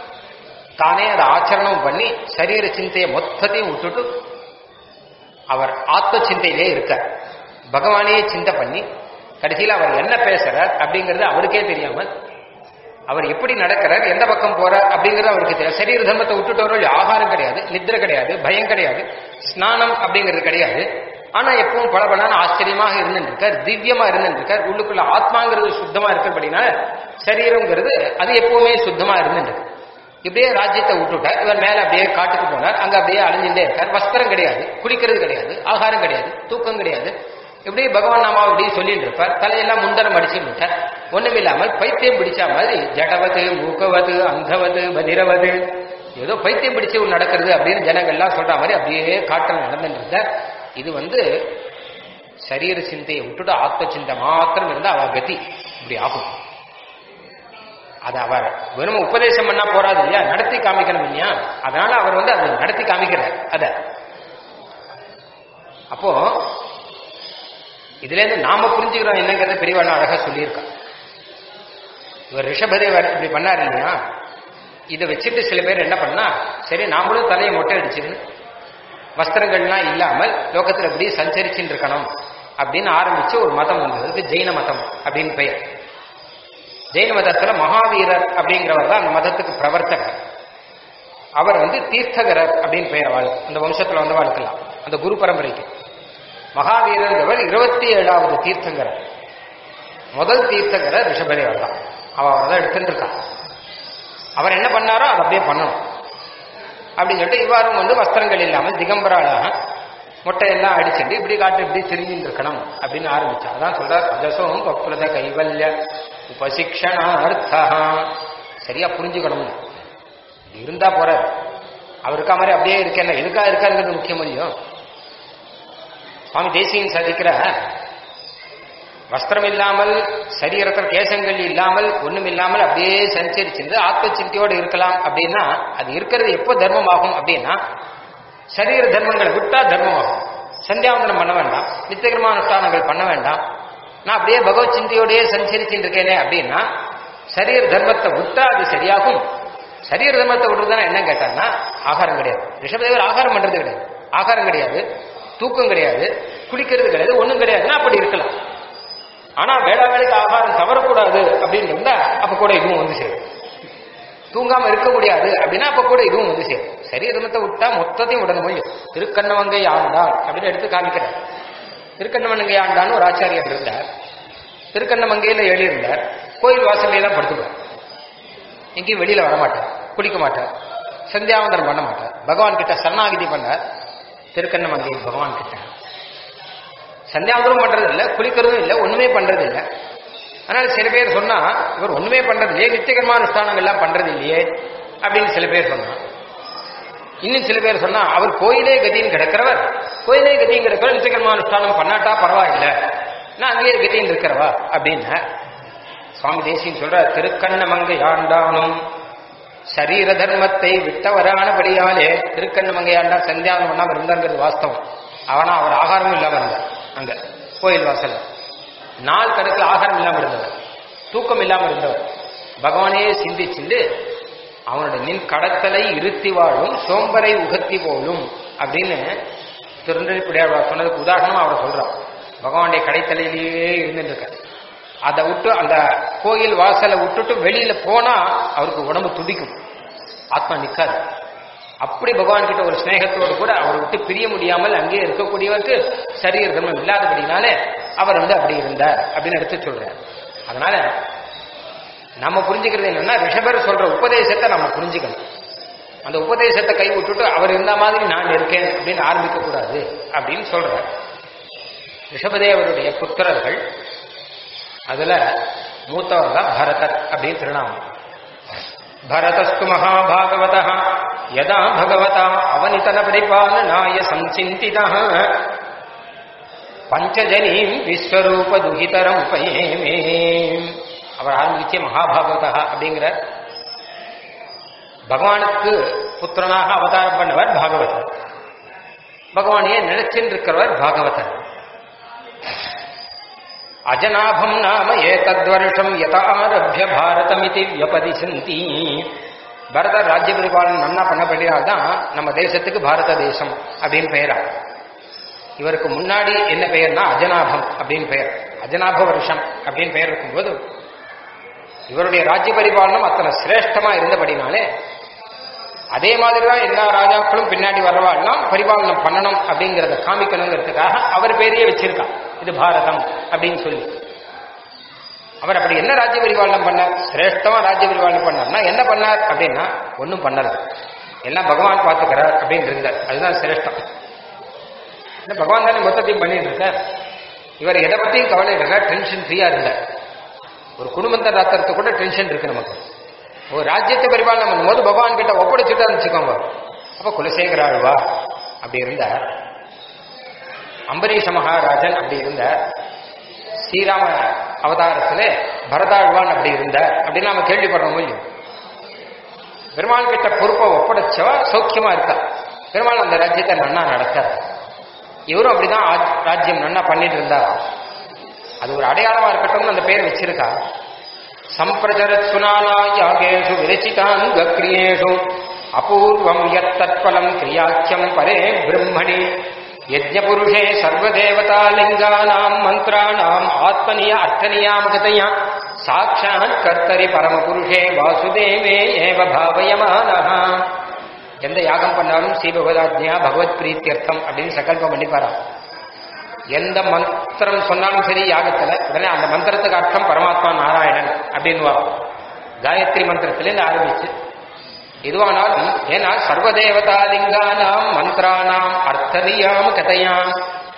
தானே அதை ஆச்சரணம் பண்ணி சரீர சிந்தையை மொத்தத்தையும் விட்டுட்டு அவர் ஆத்ம சிந்தையிலே இருக்கார் பகவானையே சிந்தை பண்ணி கடைசியில் அவர் என்ன பேசுறார் அப்படிங்கிறது அவருக்கே தெரியாமல் அவர் எப்படி நடக்கிறார் எந்த பக்கம் போறார் அப்படிங்கிறது அவருக்கு தெரியும் சரீர தர்மத்தை விட்டுட்டவர்கள் ஆகாரம் கிடையாது நித்திரை கிடையாது பயம் கிடையாது ஸ்நானம் அப்படிங்கிறது கிடையாது ஆனா எப்பவும் பளபளன்னு ஆச்சரியமாக இருந்துருக்கார் திவ்யமா இருந்துருக்கார் உள்ளுக்குள்ள ஆத்மாங்கிறது சுத்தமா இருக்கிறபடினால சரீரம்ங்கிறது அது எப்பவுமே சுத்தமா இருந்துருக்கு இப்படியே ராஜ்யத்தை விட்டுட்டார் இவர் மேல அப்படியே காட்டுக்கு போனார் அங்க அப்படியே அலைஞ்சுட்டே இருக்கார் வஸ்திரம் கிடையாது குளிக்கிறது கிடையாது ஆகாரம் கிடையாது தூக்கம் கிடையாது இப்படியே பகவான் நாமாவை இப்படி சொல்லிட்டு இருப்பார் தலையெல்லாம் முண்டனம் அடிச்சுட்டு விட்டார் ஒண்ணுமில்லாமல் பைத்தியம் பிடிச்ச மாதிரி ஜடவது மூக்கவது அந்தவது பதிரவது ஏதோ பைத்தியம் பிடிச்சு நடக்கிறது அப்படின்னு ஜனங்கள்லாம் சொல்ற மாதிரி அப்படியே காட்டில் நடந்துட்டு இருந்தார் இது வந்து சரீர சிந்தையை விட்டுட்டு ஆத்ம சிந்தை மாத்திரம் இருந்தா அவ கதி இப்படி ஆகும் அது அவர் வெறும் உபதேசம் பண்ணா போறாது இல்லையா நடத்தி காமிக்கணும் இல்லையா அதனால அவர் வந்து அதை நடத்தி காமிக்கிறார் அத அப்போ இதுல இருந்து நாம புரிஞ்சுக்கிறோம் என்னங்கிறத பெரியவாள் அழகா சொல்லியிருக்கான் இவர் ரிஷபதேவர் இப்படி பண்ணார் இல்லையா இதை வச்சுட்டு சில பேர் என்ன பண்ணா சரி நாமளும் தலையை மொட்டை அடிச்சுன்னு வஸ்திரங்கள்லாம் இல்லாமல் லோகத்துல இப்படி சஞ்சரிச்சுட்டு இருக்கணும் அப்படின்னு ஆரம்பிச்சு ஒரு மதம் வந்தது அதுக்கு ஜெயின மதம் அப்படின்னு பெயர் ஜெயின மதத்துல மகாவீரர் அப்படிங்கிறவர் தான் அந்த மதத்துக்கு பிரவர்த்தகர் அவர் வந்து தீர்த்தகரர் அப்படின்னு பெயர் வாழ் அந்த வம்சத்துல வந்து வாழ்க்கலாம் அந்த குரு பரம்பரைக்கு மகாவீரர் இருபத்தி ஏழாவது தீர்த்தங்கரர் முதல் தீர்த்தங்கரர் ரிஷபதேவர் தான் அவ அவர் தான் எடுத்துட்டு இருக்கான் அவர் என்ன பண்ணாரோ அதை அப்படியே பண்ணணும் அப்படின்னு சொல்லிட்டு இவ்வாறும் வந்து வஸ்திரங்கள் இல்லாமல் திகம்பராளாக மொட்டையெல்லாம் அடிச்சுட்டு இப்படி காட்டு இப்படி திரும்பிட்டு இருக்கணும் அப்படின்னு ஆரம்பிச்சா அதான் சொல்றார் அஜசோம் பக்ருத கைவல்ய உபசிக்ஷணார்த்தா சரியா புரிஞ்சுக்கணும் இருந்தா போறாரு அவர் இருக்கா மாதிரி அப்படியே இருக்கேன் இருக்கா இருக்காருங்கிறது முக்கியம் இல்லையோ சுவாமி தேசியன் சாதிக்கிற வஸ்திரம் இல்லாமல் சரீரத்தில் கேசங்கள் இல்லாமல் ஒண்ணும் இல்லாமல் அப்படியே சஞ்சரிச்சிருந்து ஆத்ம சிந்தையோடு இருக்கலாம் அப்படின்னா அது இருக்கிறது எப்போ தர்மமாகும் அப்படின்னா சரீர தர்மங்களை விட்டா தர்மமாகும் சந்தியாவந்தனம் பண்ண வேண்டாம் நித்தியகரமான அனுஷ்டானங்கள் பண்ண வேண்டாம் நான் அப்படியே பகவத் சிந்தையோடயே சஞ்சரிச்சுட்டு இருக்கேனே அப்படின்னா சரீர தர்மத்தை விட்டா அது சரியாகும் சரீர தர்மத்தை விடுறதுனா என்ன கேட்டான்னா ஆகாரம் கிடையாது ரிஷபதேவர் ஆகாரம் பண்றது கிடையாது ஆகாரம் கிடையாது தூக்கம் கிடையாது குளிக்கிறது கிடையாது ஒண்ணும் கிடையாதுன்னா அப்படி இருக்கலாம் ஆனா வேளா வேலைக்கு ஆகாரம் தவறக்கூடாது அப்படின்னு இருந்தா அப்ப கூட இதுவும் வந்து சேரும் தூங்காம இருக்க முடியாது அப்படின்னா அப்ப கூட இதுவும் வந்து சேரும் சரீர தர்மத்தை விட்டா மொத்தத்தையும் விடணும் முடியும் திருக்கண்ணவங்கை ஆண்டான் அப்படின்னு எடுத்து காமிக்கிறார் திருக்கண்ணமங்கை ஆண்டான்னு ஒரு ஆச்சாரியர் இருந்தார் திருக்கண்ணமங்கையில எழுதியிருந்தார் கோயில் வாசல்ல எல்லாம் படுத்துப்பார் எங்கேயும் வெளியில வரமாட்டார் குளிக்க மாட்டார் சந்தியாவந்தனம் பண்ண மாட்டார் பகவான் கிட்ட சரணாகிதி பண்ணார் திருக்கண்ணமங்கை பகவான் கிட்ட சந்தியாவந்தனம் பண்றது இல்ல குளிக்கிறதும் இல்ல ஒண்ணுமே பண்றது இல்ல ஆனால் சில பேர் சொன்னா இவர் ஒண்ணுமே பண்றது இல்லையே நித்தியகரமான அனுஷ்டானங்கள் எல்லாம் பண்றது இல்லையே அப்படின்னு சில பேர் சொன்னா இன்னும் சில பேர் சொன்னா அவர் கோயிலே கதின்னு கிடக்கிறவர் கோயிலே கதின்னு கிடக்கிறவர் நித்தியகரமான அனுஷ்டானம் பண்ணாட்டா பரவாயில்ல நான் அங்கேயே கதின்னு இருக்கிறவா அப்படின்னு சுவாமி தேசியன் சொல்ற திருக்கண்ணமங்கை ஆண்டானும் சரீர தர்மத்தை விட்டவரானபடியாலே திருக்கண்ணமங்கை ஆண்டார் சந்தியானம் பண்ணாம இருந்தாங்கிறது வாஸ்தவம் அவனா அவர் ஆகாரமும் இல்லாம இருந்தார் அங்க கோயில் வாசல்ல நாள் கணக்கில் ஆகாரம் இல்லாம இருந்தவர் தூக்கம் இல்லாம இருந்தவர் பகவானே சிந்திச்சிண்டு அவனுடைய நின் கடத்தலை இருத்தி வாழும் சோம்பரை உகத்தி போலும் அப்படின்னு திருநெல்வேலியார் சொன்னதுக்கு உதாரணமா அவர் சொல்றார் பகவானுடைய கடைத்தலையிலேயே இருந்துட்டு இருக்காரு அதை விட்டு அந்த கோயில் வாசலை விட்டுட்டு வெளியில போனா அவருக்கு உடம்பு துடிக்கும் ஆத்மா நிக்காது அப்படி பகவான் கிட்ட ஒரு ஸ்நேகத்தோடு கூட அவரை விட்டு பிரிய முடியாமல் அங்கே இருக்கக்கூடியவருக்கு சரீர தர்மம் இல்லாதபடினாலே அவர் வந்து அப்படி இருந்தார் அப்படின்னு எடுத்து சொல்றார் அதனால நம்ம புரிஞ்சுக்கிறது என்னன்னா ரிஷபர் சொல்ற உபதேசத்தை நம்ம புரிஞ்சுக்கணும் அந்த உபதேசத்தை கை விட்டுட்டு அவர் இருந்த மாதிரி நான் இருக்கேன் அப்படின்னு ஆரம்பிக்க கூடாது அப்படின்னு சொல்ற ரிஷபதேவருடைய புத்திரர்கள் அதுல மூத்தவர் தான் பரதர் அப்படின்னு திருநாமம் பரதஸ்து மகாபாகவத யதா பகவதா அவனிதன பரிபாலனாய சஞ்சிந்தித பஞ்சஜனீம் விஸ்வரூப துகிதரம் பயமே அவர் ஆரம்பிச்சே மகாபாகவதா அப்படிங்கிற பகவானுக்கு புத்திரனாக அவதாரம் பண்ணவர் பாகவதர் பகவானையே நினைச்சின்னு இருக்கிறவர் பாகவதர் அஜனாபம் நாம ஏதத்வருஷம் யத ஆரபிய பாரதமிதி வியபதிசந்தி பரத ராஜ்ய பரிபாலனம் நன்னா பண்ணப்படினால்தான் நம்ம தேசத்துக்கு பாரத தேசம் அப்படின்னு பெயரா இவருக்கு முன்னாடி என்ன பெயர்னா அஜனாபம் அப்படின்னு பெயர் அஜனாப வருஷம் அப்படின்னு பெயர் இருக்கும்போது இவருடைய ராஜ்ய பரிபாலனம் அத்தனை சிரேஷ்டமா இருந்தபடினாலே அதே மாதிரிதான் எல்லா ராஜாக்களும் பின்னாடி வரவாள்லாம் பரிபாலனம் பண்ணணும் அப்படிங்கறத காமிக்கணுங்கிறதுக்காக அவர் பேரையே வச்சிருக்கா இது பாரதம் அப்படின்னு சொல்லி அவர் அப்படி என்ன ராஜ்ய பரிபாலனம் பண்ணார் சிரேஷ்டமா ராஜ்ய பரிபாலனம் பண்ணார்னா என்ன பண்ணார் அப்படின்னா ஒன்றும் பண்ணல எல்லாம் பகவான் பார்த்துக்கிறார் அப்படின்னு இருந்தார் அதுதான் சிரேஷ்டம் என்ன பகவான் தானே மொத்தத்தையும் பண்ணிட்டு இருக்கார் இவர் எதை பத்தியும் கவலை இருக்கார் டென்ஷன் ஃப்ரீயா இருந்தார் ஒரு குடும்பத்தை ராத்திரத்து கூட டென்ஷன் இருக்கு நமக்கு ஒரு ராஜ்யத்தை பரிபாலனம் பண்ணும்போது பகவான் கிட்ட ஒப்படைச்சுட்டா வச்சுக்கோங்க அப்ப குலசேகர ஆழ்வா அப்படி இருந்தார் அம்பரீஷ மகாராஜன் அப்படி இருந்தார் ஸ்ரீராம அவதாரத்துல பரதாழ்வான் அப்படி இருந்தார் அப்படின்னு நாம கேள்விப்படுறோம் இல்லையோ பெருமாள் கிட்ட பொறுப்பை ஒப்படைச்சவா சௌக்கியமா இருக்கா பெருமாள் அந்த ராஜ்யத்தை நன்னா நடத்தார் இவரும் அப்படிதான் ஆ- ராஜ்யம் நன்னா பண்ணிட்டு இருந்தார் அது ஒரு அடையாளமா இருக்கட்டும்னு அந்த பேர் வச்சிருக்கா சம்பிரச்சரத் சுனானா யாகேஷு விரச்சிதான் கிரியேஷு அபூர்வம் யத்தற்பலம் கிரியாக்கியம் பரே பிரம்மணி யஜ்ஞபுருஷே சர்வதேவதா லிங்கானாம் மந்திராணாம் ஆத்மனிய அர்த்தநியாமகதையா சாட்சாத் கர்த்தரி பரமபுருஷே வாசுதேவே ஏவ பாவயமானஹ எந்த யாகம் பண்ணாலும் ஸ்ரீபகவதாத்யா பகவத் பிரீத்தியர்த்தம் அப்படின்னு சங்கல்பம் பண்ணிப்பாராம் எந்த மந்திரம் சொன்னாலும் சரி யாகத்துல உடனே அந்த மந்திரத்துக்கு அர்த்தம் பரமாத்மா நாராயணன் அப்படின்னு காயத்ரி மந்திரத்திலேருந்து ஆரம்பிச்சு எதுவானாலும் ஏன்னா சர்வதேவதாலிங்கானாம் மந்திரானாம் அர்த்தரியாம் கதையாம்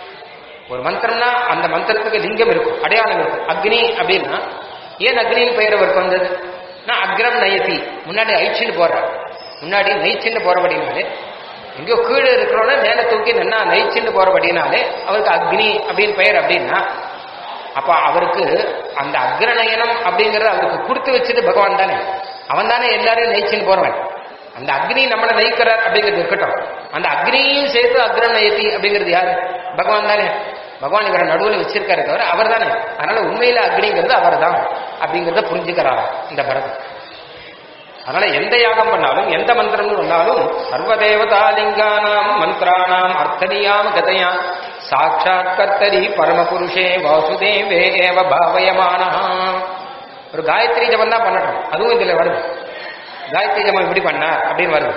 ஒரு மந்திரம்னா அந்த மந்திரத்துக்கு லிங்கம் இருக்கும் அடையாளம் இருக்கும் அக்னி அப்படின்னா ஏன் அக்னியின் பெயர் அவருக்கு வந்தது நான் அக்ரம் நயதி முன்னாடி ஐச்சின்னு போடுறார் முன்னாடி நெய்ச்சின்னு போறபடினாலே எங்கேயோ கீழே இருக்கிறோன்னா மேலே தூக்கி நன்னா நெய்ச்சின்னு போறபடினாலே அவருக்கு அக்னி அப்படின்னு பெயர் அப்படின்னா அப்ப அவருக்கு அந்த அக்ரநயனம் அப்படிங்கறது அவருக்கு கொடுத்து வச்சது பகவான் தானே அவன் தானே எல்லாரையும் நெய்ச்சின்னு போறவன் அந்த அக்னி நம்மளை நெய்க்கிறார் அப்படிங்கிறது இருக்கட்டும் அந்த அக்னியும் சேர்த்து அக்ரநயத்தி அப்படிங்கிறது யாரு பகவான் தானே பகவான் இவரை நடுவில் வச்சிருக்காரு தவிர அவர் தானே அதனால உண்மையில அக்னிங்கிறது அவர் தான் அப்படிங்கிறத புரிஞ்சுக்கிறாரா இந்த பரதம் அதனால எந்த யாகம் பண்ணாலும் எந்த மந்திரம் பண்ணாலும் சர்வதேவதாலிங்கானாம் மந்திரானாம் அர்த்தனியாம் கதையா சாட்சாத் கர்த்தரி பரமபுருஷே வாசுதேவே ஏவ பாவயமானா ஒரு காயத்ரி ஜபம் தான் பண்ணட்டும் அதுவும் இதுல வருது காயத்ரி ஜபம் இப்படி பண்ணார் அப்படின்னு வருது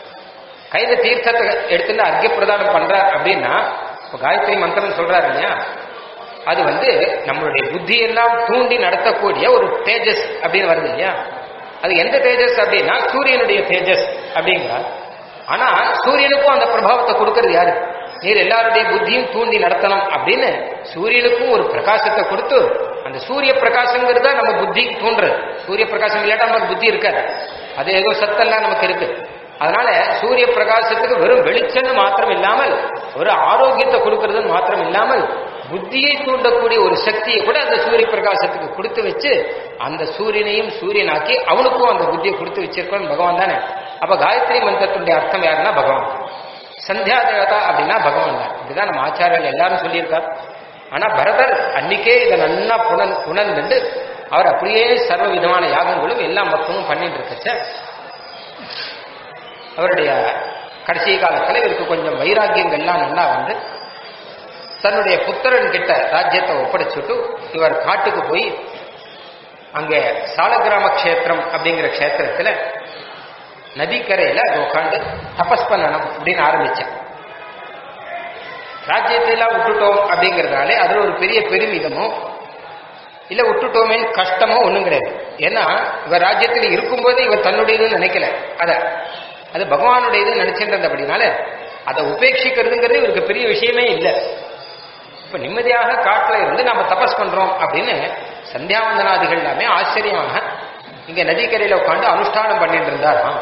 கையில தீர்த்தத்தை எடுத்துட்டு அர்க்கிய பிரதானம் பண்றார் அப்படின்னா இப்போ காயத்ரி மந்திரம் சொல்றாரு இல்லையா அது வந்து நம்மளுடைய புத்தியெல்லாம் தூண்டி நடத்தக்கூடிய ஒரு தேஜஸ் அப்படின்னு வருது இல்லையா அது எந்த தேஜஸ் அப்படின்னா சூரியனுடைய தேஜஸ் அப்படிங்கிறார் ஆனா சூரியனுக்கும் அந்த பிரபாவத்தை கொடுக்கறது யாரு நீர் எல்லாருடைய புத்தியும் தூண்டி நடத்தணும் அப்படின்னு சூரியனுக்கும் ஒரு பிரகாசத்தை கொடுத்து அந்த சூரிய பிரகாசங்கிறது தான் நம்ம புத்தி தூண்டுறது சூரிய பிரகாசம் இல்லாட்டா நமக்கு புத்தி இருக்காது அது ஏதோ சத்தெல்லாம் நமக்கு இருக்கு அதனால சூரிய பிரகாசத்துக்கு வெறும் வெளிச்சம்னு மாத்திரம் இல்லாமல் ஒரு ஆரோக்கியத்தை கொடுக்கறதுன்னு மாத்திரம் இல்லாமல் புத்தியை தூண்டக்கூடிய ஒரு சக்தியை கூட அந்த சூரிய பிரகாசத்துக்கு கொடுத்து வச்சு அந்த சூரியனையும் சூரியனாக்கி அவனுக்கும் அந்த புத்தியை கொடுத்து வச்சிருக்கோம் பகவான் தானே அப்ப காயத்ரி மந்திரத்தினுடைய அர்த்தம் யாருன்னா பகவான் சந்தியா தேவதா அப்படின்னா பகவான் தான் இப்படிதான் நம்ம ஆச்சாரியர்கள் எல்லாரும் சொல்லியிருக்கா ஆனா பரதர் அன்னைக்கே இதை நன்னா புணன் உணர்ந்துட்டு அவர் அப்படியே சர்வ விதமான யாகங்களும் எல்லாம் மொத்தமும் பண்ணிட்டு இருக்கச்ச அவருடைய கடைசி காலத்துல இவருக்கு கொஞ்சம் வைராக்கியங்கள்லாம் நல்லா வந்து தன்னுடைய புத்திரன் கிட்ட ராஜ்யத்தை ஒப்படைச்சுட்டு இவர் காட்டுக்கு போய் அங்கே சாலகிராம கஷேத்திரம் அப்படிங்கிற கஷேத்திரத்துல நதிக்கரையில உட்காந்து தபஸ் பண்ணணும் அப்படின்னு ஆரம்பிச்சேன் ராஜ்யத்தை எல்லாம் விட்டுட்டோம் அப்படிங்கறதாலே அதுல ஒரு பெரிய பெருமிதமோ இல்ல விட்டுட்டோமேன்னு கஷ்டமோ ஒண்ணும் கிடையாது ஏன்னா இவர் ராஜ்யத்தில் இருக்கும்போது இவர் தன்னுடையதுன்னு நினைக்கல அத அது பகவானுடையது நினைச்சிட்டு இருந்தபடினால அதை உபேட்சிக்கிறதுங்கிறது இவருக்கு பெரிய விஷயமே இல்லை இப்ப நிம்மதியாக காட்டுல இருந்து நம்ம தபஸ் பண்றோம் அப்படின்னு சந்தியாவந்தனாதிகள் எல்லாமே ஆச்சரியமாக இங்க நதிக்கரையில உட்காந்து அனுஷ்டானம் பண்ணிட்டு இருந்தாராம்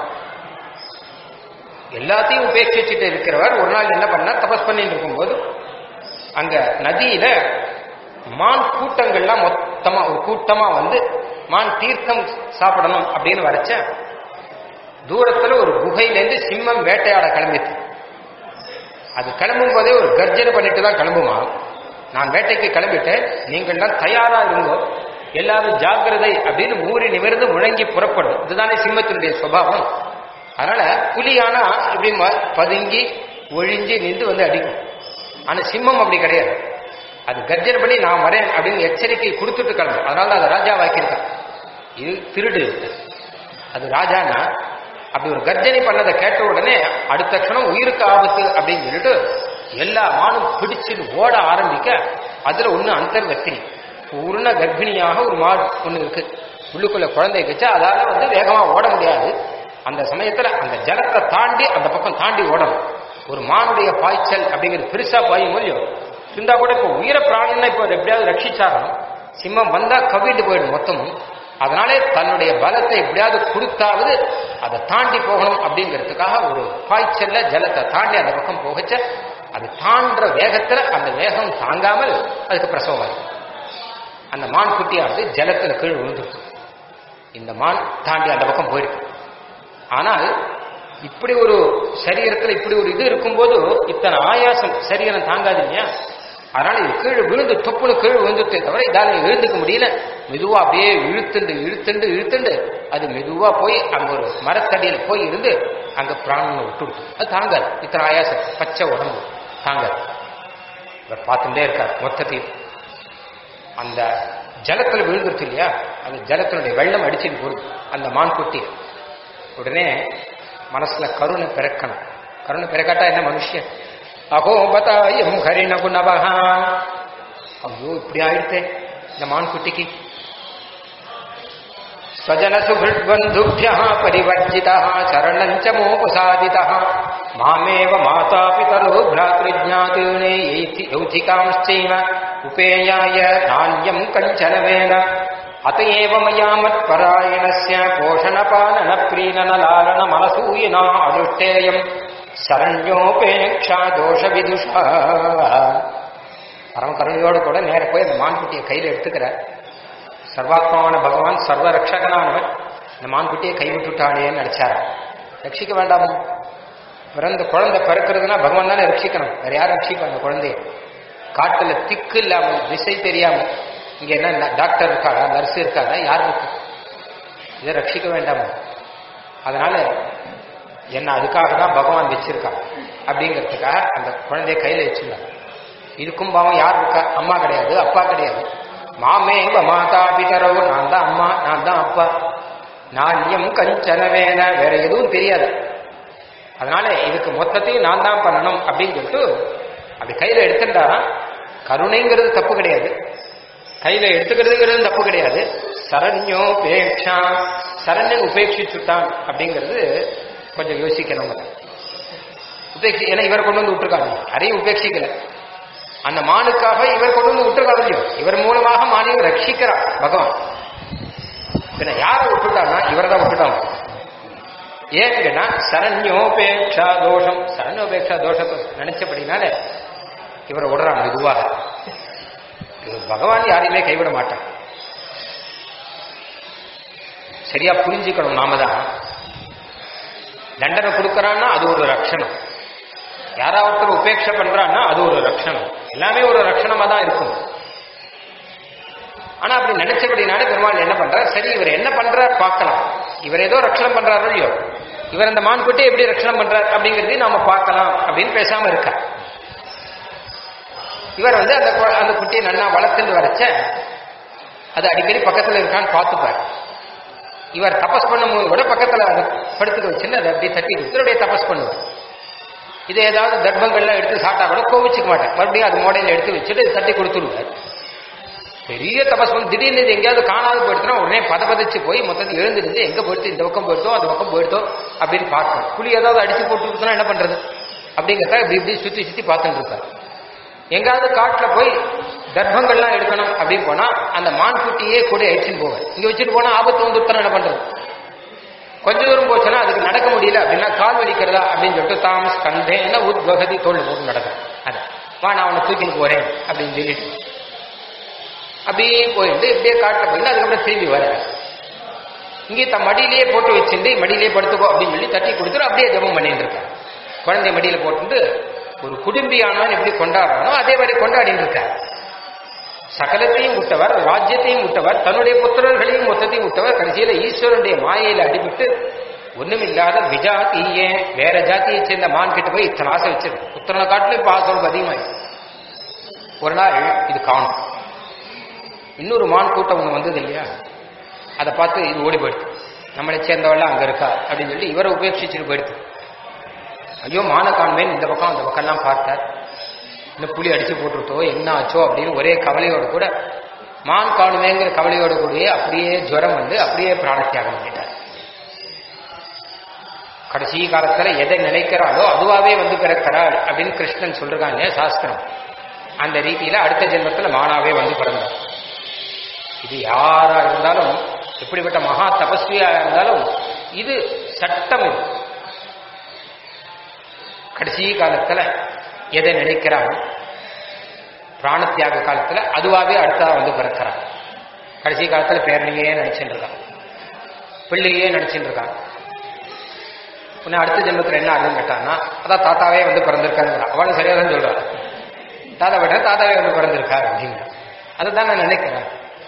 எல்லாத்தையும் உபேட்சிச்சுட்டு இருக்கிறவர் ஒரு நாள் என்ன பண்ணார் தபஸ் பண்ணிட்டு இருக்கும்போது அங்க நதியில மான் கூட்டங்கள்லாம் மொத்தமா ஒரு கூட்டமா வந்து மான் தீர்த்தம் சாப்பிடணும் அப்படின்னு வரைச்ச தூரத்துல ஒரு குகையிலேருந்து சிம்மம் வேட்டையாட கிளம்பிச்சு அது கிளம்பும் போதே ஒரு கர்ஜனை பண்ணிட்டு தான் கிளம்புமா நான் வேட்டைக்கு கிளம்பிட்டேன் நீங்கள்லாம் தயாரா இருங்கோ எல்லாரும் ஜாக்கிரதை அப்படின்னு மூறி நிமிர்ந்து முழங்கி புறப்படும் இதுதானே சிம்மத்தினுடைய சுபாவம் அதனால புலியானா இப்படி ம- பதுங்கி ஒழிஞ்சு நின்று வந்து அடிக்கும் ஆனா சிம்மம் அப்படி கிடையாது அது கர்ஜனை பண்ணி நான் வரேன் அப்படின்னு எச்சரிக்கை கொடுத்துட்டு கிளம்பும் அதனால தான் அதை ராஜா வாக்கியிருக்கான் இது திருடு அது ராஜானா அப்படி ஒரு கர்ஜனை பண்ணதை கேட்ட உடனே அடுத்த க்ஷணம் உயிருக்கு ஆபத்து அப்படின்னு சொல்லிட்டு எல்லா மானும் பிடிச்சிட்டு ஓட ஆரம்பிக்க அதுல ஒண்ணு அந்தர்வர்த்தினி பூர்ண கர்ப்பிணியாக ஒரு மாடு ஒண்ணு இருக்கு உள்ளுக்குள்ள குழந்தை வச்சா அதால வந்து வேகமா ஓட முடியாது அந்த சமயத்துல அந்த ஜலத்தை தாண்டி அந்த பக்கம் தாண்டி ஓடணும் ஒரு மானுடைய பாய்ச்சல் அப்படிங்கிறது பெருசா பாயும் இல்லையோ இருந்தா கூட இப்போ உயிர பிராணனை இப்போ எப்படியாவது ரட்சிச்சாகணும் சிம்மம் வந்தா கவிட்டு போயிடும் மொத்தமும் அதனாலே தன்னுடைய பலத்தை எப்படியாவது கொடுத்தாவது அதை தாண்டி போகணும் அப்படிங்கிறதுக்காக ஒரு பாய்ச்சல்ல ஜலத்தை தாண்டி அந்த பக்கம் போகச்ச அது தாண்டுற வேகத்துல அந்த வேகம் தாங்காமல் அதுக்கு பிரசவம் ஆகும் அந்த மான் குட்டியானது ஜலத்துல கீழ் விழுந்துருக்கு இந்த மான் தாண்டி அந்த பக்கம் போயிருக்கு ஆனால் இப்படி ஒரு சரீரத்துல இப்படி ஒரு இது இருக்கும்போது இத்தனை ஆயாசம் சரீரம் தாங்காது இல்லையா அதனால இது கீழே விழுந்து தொப்புனு கீழே விழுந்துட்டே தவிர இதால எழுந்துக்க முடியல மெதுவா அப்படியே இழுத்துண்டு இழுத்துண்டு இழுத்துண்டு அது மெதுவா போய் அங்க ஒரு மரத்தடியில போய் இருந்து அங்க பிராணனை விட்டு விட்டு அது தாங்காது இத்தனை ஆயாசம் பச்சை உடம்பு தாங்காது இவர் பார்த்துட்டே இருக்கார் மொத்தத்தையும் அந்த ஜலத்துல விழுந்துருச்சு இல்லையா அது ஜலத்தினுடைய வெள்ளம் அடிச்சுட்டு போகுது அந்த மான் குட்டி உடனே மனசுல கருணை பிறக்கணும் கருணை பிறக்காட்டா என்ன மனுஷன் அகோபதாயம் ஹரிண குணவகா ஐயோ இப்படி ஆயிடுத்தே இந்த மான் குட்டிக்கு ஸ்வஜன சுகிருத்பந்துபிய பரிவர்ஜித சரணஞ்ச மோபசாதித மாமேவ மாதா பிதரோ பிராத்ருஜாதீனே யௌதிகாம்ச்சைவ உபேயாய நானியம் கஞ்சன வேன அதையேவ மயா மத்பராயணஸ்ய போஷணபானன பிரீணன லாலன மனசூயினா அனுஷ்டேயம் சரண்யோபேக்ஷா தோஷ விதுஷா பரம கருணையோடு கூட நேர போய் அந்த மான்குட்டியை கையில் எடுத்துக்கிறார் சர்வாத்மாவான பகவான் சர்வ ரட்சகனானவன் இந்த மான்குட்டியை கைவிட்டுட்டானேன்னு நினைச்சாரா ரட்சிக்க வேண்டாமோ பிறந்த குழந்தை பிறக்கிறதுனா பகவான் தானே ரட்சிக்கணும் வேற யார் ரட்சிப்பா அந்த குழந்தைய காட்டுல திக்கு இல்லாம திசை தெரியாம இங்க என்ன டாக்டர் இருக்காடா நர்ஸ் இருக்காடா யார் இருக்கு இதை ரட்சிக்க வேண்டாமோ அதனால என்ன அதுக்காக தான் பகவான் வச்சிருக்கான் அப்படிங்கிறதுக்காக அந்த குழந்தைய கையில வச்சிருந்தாங்க இதுக்கும் பாவம் யார் இருக்கா அம்மா கிடையாது அப்பா கிடையாது மாமே மாதா பிதரவு நான் தான் அம்மா நான் தான் அப்பா நாண்யம் கஞ்சனவேன வேற எதுவும் தெரியாது அதனால இதுக்கு மொத்தத்தையும் நான் தான் பண்ணணும் அப்படின்னு சொல்லிட்டு அப்படி கையில எடுத்துட்டாரா கருணைங்கிறது தப்பு கிடையாது கையில எடுத்துக்கிறதுங்கிறது தப்பு கிடையாது சரண்யோ பேக்ஷா சரண்யன் உபேட்சிச்சுட்டான் அப்படிங்கிறது கொஞ்சம் யோசிக்கணும் உபேட்சி ஏன்னா இவர் கொண்டு வந்து விட்டுருக்காங்க யாரையும் உபேட்சிக்கல அந்த மானுக்காக இவர் கொண்டு வந்து விட்டுருக்காங்க இல்லையோ இவர் மூலமாக மானையும் ரட்சிக்கிறார் பகவான் பின்ன யாரை விட்டுட்டாங்கன்னா இவரை தான் விட்டுட்டாங்க ஏன் கேட்டா சரண்யோபேட்சா தோஷம் சரண்யோபேட்சா தோஷத்தை நினைச்சபடினால இவரை விடுறான் மெதுவாக இவர் பகவான் யாரையுமே கைவிட மாட்டான் சரியா புரிஞ்சுக்கணும் நாம தான் தண்டனை கொடுக்கறான்னா அது ஒரு ரட்சணம் யாராவது ஒருத்தர் உபேட்ச பண்றான்னா அது ஒரு ரட்சணம் எல்லாமே ஒரு ரட்சணமா தான் இருக்கும் ஆனா அப்படி நினைச்சபடினால பெருமாள் என்ன பண்றார் சரி இவர் என்ன பண்றார் பார்க்கலாம் இவர் ஏதோ ரட்சணம் பண்றாரோ இல்லையோ இவர் அந்த மான் குட்டி எப்படி ரட்சணம் பண்றார் அப்படிங்கறதையும் நாம பார்க்கலாம் அப்படின்னு பேசாம இருக்க இவர் வந்து அந்த கு- அந்த குட்டியை நல்லா வளர்த்துட்டு வரைச்ச அது அடிக்கடி பக்கத்துல இருக்கான்னு பார்த்துப்பார் இவர் தபஸ் பண்ணும்போது கூட பக்கத்துல அதை படுத்துக்க வச்சுன்னு அதை அப்படியே தட்டி கொடுத்துடைய தபஸ் பண்ணுவார் இது ஏதாவது தர்ப்பங்கள்லாம் எடுத்து சாப்பிட்டா கூட கோவிச்சுக்க மாட்டேன் மறுபடியும் அது மோடையில எடுத்து வச்சுட்டு இது தட்டி கொடுத்துருவார் பெரிய தபஸ் பண்ணி திடீர்னு இது எங்கேயாவது காணாது போயிடுச்சுன்னா உடனே பத பதச்சு போய் மொத்தத்தில் எழுந்திருந்து எங்க போயிடுச்சு இந்த பக்கம் போயிட்டோ அந்த பக்கம் போயிட்டோ அப்படின்னு பார்க்கணும் புளி ஏதாவது அடிச்சு போட்டு கொடுத்தனா என்ன பண்றது அப்படிங்கிறத இப்படி இப்படி சுத்தி சுத்தி பார்த்துட்டு இருப்பார் எங்காவது காட்டுல போய் தர்ப்பங்கள்லாம் எடுக்கணும் அப்படின்னு போனா அந்த மான்குட்டியே கூட அழிச்சுன்னு போவார் இங்க வச்சுட்டு போனா ஆபத்து வந்துட்டா என்ன பண்றது கொஞ்ச தூரம் போச்சுன்னா அதுக்கு நடக்க முடியல அப்படின்னா கால் வலிக்கிறதா அப்படின்னு சொல்லிட்டு தாம் ஸ்கந்தேன உத்வகதி தோல் போட்டு நடக்கும் அது வா நான் அவனை தூக்கிட்டு போறேன் அப்படின்னு சொல்லிட்டு அப்படியே போயிட்டு இப்படியே காட்டுல போயிட்டு அதுக்கப்புறம் திரும்பி வர இங்கே தன் மடியிலேயே போட்டு வச்சுட்டு மடியிலேயே படுத்துக்கோ அப்படின்னு சொல்லி தட்டி கொடுத்துட்டு அப்படியே ஜெபம் பண்ணிட்டு இருக்கான் குழந்தை மடியில போட்டுட்டு ஒரு குடும்பியானவன் எப்படி கொண்டாடுறானோ அதே மாதிரி கொண்டாடிட்டு இருக்கார் சகலத்தையும் விட்டவர் ராஜ்யத்தையும் விட்டவர் தன்னுடைய புத்திரர்களையும் மொத்தத்தையும் விட்டவர் கடைசியில ஈஸ்வரனுடைய மாயையில அடிபட்டு ஒண்ணுமில்லாத விஜாத்தியே வேற ஜாத்தியை சேர்ந்த மான் கிட்ட போய் இத்தனை ஆசை வச்சிருக்கு புத்திரனை காட்டிலும் இப்ப ஆசை ரொம்ப அதிகமாயிடுச்சு ஒரு நாள் இது காணும் இன்னொரு மான் கூட்டம் ஒண்ணு வந்தது இல்லையா அதை பார்த்து இது ஓடி போயிடுது நம்மளை சேர்ந்தவெல்லாம் அங்க இருக்கா அப்படின்னு சொல்லி இவரை உபேட்சிச்சுட்டு போயிடுது ஐயோ மான காண்பேன் இந்த பக்கம் அந்த பக்கம்லாம் பார்த்தார் இன்னும் புலி அடிச்சு போட்டுருத்தோ என்ன ஆச்சோ அப்படின்னு ஒரே கவலையோடு கூட மான் காணுமேங்கிற கவலையோடு கூடயே அப்படியே ஜுரம் வந்து அப்படியே பிராணத்தியாகம் பண்ணிட்டார் கடைசி காலத்துல எதை நினைக்கிறாளோ அதுவாவே வந்து பிறக்கிறாள் அப்படின்னு கிருஷ்ணன் சொல்றாங்க சாஸ்திரம் அந்த ரீதியில அடுத்த ஜென்மத்துல மானாவே வந்து பிறந்தார் இது யாரா இருந்தாலும் எப்படிப்பட்ட மகா தபஸ்வியா இருந்தாலும் இது சட்டம் இது கடைசி காலத்துல எதை நினைக்கிறான் பிராணத்தியாக காலத்துல அதுவாவே அடுத்ததா வந்து பிறக்கிறான் கடைசி காலத்துல பேரனையே நினைச்சுட்டு இருக்கான் பிள்ளையே நினைச்சுட்டு இருக்கான் உன்னை அடுத்த ஜென்மத்துல என்ன ஆகுதுன்னு கேட்டான்னா அதான் தாத்தாவே வந்து பிறந்திருக்காருங்கிறான் அவளும் சரியா தான் சொல்றான் தாத்தா விட தாத்தாவே வந்து பிறந்திருக்காரு அப்படிங்கிற அதுதான் நான் நினைக்கிறேன்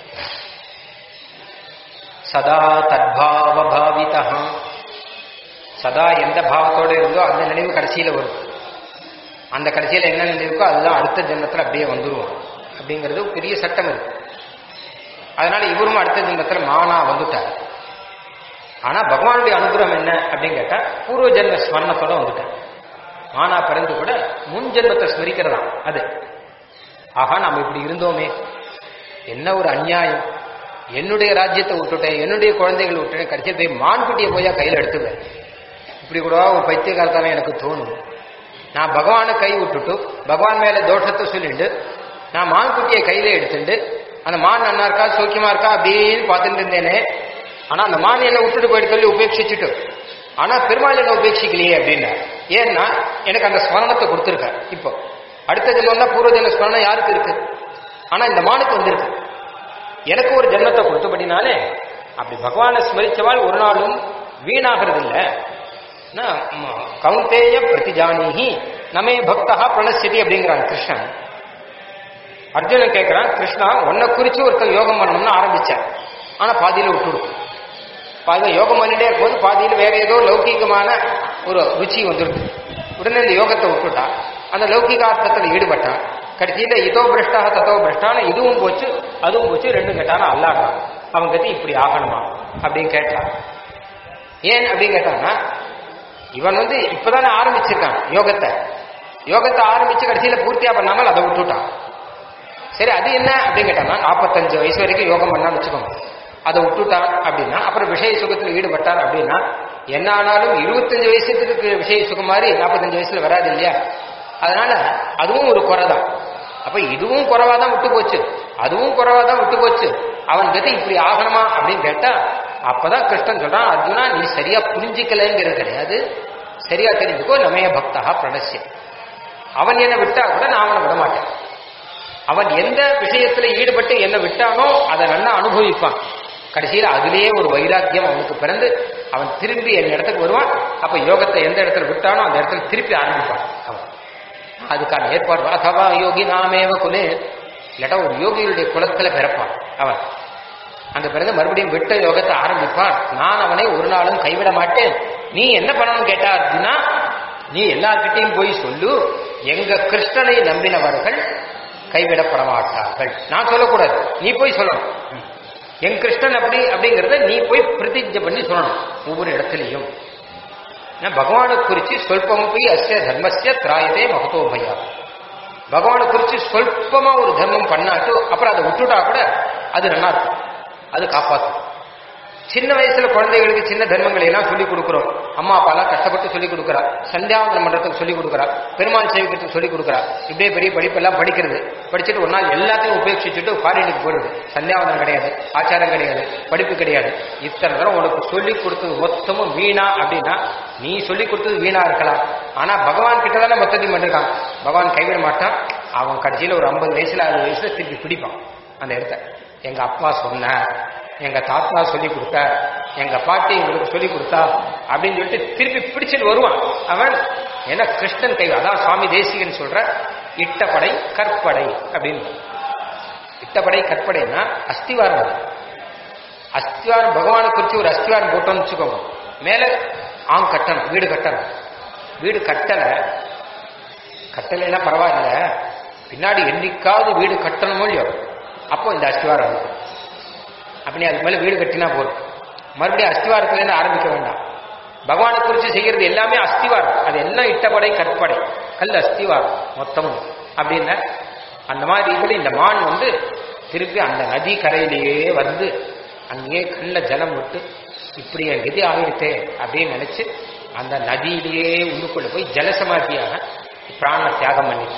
சதா தத்பாவ பாவிதா சதா எந்த பாவத்தோட இருந்தோ அந்த நினைவு கடைசியில வரும் அந்த கடைசியில என்ன நினைவுக்கோ அதுதான் அடுத்த ஜென்மத்துல அப்படியே வந்துருவோம் அப்படிங்கிறது பெரிய சட்டம் இருக்கு அதனால இவரும் அடுத்த ஜென்மத்துல மானா வந்துட்டார் ஆனா பகவானுடைய அனுகிரகம் என்ன அப்படின்னு கேட்டா பூர்வ ஜென்ம ஸ்மரணத்தோட வந்துட்டார் மானா பிறந்து கூட முன் ஜென்மத்தை ஸ்மரிக்கிறதா அது ஆகா நாம இப்படி இருந்தோமே என்ன ஒரு அநியாயம் என்னுடைய ராஜ்யத்தை விட்டுட்டேன் என்னுடைய குழந்தைகளை விட்டுட்டேன் கடைசியில் போய் மான்குட்டியை போயா கையில் எடுத்துவேன் இப்படி கூட ஒரு பைத்தியகாரத்தான எனக்கு தோணும் நான் பகவானை கை விட்டுட்டு பகவான் மேல தோஷத்தை சொல்லிட்டு நான் மான்குட்டியை கையில எடுத்துட்டு அந்த மான் நன்னா இருக்கா சௌக்கியமா இருக்கா அப்படின்னு பார்த்துட்டு இருந்தேனே ஆனா அந்த மான் என்ன விட்டுட்டு போயிட்டு சொல்லி உபேட்சிச்சுட்டு ஆனா பெருமாள் என்ன உபேட்சிக்கலையே அப்படின்னா ஏன்னா எனக்கு அந்த ஸ்மரணத்தை கொடுத்துருக்கார் இப்போ அடுத்த ஜென்மம் தான் பூர்வ ஜென்ம ஸ்மரணம் யாருக்கு இருக்கு ஆனா இந்த மானுக்கு வந்திருக்கு எனக்கு ஒரு ஜென்மத்தை கொடுத்தபடினாலே அப்படி பகவானை ஸ்மரிச்சவாள் ஒரு நாளும் வீணாகிறது இல்ல ந- ம- கௌந்தேய பிரதிஜானிஹி நமே பக்தா பிரணசியதி அப்படிங்கிறான் கிருஷ்ணன் அர்ஜுனன் கேட்கிறான் கிருஷ்ணா உன்னை குறிச்சு ஒருத்தன் யோகம் பண்ணணும்னு ஆரம்பிச்சார் ஆனா பாதியில விட்டுடும் பாதியில யோகம் பண்ணிட்டே இருக்கும்போது பாதியில வேற ஏதோ லௌகீகமான ஒரு ருச்சி வந்துருக்கு உடனே இந்த யோகத்தை விட்டுட்டான் அந்த லௌகிகார்த்தத்தில் ஈடுபட்டான் கடைசியில இதோ பிரஷ்டாக தத்தோ பிரஷ்டான இதுவும் போச்சு அதுவும் போச்சு ரெண்டும் கேட்டானா அல்லாடுறான் அவன் கத்தி இப்படி ஆகணுமா அப்படின்னு கேட்டான் ஏன் அப்படின்னு கேட்டான்னா இவன் வந்து இப்பதானே ஆரம்பிச்சிருக்கான் யோகத்தை யோகத்தை ஆரம்பிச்சு கடைசியில பூர்த்தியா பண்ணாமல் அதை விட்டுட்டான் சரி அது என்ன அப்படின்னு கேட்டான்னா நாற்பத்தஞ்சு வயசு வரைக்கும் யோகம் பண்ணான்னு வச்சுக்கோங்க அதை விட்டுட்டான் அப்படின்னா அப்புறம் விஷய சுகத்தில் ஈடுபட்டார் அப்படின்னா என்ன ஆனாலும் இருபத்தஞ்சு வயசுக்கு விஷய சுகம் மாதிரி நாற்பத்தஞ்சு வயசுல வராது இல்லையா அதனால அதுவும் ஒரு குறை தான் அப்ப இதுவும் குறைவா தான் விட்டு போச்சு அதுவும் குறைவா தான் விட்டு போச்சு அவன் கதி இப்படி ஆகணுமா அப்படின்னு கேட்டா அப்பதான் கிருஷ்ணன் சொல்றான் அர்ஜுனா நீ சரியா புரிஞ்சிக்கலைங்கிறது கிடையாது சரியா தெரிஞ்சுக்கோ நமைய பக்தா பிரணசியம் அவன் என்னை விட்டா கூட நான் அவனை விட மாட்டேன் அவன் எந்த விஷயத்துல ஈடுபட்டு என்ன விட்டானோ அதை நல்லா அனுபவிப்பான் கடைசியில் அதிலேயே ஒரு வைராக்கியம் அவனுக்கு பிறந்து அவன் திரும்பி என் இடத்துக்கு வருவான் அப்ப யோகத்தை எந்த இடத்துல விட்டானோ அந்த இடத்துல திருப்பி ஆரம்பிப்பான் அவன் அதுக்கான ஏற்பாடு அதவா யோகி நாமேவ குலே இல்லாட்டா ஒரு யோகியுடைய குலத்துல பிறப்பான் அவன் அங்க பிறகு மறுபடியும் விட்ட யோகத்தை ஆரம்பிப்பான் நான் அவனை ஒரு நாளும் கைவிட மாட்டேன் நீ என்ன பண்ணணும் கேட்டா அர்ஜுனா நீ எல்லார்கிட்டையும் போய் சொல்லு எங்க கிருஷ்ணனை நம்பினவர்கள் கைவிடப்பட மாட்டார்கள் நான் சொல்லக்கூடாது நீ போய் சொல்லணும் ம். என் கிருஷ்ணன் அப்படி அப்படிங்கறத நீ போய் பிரதிஜை பண்ணி சொல்லணும் ஒவ்வொரு இடத்துலையும் நான் பகவானை குறிச்சு சொல்பமப்பி அஸ்ய தர்மஸ்ய திராயதே மகதோ பயா பகவானை குறிச்சு சொல்பமா ஒரு தர்மம் பண்ணாட்டு அப்புறம் அதை விட்டுட்டா கூட அது நல்லா இருக்கும் அது காப்பாற்றும் சின்ன வயசுல குழந்தைகளுக்கு சின்ன தர்மங்களை எல்லாம் சொல்லிக் கொடுக்குறோம் அம்மா அப்பா எல்லாம் கஷ்டப்பட்டு சொல்லிக் கொடுக்குறா சந்தியாவந்தனம் பண்றதுக்கு சொல்லிக் கொடுக்குறா பெருமாள் சேவிக்கிறதுக்கு சொல்லிக் கொடுக்குறா இப்படியே பெரிய படிப்பெல்லாம் படிக்கிறது படிச்சுட்டு ஒரு நாள் எல்லாத்தையும் உபேட்சிச்சுட்டு ஃபாரினுக்கு போயிடுது சந்தியாவந்தனம் கிடையாது ஆச்சாரம் கிடையாது படிப்பு கிடையாது இத்தனை தரம் உனக்கு சொல்லிக் கொடுத்தது மொத்தமும் வீணா அப்படின்னா நீ சொல்லிக் கொடுத்தது வீணா இருக்கலாம் ஆனா பகவான் கிட்ட தானே மொத்தத்தையும் பண்ணிருக்கான் பகவான் கைவிட மாட்டான் அவன் கடைசியில ஒரு ஐம்பது வயசுல அறுபது வயசுல திருப்பி பிடிப்பான் அந்த இடத்த எங்க அப்பா சொன்னார் எங்க தாத்தா சொல்லி கொடுத்த எங்க பாட்டி எங்களுக்கு சொல்லி கொடுத்தா அப்படின்னு சொல்லிட்டு திருப்பி பிடிச்சிட்டு வருவான் அவன் ஏன்னா கிருஷ்ணன் கை அதான் சுவாமி தேசிகன் சொல்ற இட்டப்படை கற்படை அப்படின்னு இட்டப்படை கற்படைன்னா அஸ்திவாரம் அது அஸ்திவாரம் பகவானை குறிச்சு ஒரு அஸ்திவாரம் போட்டோம்னு வச்சுக்கோங்க மேல ஆங் கட்டணும் வீடு கட்டணும் வீடு கட்டலை கட்டலைன்னா பரவாயில்ல பின்னாடி என்னைக்காவது வீடு கட்டணுமோ இல்லையோ அப்போ இந்த அஸ்திவாரம் இருக்கும் அப்படி அதுக்கு மேல வீடு கட்டினா போதும் மறுபடியும் அஸ்திவாரத்துலேருந்து ஆரம்பிக்க வேண்டாம் பகவானை குறித்து செய்யறது எல்லாமே அஸ்திவாரம் அது எல்லாம் இட்டப்படை கற்படை கல் அஸ்திவாரம் மொத்தமும் அப்படின்னா அந்த மாதிரி இதுல இந்த மான் வந்து திருப்பி அந்த நதி கரையிலேயே வந்து அங்கேயே கல்ல ஜலம் விட்டு இப்படி என் கதி ஆகிடுத்தே அப்படின்னு நினைச்சு அந்த நதியிலேயே உள்ளுக்குள்ள போய் ஜலசமாதியாக பிராண தியாகம் பண்ணிட்டு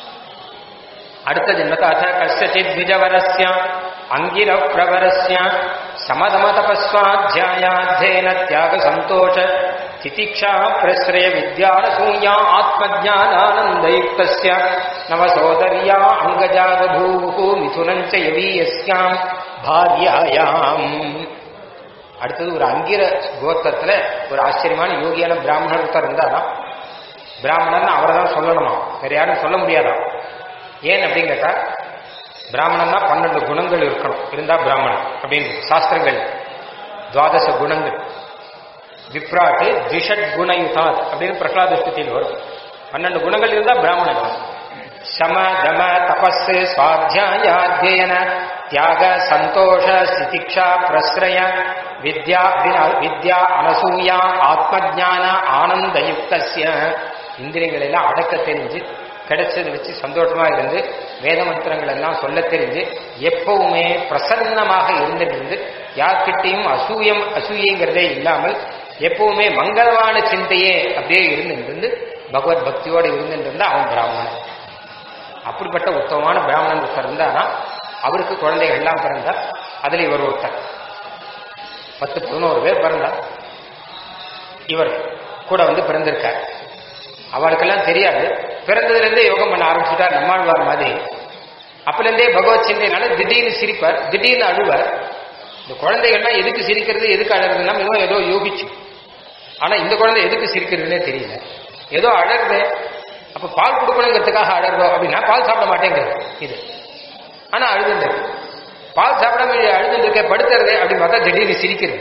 அடுத்த ஜென்மதாச்ச கஷ்டச்சித் திஜவரஸ்ய அங்கிர பிரவரஸ்ய சமதம தபஸ்வாத்தியாயாத்தேன தியாக சந்தோஷ திதிக்ஷா பிரஸ்ரய வித்யாரசூயா ஆத்மஜானானந்தயுக்தஸ்ய நவசோதர்யா அங்கஜாதபூஹு மிதுனஞ்ச யவீயஸ்யாம் பாரியாயாம் அடுத்தது ஒரு அங்கிர கோத்திரத்துல ஒரு ஆச்சரியமான யோகியான பிராமணர் ஒருத்தர் இருந்தாராம் பிராமணன் அவரை தான் சொல்லணுமா வேற யாரும் சொல்ல முடியாதாம் ஏன் அப்படின்னு கேட்டா பிராமணன்னா பன்னெண்டு குணங்கள் இருக்கணும் இருந்தா பிராமணன் அப்படின்னு சாஸ்திரங்கள் துவாதச குணங்கள் விப்ராட்டு திஷட் குணயுதாத் அப்படின்னு பிரகலாத ஸ்துதியில் வரும் பன்னெண்டு குணங்கள் இருந்தா பிராமணன் சம தம தபஸ் சுவாத்தியாயாத்தியன தியாக சந்தோஷ சிதிக்ஷா பிரஸ்ரய வித்யா வினா- வித்யா அனசூயா ஆத்மஜான ஆனந்தயுக்தஸ்ய இந்திரியங்கள் எல்லாம் அடக்க தெரிஞ்சு கிடைச்சதை வச்சு சந்தோஷமா இருந்து வேத மந்திரங்கள் எல்லாம் சொல்ல தெரிஞ்சு எப்பவுமே பிரசன்னமாக இருந்திருந்து யார்கிட்டையும் அசூயம் அசூயங்கிறதே இல்லாமல் எப்பவுமே மங்களமான சிந்தையே அப்படியே இருந்துட்டு பகவத் பக்தியோடு இருந்துட்டு அவன் பிராமணன் அப்படிப்பட்ட உத்தமமான பிராமணன் ஒருத்தர் இருந்தானா அவருக்கு குழந்தைகள் எல்லாம் பிறந்தா அதுல இவர் ஒருத்தர் பத்து பதினோரு பேர் பிறந்தா இவர் கூட வந்து பிறந்திருக்கார் அவளுக்கெல்லாம் தெரியாது பிறந்ததுல இருந்தே யோகம் பண்ண ஆரம்பிச்சுட்டார் நம்மாழ்வார் மாதிரி அப்பல இருந்தே பகவத் சிந்தைனால திடீர்னு சிரிப்பார் திடீர்னு அழுவார் இந்த குழந்தைகள்லாம் எதுக்கு சிரிக்கிறது எதுக்கு அழறதுன்னா இவன் ஏதோ யோகிச்சு ஆனா இந்த குழந்தை எதுக்கு சிரிக்கிறதுனே தெரியல ஏதோ அழறது அப்ப பால் கொடுக்கணுங்கிறதுக்காக அழறதோ அப்படின்னா பால் சாப்பிட மாட்டேங்கிறது இது ஆனா அழுதுண்டு பால் சாப்பிடாம அழுதுட்டு இருக்க படுத்துறது அப்படின்னு பார்த்தா திடீர்னு சிரிக்கிறது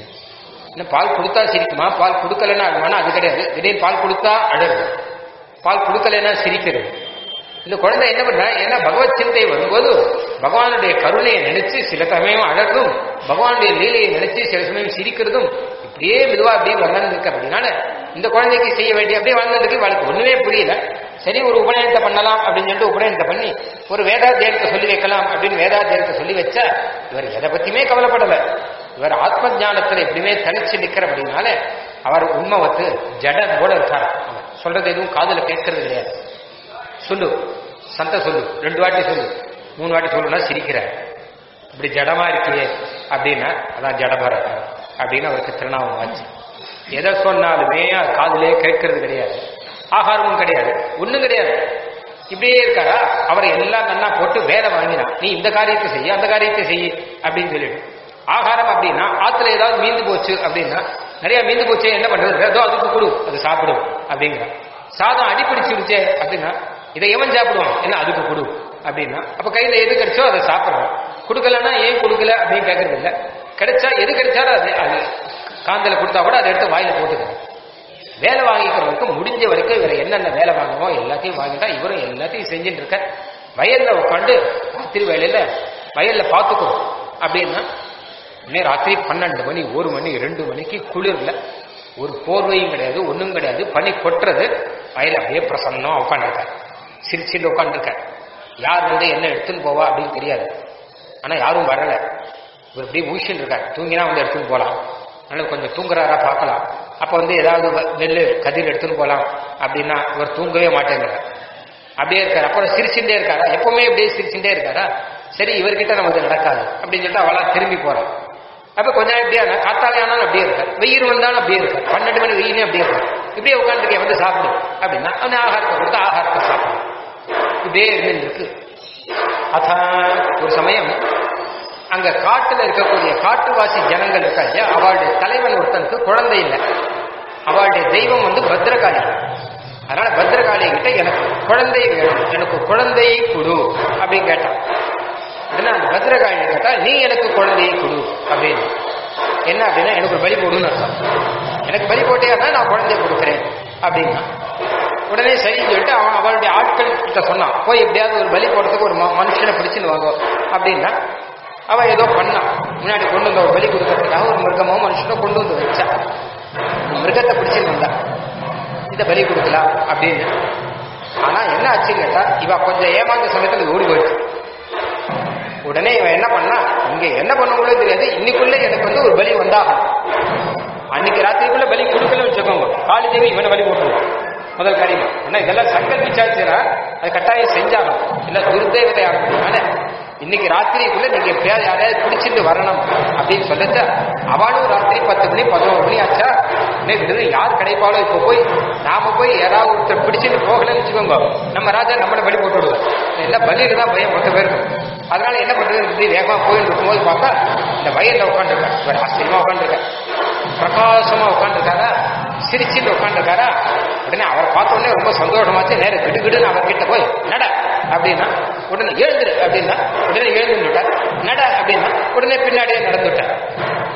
என்ன பால் கொடுத்தா சிரிக்குமா பால் கொடுக்கலன்னா அழுவானா அது கிடையாது திடீர்னு பால் கொடுத்தா அழறது பால் கொடுக்கலைன்னா சிரிக்கிறது இந்த குழந்தை என்ன பண்றா ஏன்னா பகவத் சிந்தை வரும்போது பகவானுடைய கருணையை நினைச்சு சில சமயம் அழகும் பகவானுடைய லீலையை நினைச்சு சில சமயம் சிரிக்கிறதும் இப்படியே மெதுவா அப்படியே வளர்ந்துருக்கு அப்படின்னால இந்த குழந்தைக்கு செய்ய வேண்டிய அப்படியே வளர்ந்ததுக்கு வாழ்க்கை ஒண்ணுமே புரியல சரி ஒரு உபநயனத்தை பண்ணலாம் அப்படின்னு சொல்லிட்டு உபநயனத்தை பண்ணி ஒரு வேதாத்தியனத்தை சொல்லி வைக்கலாம் அப்படின்னு வேதாத்தியனத்தை சொல்லி வச்சா இவர் எதை பத்தியுமே கவலைப்படல இவர் ஆத்ம ஞானத்துல எப்படியுமே தனிச்சு நிக்கிற அப்படின்னால அவர் உண்மை வந்து ஜடன் போல இருக்கார் அவர் சொல்றது எதுவும் காதுல கேட்கறது கிடையாது சொல்லு சந்த சொல்லு ரெண்டு வாட்டி சொல்லு மூணு வாட்டி சொல்லுனா சிரிக்கிறார் இப்படி ஜடமா இருக்கியே அப்படின்னா அதான் ஜடபரர் அப்படின்னு அவருக்கு திருநாமம் ஆச்சு எதை சொன்னாலுமே அது காதுலயே கேட்கறது கிடையாது ஆகாரமும் கிடையாது ஒண்ணும் கிடையாது இப்படியே இருக்காரா அவரை எல்லாம் நன்னா போட்டு வேலை வாங்கினான் நீ இந்த காரியத்தை செய்ய அந்த காரியத்தை செய்ய அப்படின்னு சொல்லிடு ஆகாரம் அப்படின்னா ஆத்துல ஏதாவது மீந்து போச்சு அப்படின்னா நிறைய மீந்து போச்சு என்ன பண்றது ஏதோ அதுக்கு கொடு அது சாப்பிடும் அப்படிங்கிறான் சாதம் அடிப்பிடிச்சிருச்சே அப்படின்னா இதை எவன் சாப்பிடுவான் என்ன அதுக்கு கொடு அப்படின்னா அப்ப கையில எது கிடைச்சோ அதை சாப்பிடுறான் கொடுக்கலன்னா ஏன் கொடுக்கல அப்படின்னு கேட்கறது இல்ல கிடைச்சா எது கிடைச்சாலும் அது அது காந்தல கொடுத்தா கூட அதை எடுத்து வாயில போட்டுக்கிறேன் வேலை வாங்கிக்கிறவருக்கு முடிஞ்ச வரைக்கும் இவர் என்னென்ன வேலை வாங்குமோ எல்லாத்தையும் வாங்கிட்டா இவரும் எல்லாத்தையும் செஞ்சுட்டு இருக்க வயல்ல உட்காந்து ராத்திரி வேலையில வயல்ல பார்த்துக்கணும் அப்படின்னா இன்னும் ராத்திரி பன்னெண்டு மணி ஒரு மணி ரெண்டு மணிக்கு குளிர்ல ஒரு போர்வையும் கிடையாது ஒண்ணும் கிடையாது பனி கொட்டுறது வயல் அப்படியே பிரசன்னம் உட்காந்துருக்கார் சிரிச்சிட்டு உட்காந்துருக்கார் யார் வந்து என்ன எடுத்துன்னு போவா அப்படின்னு தெரியாது ஆனா யாரும் வரல இவர் அப்படியே ஊசின்னு இருக்கார் தூங்கினா வந்து எடுத்துன்னு போலாம் அதனால கொஞ்சம் தூங்குறாரா பார்க்கலாம் அப்ப வந்து ஏதாவது வ- நெல்லு கதிர் எடுத்துன்னு போலாம் அப்படின்னா இவர் தூங்கவே மாட்டேங்கிறார் அப்படியே இருக்காரு அப்புறம் சிரிச்சுட்டே இருக்காரா எப்பவுமே அப்படியே சிரிச்சுட்டே இருக்காரா சரி இவர்கிட்ட நமக்கு நடக்காது அப்படின்னு சொல்லிட்டு அவளா திரும்பி போறான் அப்ப கொஞ்ச நேரம் இப்படியே ஆனா காத்தாலே ஆனாலும் அப்படியே இருக்கார் வெயில் வந்தாலும் அப்படியே இருக்கார் பன்னெண்டு மணி வெயிலே அப்படியே இருக்கார் இப்படியே உட்காந்துருக்கேன் வந்து சாப்பிடு அப்படின்னா அவன் ஆகாரத்தை கொடுத்து ஆகாரத்தை சாப்பிடும் இப்படியே இருந்து இருக்கு அத ஒரு சமயம் அங்க காட்டுல இருக்கக்கூடிய காட்டுவாசி ஜனங்கள் இருக்கா இல்லையா அவளுடைய தலைவன் ஒருத்தனுக்கு குழந்தை இல்லை அவளுடைய தெய்வம் வந்து பத்ரகாளி அதனால பத்ரகாளி கிட்ட எனக்கு குழந்தை வேணும் எனக்கு குழந்தையை கொடு அப்படின்னு கேட்டான் உடனே அந்த பத்ரகாளி கேட்டா நீ எனக்கு குழந்தையை கொடு அப்படின்னு என்ன அப்படின்னா எனக்கு ஒரு பலி போடுன்னு அர்த்தம் எனக்கு பலி போட்டேன்னா நான் குழந்தைய கொடுக்குறேன் அப்படின்னா உடனே சரின்னு சொல்லிட்டு அவன் அவளுடைய ஆட்கள் கிட்ட சொன்னான் போய் எப்படியாவது ஒரு பலி போடுறதுக்கு ஒரு ம- மனுஷனை பிடிச்சுன்னு வாங்க அப்படின்னா அவ ஏதோ பண்ணான் முன்னாடி கொண்டு வந்த ஒரு பலி கொடுக்கறதுக்காக ஒரு மிருகமோ மனுஷனோ கொண்டு வந்து வச்சா அந்த மிருகத்தை பிடிச்சுன்னு வந்தா இந்த பலி கொடுக்கலாம் அப்படின்னு ஆனா என்ன ஆச்சு கேட்டா இவ கொஞ்சம் ஏமாந்த சமயத்துல இது ஓடி போயிடுச்சு உடனே இவன் என்ன பண்ணா இங்க என்ன பண்ண கூட தெரியாது இன்னைக்குள்ள எனக்கு வந்து ஒரு பலி வந்தாகணும் அன்னைக்கு ராத்திரிக்குள்ள பலி கொடுக்கல வச்சுக்கோங்க காளி தேவி இவனை பலி போட்டுருவோம் முதல் காரியம் ஏன்னா இதெல்லாம் சங்கல்பிச்சாச்சுன்னா அது கட்டாயம் செஞ்சாகணும் இல்ல துர்தேவதை ஆகணும் இன்னைக்கு ராத்திரிக்குள்ள நீங்க எப்படியாவது யாரையாவது பிடிச்சிட்டு வரணும் அப்படின்னு சொல்லச்ச அவளும் ராத்திரி பத்து மணி பதினோரு மணி ஆச்சா இன்னைக்கு திடீர்னு யார் கிடைப்பாளோ இப்ப போய் நாம போய் யாராவது ஒருத்தர் பிடிச்சிட்டு போகலன்னு வச்சுக்கோங்க நம்ம ராஜா நம்மளை பலி போட்டு விடுவார் எல்லாம் பலியில தான் பயம் மொத்த பேருக்கும் அதனால என்ன பண்றது இப்படி வேகமா போயிட்டு இருக்கும்போது பார்த்தா இந்த வயல்ல உட்காந்துருக்காரு இவர் ஆச்சரியமா உட்காந்துருக்காரு பிரகாசமா உட்காந்துருக்காரா சிரிச்சுட்டு உட்காந்துருக்காரா உடனே அவரை பார்த்த உடனே ரொம்ப சந்தோஷமாச்சு நேரம் கிடுகிடுன்னு அவர்கிட்ட போய் நட அப்படின்னா உடனே எழுந்துரு அப்படின்னா உடனே எழுந்துட்டார் நட அப்படின்னா உடனே பின்னாடியே நடந்துட்டார்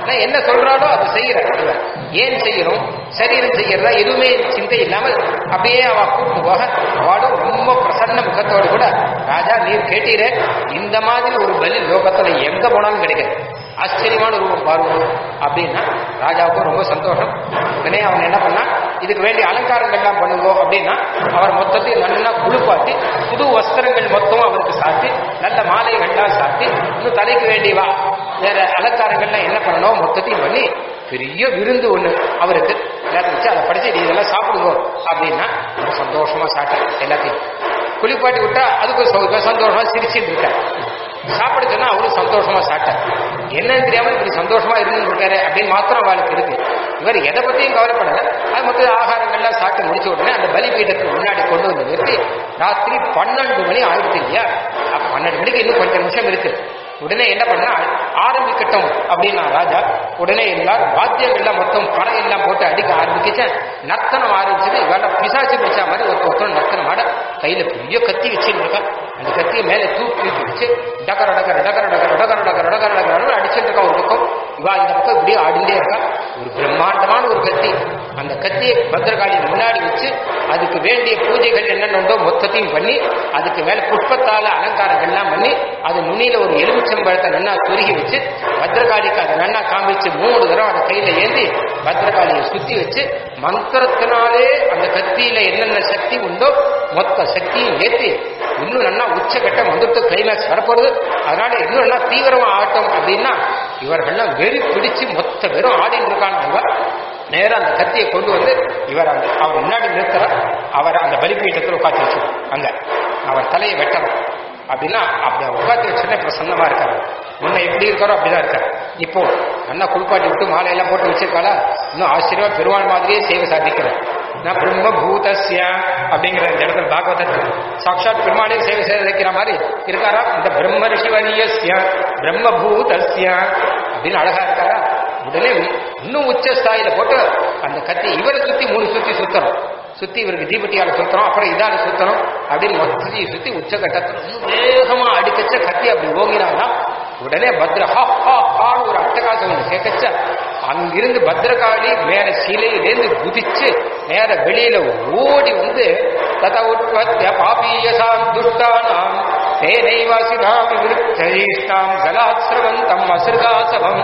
நான் என்ன சொல்றாலோ அது செய்யறார் இவர் ஏன் செய்யணும் சரீரம் செய்யறதா எதுவுமே சிந்தை இல்லாமல் அப்படியே அவ கூட்டு போக அவளும் ரொம்ப பிரசன்ன முகத்தோடு கூட ராஜா நீர் கேட்டீரே இந்த மாதிரி ஒரு பலி லோகத்துல எங்க போனாலும் கிடைக்காது ஆச்சரியமான ரூபம் பாருங்க அப்படின்னா ராஜாவுக்கும் ரொம்ப சந்தோஷம் உடனே அவன் என்ன பண்ணா இதுக்கு வேண்டிய அலங்காரங்கள்லாம் பண்ணுங்க அப்படின்னா அவர் மொத்தத்தையும் நல்லா குளிப்பாட்டி புது வஸ்திரங்கள் மொத்தம் அவருக்கு சாத்தி நல்ல மாலைகள்லாம் சாத்தி இன்னும் தலைக்கு வேண்டியவா வேற அலங்காரங்கள்லாம் என்ன பண்ணணும் மொத்தத்தையும் பண்ணி பெரிய விருந்து ஒண்ணு அவருக்கு எல்லாத்தையும் வச்சு அதை படிச்சு நீ இதெல்லாம் சாப்பிடுங்க அப்படின்னா ரொம்ப சந்தோஷமா சாப்பிட்டார் எல்லாத்தையும் குளிப்பாட்டி விட்டா அதுக்கு சௌ- சந்தோஷமா சிரிச்சுட்டு இருக்கார் சாப்பிட சொன்னா அவரும் சந்தோஷமா சாப்பிட்டார் என்னன்னு தெரியாம இப்படி சந்தோஷமா இருந்து இருக்காரு அப்படின்னு மாத்திரம் அவளுக்கு இருக்கு இவர் எதை பத்தியும் கவலைப்படல அது மொத்த ஆகாரங்கள்லாம் சாப்பிட்டு முடிச்ச உடனே அந்த பலிபீடத்துக்கு முன்னாடி கொண்டு வந்து நிறுத்தி ராத்திரி பன்னெண்டு மணி ஆயிடுச்சு இல்லையா அப்ப பன்னெண்டு மணிக்கு இன்னும் கொஞ்சம் நிமிஷம் இருக்கு உடனே என்ன பண்ணா ஆரம்பிக்கட்டும் அப்படின்னா ராஜா உடனே எல்லாரும் வாத்தியங்கள்லாம் மொத்தம் படம் எல்லாம் போட்டு அடிக்க ஆரம்பிக்கச்ச நர்த்தனம் ஆரம்பிச்சது இவள பிசாசு பிடிச்ச மாதிரி ஒருத்த ஒருத்தர் நர்த்தனம் ஆட கையில பெரிய கத்தி வச்சுட்டு இருக்கா அந்த கத்தியை மேல தூக்கி தூக்கி வச்சு டகர டகர டகர டகர டகர டகர டகர டகர அடிச்சுட்டு இருக்கா ஒரு பக்கம் இவா இந்த பக்கம் இப்படியே ஆடிண்டே இருக்கா ஒரு பிரம்மாண்டமான ஒரு கத்தி அந்த கத்தியை பத்திரகாளி முன்னாடி வச்சு அதுக்கு வேண்டிய பூஜைகள் என்னென்ன உண்டோ மொத்தத்தையும் பண்ணி அதுக்கு மேல புஷ்பத்தால அலங்காரங்கள்லாம் பண்ணி அது நுனியில ஒரு எலுமிச்சம்பழத்தை நன்னா துருகி வச்சு பத்திரகாளிக்கு அதை நன்னா காமிச்சு மூணு தடவை அதை கையில ஏந்தி பத்திரகாளியை சுத்தி வச்சு மந்திரத்தினாலே அந்த கத்தியில என்னென்ன சக்தி உண்டோ மொத்த சக்தியும் ஏத்தி இன்னும் நல்லா உச்சகட்டம் வந்துட்டு கிளைமேக்ஸ் வரப்போகுது அதனால இன்னும் நல்லா தீவிரமா ஆட்டம் அப்படின்னா இவர்கள்லாம் வெறி பிடிச்சு மொத்த பேரும் ஆடிட்டு இருக்காங்க நேரா அந்த கத்தியை கொண்டு வந்து இவர் அந்த அவர் முன்னாடி நிறுத்துறார் அவர் அந்த பலிபீட்டத்தில் உட்காந்து வச்சு அங்க அவர் தலையை வெட்டணும் அப்படின்னா அப்படி உட்காந்து வச்சுன்னா பிரசன்னமா இருக்காரு முன்ன எப்படி இருக்காரோ அப்படிதான் இருக்காரு இப்போ நல்லா குளிப்பாட்டி விட்டு மாலையெல்லாம் போட்டு வச்சிருக்காளா இன்னும் ஆச்சரியமா பெருமாள் மாதிரியே சேவை சாதிக்கிறார் நான் பிரம்ம பூதஸ்ய அப்படிங்கிற இந்த இடத்துல பாகவதத்தில் சாட்சாத் பெருமாளே சேவை செய்ய வைக்கிற மாதிரி இருக்காரா இந்த பிரம்ம ரிஷிவரியஸ்ய பிரம்ம பூதஸ்ய அப்படின்னு அழகா இருக்காரா உடனே இன்னும் உச்ச ஸ்தாயில போட்டு அந்த கத்தி இவரை சுத்தி மூணு சுத்தி சுத்தணும் சுத்தி இவருக்கு தீபட்டியால சுத்தணும் அப்புறம் இதால சுத்தணும் அப்படின்னு மொத்தத்தையும் சுத்தி உச்சகட்டத்தில் இன்னும் வேகமா அடிக்கச்ச கத்தி அப்படி ஓங்கினாங்கன்னா உடனே பத்ர ஹா ஹா ஹான்னு ஒரு அட்டகாசம் ஒன்று கேட்கச்ச அங்கிருந்து பத்ரகாளி மேல சிலையிலேருந்து குதிச்சு நேர வெளியில ஓடி வந்து தத உற்பத்திய பாபீயசாம் துஷ்டானாம் தேனைவாசிதாம் விருத்தீஷ்டாம் கலாசிரவந்தம் அசிருகாசவம்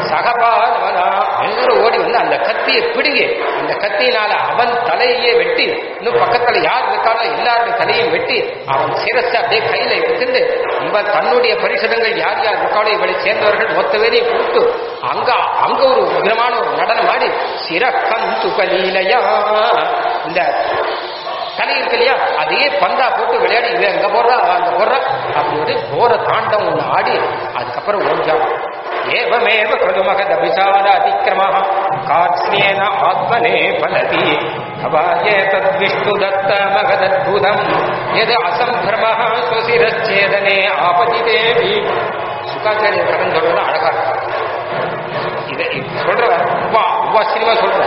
சகபாலவனா எல்லாரும் ஓடி வந்து அந்த கத்தியை பிடுங்கி அந்த கத்தியினால அவன் தலையே வெட்டி இன்னும் பக்கத்துல யார் இருக்காளோ எல்லாருடைய தலையும் வெட்டி அவன் சிரஸை அப்படியே கையில எடுத்துட்டு இவன் தன்னுடைய பரிசுரங்கள் யார் யார் இருக்காளோ இவளை சேர்ந்தவர்கள் மொத்த பேரையும் கூப்பிட்டு அங்க அங்க ஒரு உக்ரமான ஒரு நடனம் ஆடி சிறக்கம் துகலீலையா இந்த தலை இருக்கு இல்லையா அதையே பந்தா போட்டு விளையாடி இவன் அங்க போடுறா அவன் அங்க போடுறா அப்படி ஒரு கோர தாண்டம் ஒண்ணு ஆடி அதுக்கப்புறம் ஓஞ்சான் ஏவமேவ खलु महदभिचार अतिक्रमः कार्त्स्येन आत्मने फलति अवाये तद्विष्णुदत्त महदद्भुतम् यद् असम्भ्रमः स्वशिरश्चेदने आपतितेऽपि சுகாச்சாரியர் கடன் சொல்றது அழகா இருக்கும் இதை இது சொல்ற அப்பா அப்பா சினிமா சொல்ற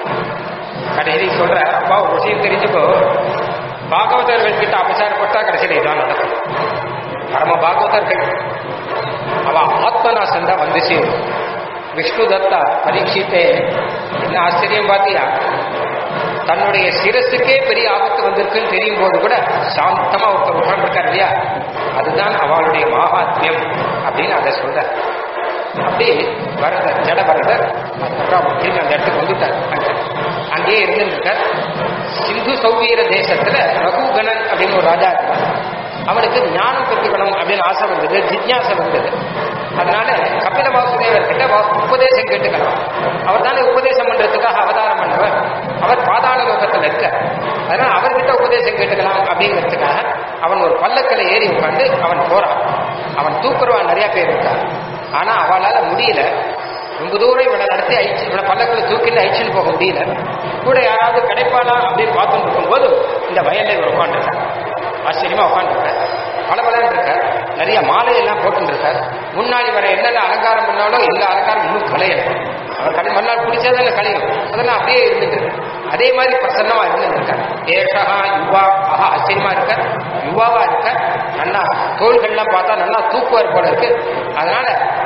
கடைசி சொல்ற அப்பா ஒரு விஷயம் தெரிஞ்சுக்கோ பாகவதர்கள் கிட்ட அபசாரப்பட்டா கடைசியில் இதான் நடக்கும் பரம பாகவதர்கள் அவ ஆத்மநாசம் தான் வந்து சேரும் விஷ்ணு தத்தா பரீட்சித்தே என்ன ஆச்சரியம் பார்த்தியா தன்னுடைய சிரசுக்கே பெரிய ஆபத்து வந்திருக்குன்னு தெரியும் போது கூட சாந்தமா ஒருத்தர் உட்கார்ந்துருக்கார் இல்லையா அதுதான் அவளுடைய மகாத்மியம் அப்படின்னு அதை சொல்ற அப்படி வரதர் ஜட வரதர் அதுக்கப்புறம் அவர் திரும்பி அந்த இடத்துக்கு வந்துட்டார் அங்க அங்கேயே இருந்துருக்கார் சிந்து சௌவீர தேசத்துல ரகுகணன் அப்படின்னு ஒரு ராஜா இருந்தார் அவனுக்கு ஞானம் கற்றுக்கணும் அப்படின்னு ஆசை வந்தது ஜிக்ஞாசை வந்தது அதனால கபில வாசுதேவர் கிட்ட வா- உபதேசம் கேட்டுக்கலாம் அவர் தானே உபதேசம் பண்றதுக்காக அவதாரம் பண்ணவர் அவர் பாதாள லோகத்தில் இருக்க அதனால அவர்கிட்ட உபதேசம் கேட்டுக்கலாம் அப்படிங்கிறதுக்காக அவன் ஒரு பல்லக்கில் ஏறி உட்காந்து அவன் போறான் அவன் தூக்குறவன் நிறைய பேர் இருக்கான் ஆனா அவளால முடியல ரொம்ப தூரம் இவனை நடத்தி அழிச்சு இவனை பல்லக்கில் தூக்கிட்டு அழிச்சுன்னு போக முடியல கூட யாராவது கிடைப்பானா அப்படின்னு பார்த்துட்டு இருக்கும்போது இந்த வயல்ல இவர் உட்காந்துருக்கார் ஆச்சரியமா உட்காந்துருக்கார் பளபளன்னு இருக்கார் நிறைய மாலையெல்லாம் போட்டுன்னு இருக்கார் முன்னாடி வர என்னென்ன அலங்காரம் பண்ணாலும் எல்லா அலங்காரம் இன்னும் கலையல அவர் கடை மறுநாள் பிடிச்சதான கலையும் அதெல்லாம் அப்படியே இருந்துட்டு இருக்கு. அதே மாதிரி பிரசன்னமா இருந்துட்டு இருக்கார் ஏஷா யுவா ஆஹா ஆச்சரியமா இருக்கார் யுவாவா இருக்கார் நல்லா தோள்கள்லாம் பார்த்தா நல்லா தூக்குவார் போல இருக்கு அதனால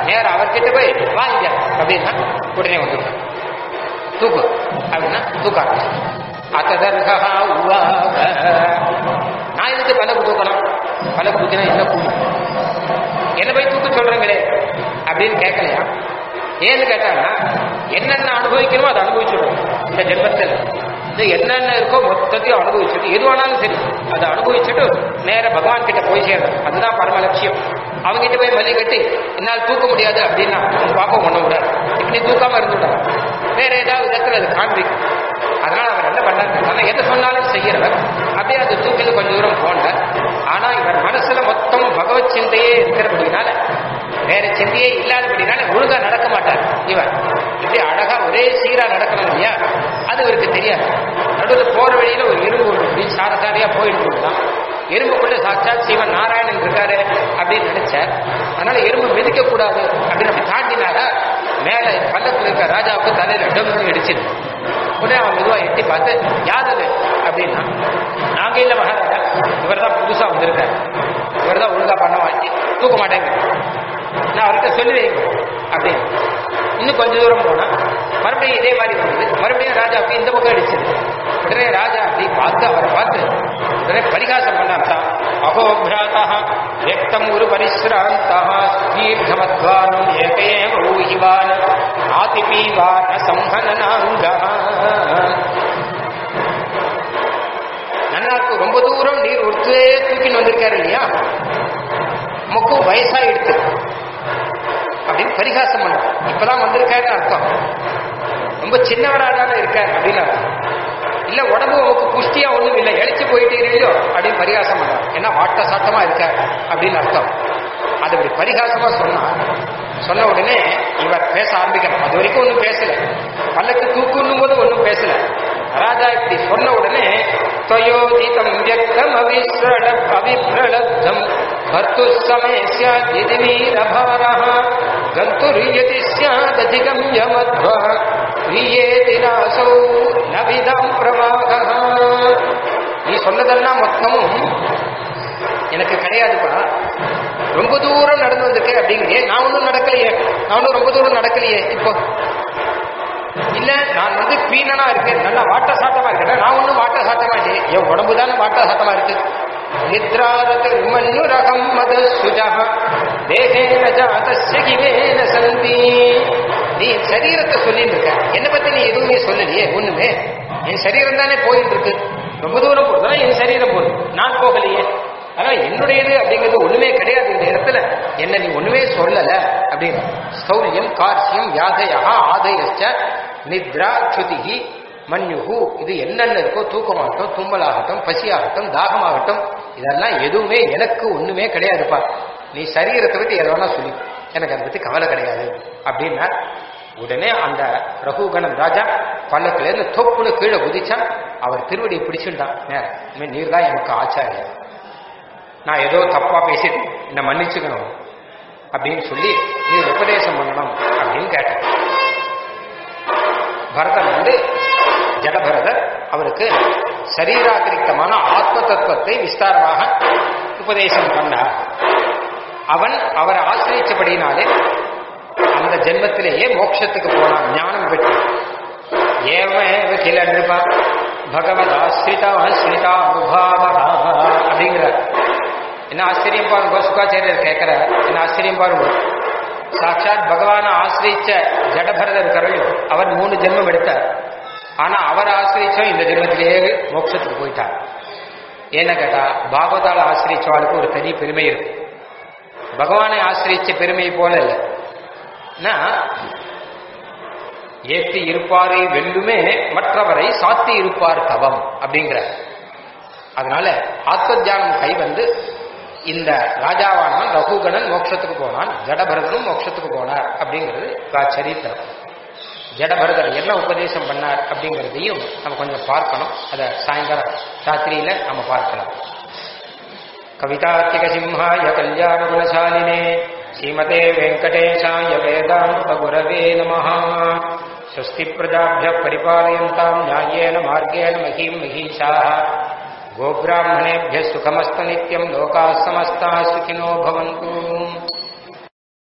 நேரா அவர்கிட்ட போய் வா இங்க அப்படின்னா உடனே வந்துடும் தூக்கு அப்படின்னா தூக்க ஆரம்பிச்சு அத்ததர்கா உவாக நான் எதுக்கு பல்லக்கு தூக்கணும் பல்லக்கு தூக்கினா என்ன கூலி என்ன போய் தூக்க சொல்றீங்களே அப்படின்னு கேட்கலையா ஏன்னு கேட்டாங்கன்னா என்னென்ன அனுபவிக்கணுமோ அதை அனுபவிச்சுடும் இந்த ஜென்மத்தில் இது என்னென்ன இருக்கோ மொத்தத்தையும் அனுபவிச்சுட்டு எது வேணாலும் சரி அதை அனுபவிச்சுட்டு நேர பகவான் கிட்ட போய் சேரணும் அதுதான் பரம லட்சியம் அவங்ககிட்ட போய் மல்லி கட்டி என்னால் தூக்க முடியாது அப்படின்னா உங்க பாப்பம் பண்ண விடாது இப்படி தூக்காம இருந்து விடாது வேற ஏதாவது விதத்தில் அது காண்பிக்கும் அதனால அவர் என்ன பண்ணார் எதை சொன்னாலும் செய்யறவர் அப்படியே அது தூக்கில கொஞ்சம் தூரம் போனார் ஆனா இவர் மனசுல மொத்தம் பகவத் சிந்தையே இருக்கிறபடினால வேற சிந்தையே இல்லாதபடினால ஒழுங்கா நடக்க மாட்டார் இவர் இப்படி அழகா ஒரே சீரா நடக்கணும் இல்லையா அது இவருக்கு தெரியாது நடுவில் போற வழியில ஒரு எறும்பு ஒன்று இப்படி சாரசாரியா போயிட்டு இருந்தான் எறும்புக்குள்ள சாட்சாத் சிவன் நாராயணன் இருக்காரு அப்படின்னு நினைச்சார் அதனால எறும்பு மிதிக்க கூடாது அப்படின்னு அப்படி தாண்டினாரா மேல பள்ளத்துல இருக்க ராஜாவுக்கு தலையில டம்னு இடிச்சிது உடனே அவன் மெதுவா எட்டி பார்த்து யார் அது அப்படின்னா நாங்க இல்ல மகாராஜா இவர் தான் புதுசா வந்திருக்காரு இவர் தான் ஒழுங்கா பண்ண வாங்கி தூக்க மாட்டேங்க நான் அவர்கிட்ட சொல்லி வைங்க அப்படின்னு இன்னும் கொஞ்ச தூரம் போனா மறுபடியும் இதே மாதிரி வந்தது மறுபடியும் ராஜாவுக்கு இந்த பக்கம் அடிச்சது உடனே ராஜா அப்படி பார்த்து அவரை பார்த்து உடனே பரிகாசம் பண்ணார்த்தான் அகோ பிராதா வியக்தம் ஒரு பரிசிராந்தா தீர்க்கமத்வானம் ஏகேவ ஊஹிவான் ஆதிபீவான சம்பனனாங்கா நன்னாருக்கு ரொம்ப தூரம் நீர் ஒருத்தே தூக்கின்னு வந்திருக்காரு இல்லையா நமக்கு வயசாயிடுத்து அப்படின்னு பரிகாசம் பண்ண இப்பதான் வந்திருக்காருன்னு அர்த்தம் ரொம்ப சின்னவராக இருக்கார் அப்படின்னு அர்த்தம் இல்ல உடம்பு உனக்கு புஷ்டியா ஒண்ணும் இல்லை இழைச்சு போயிட்டீங்களோ அப்படின்னு பரிகாசம் பண்ண ஏன்னா வாட்ட சாட்டமா இருக்கார் அப்படின்னு அர்த்தம் அது இப்படி பரிகாசமா சொன்னா சொன்ன உடனே இவர் பேச ஆரம்பிக்கிறார் அது வரைக்கும் ஒன்றும் பேசல பல்லக்கு தூக்குன்னும் போது ஒன்றும் பேசல ராஜா இப்படி சொன்ன உடனே त्वयोदितं व्यक्तम् अविश्रड अविप्रलब्धम् भर्तुः समे स्यात् यदि वीरभारः गन्तुर्यति स्यादधिगम्य मध्वा क्रियेति नासौ न विदम् प्रवाहः நீ சொன்னதெல்லாம் மொத்தமும் எனக்கு கிடையாதுப்பா ரொம்ப தூரம் நடந்து வந்திருக்கேன் அப்படிங்கிறியே நான் ஒன்றும் நடக்கலையே நான் ஒன்றும் ரொம்ப தூரம் நடக்கலையே இப்போ இல்ல நான் வந்து பீனனா இருக்கேன் நல்லா வாட்ட சாட்டமா இருக்கேன் நான் ஒண்ணும் வாட்ட சாட்டமா இல்லையே என் உடம்பு தானே வாட்ட சாட்டமா இருக்கு நித்ராரத் மண்ணு ரகம் மத சுஜா தேகேன ஜாதஸ்ய கிவேன சந்தி நீ சரீரத்தை சொல்லிட்டு இருக்க என்னை பத்தி நீ எதுவுமே சொல்லலையே ஒண்ணுமே என் சரீரம் தானே போயிட்டு இருக்கு ரொம்ப தூரம் போறதுனா என் சரீரம் போகுது நான் போகலையே ஆனா என்னுடையது அப்படிங்கிறது ஒண்ணுமே கிடையாது இந்த இடத்துல என்ன நீ ஒண்ணுமே சொல்லல அப்படின்னு ஸ்தௌரியம் கார்சியம் வியாதையா ஆதயச்ச நித்ரா சுதிகி மன்யுகு இது என்னென்ன இருக்கோ தூக்கமாகட்டும் தும்மலாகட்டும் பசியாகட்டும் தாகமாகட்டும் இதெல்லாம் எதுவுமே எனக்கு ஒண்ணுமே கிடையாதுப்பா நீ சரீரத்தை பத்தி எதை வேணா சொல்லி எனக்கு அதை பத்தி கவலை கிடையாது அப்படின்னா உடனே அந்த ரகுகணன் ராஜா பல்லத்துல இருந்து தொப்புன்னு கீழே குதிச்சான் அவர் திருவடியை பிடிச்சுட்டான் நேரம் இனிமே நீர் தான் எனக்கு ஆச்சாரியர் நான் ஏதோ தப்பா பேசிட்டு என்னை மன்னிச்சுக்கணும் அப்படின்னு சொல்லி நீ உபதேசம் பண்ணணும் அப்படின்னு கேட்டேன் பரதன் வந்து ஜடபரதர் அவருக்கு சரீராதிரிக்தமான ஆத்ம தத்துவத்தை விஸ்தாரமாக உபதேசம் பண்ணார் அவன் அவரை ஆசிரியச்சபடினாலே அந்த ஜென்மத்திலேயே மோட்சத்துக்கு போனான் ஞானம் பெற்று ஏவமேவ கில நிருபா பகவத் ஆசிரிதா ஆசிரிதா அனுபாவா அப்படிங்கிறார் என்ன ஆச்சரியம் பாருங்க சுகாச்சாரியர் கேட்கிறார் என்ன ஆச்சரியம் பாருங்க சாட்சாத் பகவான ஆசிரிச்ச ஜடபரதர் இருக்கிறையோ அவர் மூணு ஜென்மம் எடுத்தார் ஆனா அவர் ஆசிரிச்சோம் இந்த ஜென்மத்திலேயே மோட்சத்துக்கு போயிட்டார் என்ன கேட்டா பாகவதால ஆசிரிச்சவாளுக்கு ஒரு தனி பெருமை இருக்கு பகவானை ஆசிரிச்ச பெருமை போல இல்லை ஏற்றி இருப்பாரை வெல்லுமே மற்றவரை சாத்தி இருப்பார் தவம் அப்படிங்கிற அதனால ஆத்ம தியானம் கை வந்து இந்த ராஜாவானவன் ரகுகணன் மோட்சத்துக்கு போனான் ஜடபரதனும் மோட்சத்துக்கு போனார் அப்படிங்கிறது சரித்திரம் ஜடபரதர் என்ன உபதேசம் பண்ணார் அப்படிங்கிறதையும் நம்ம கொஞ்சம் பார்க்கணும் அதை சாயங்காலம் ராத்திரியில நம்ம பார்க்கலாம் கவிதாத்திக சிம்ஹாய கல்யாண குணசாலினே श्रीमते वेङ्कटेशाय वेदान्तगुरवे नमः स्वस्ति प्रजाभ्यः परिपालयन्ताम् न्याय्येन मार्गेण महीम् महीषाः गोब्राह्मणेभ्यः सुखमस्तु नित्यम् लोकाः समस्ताः सुखिनो भवन्तु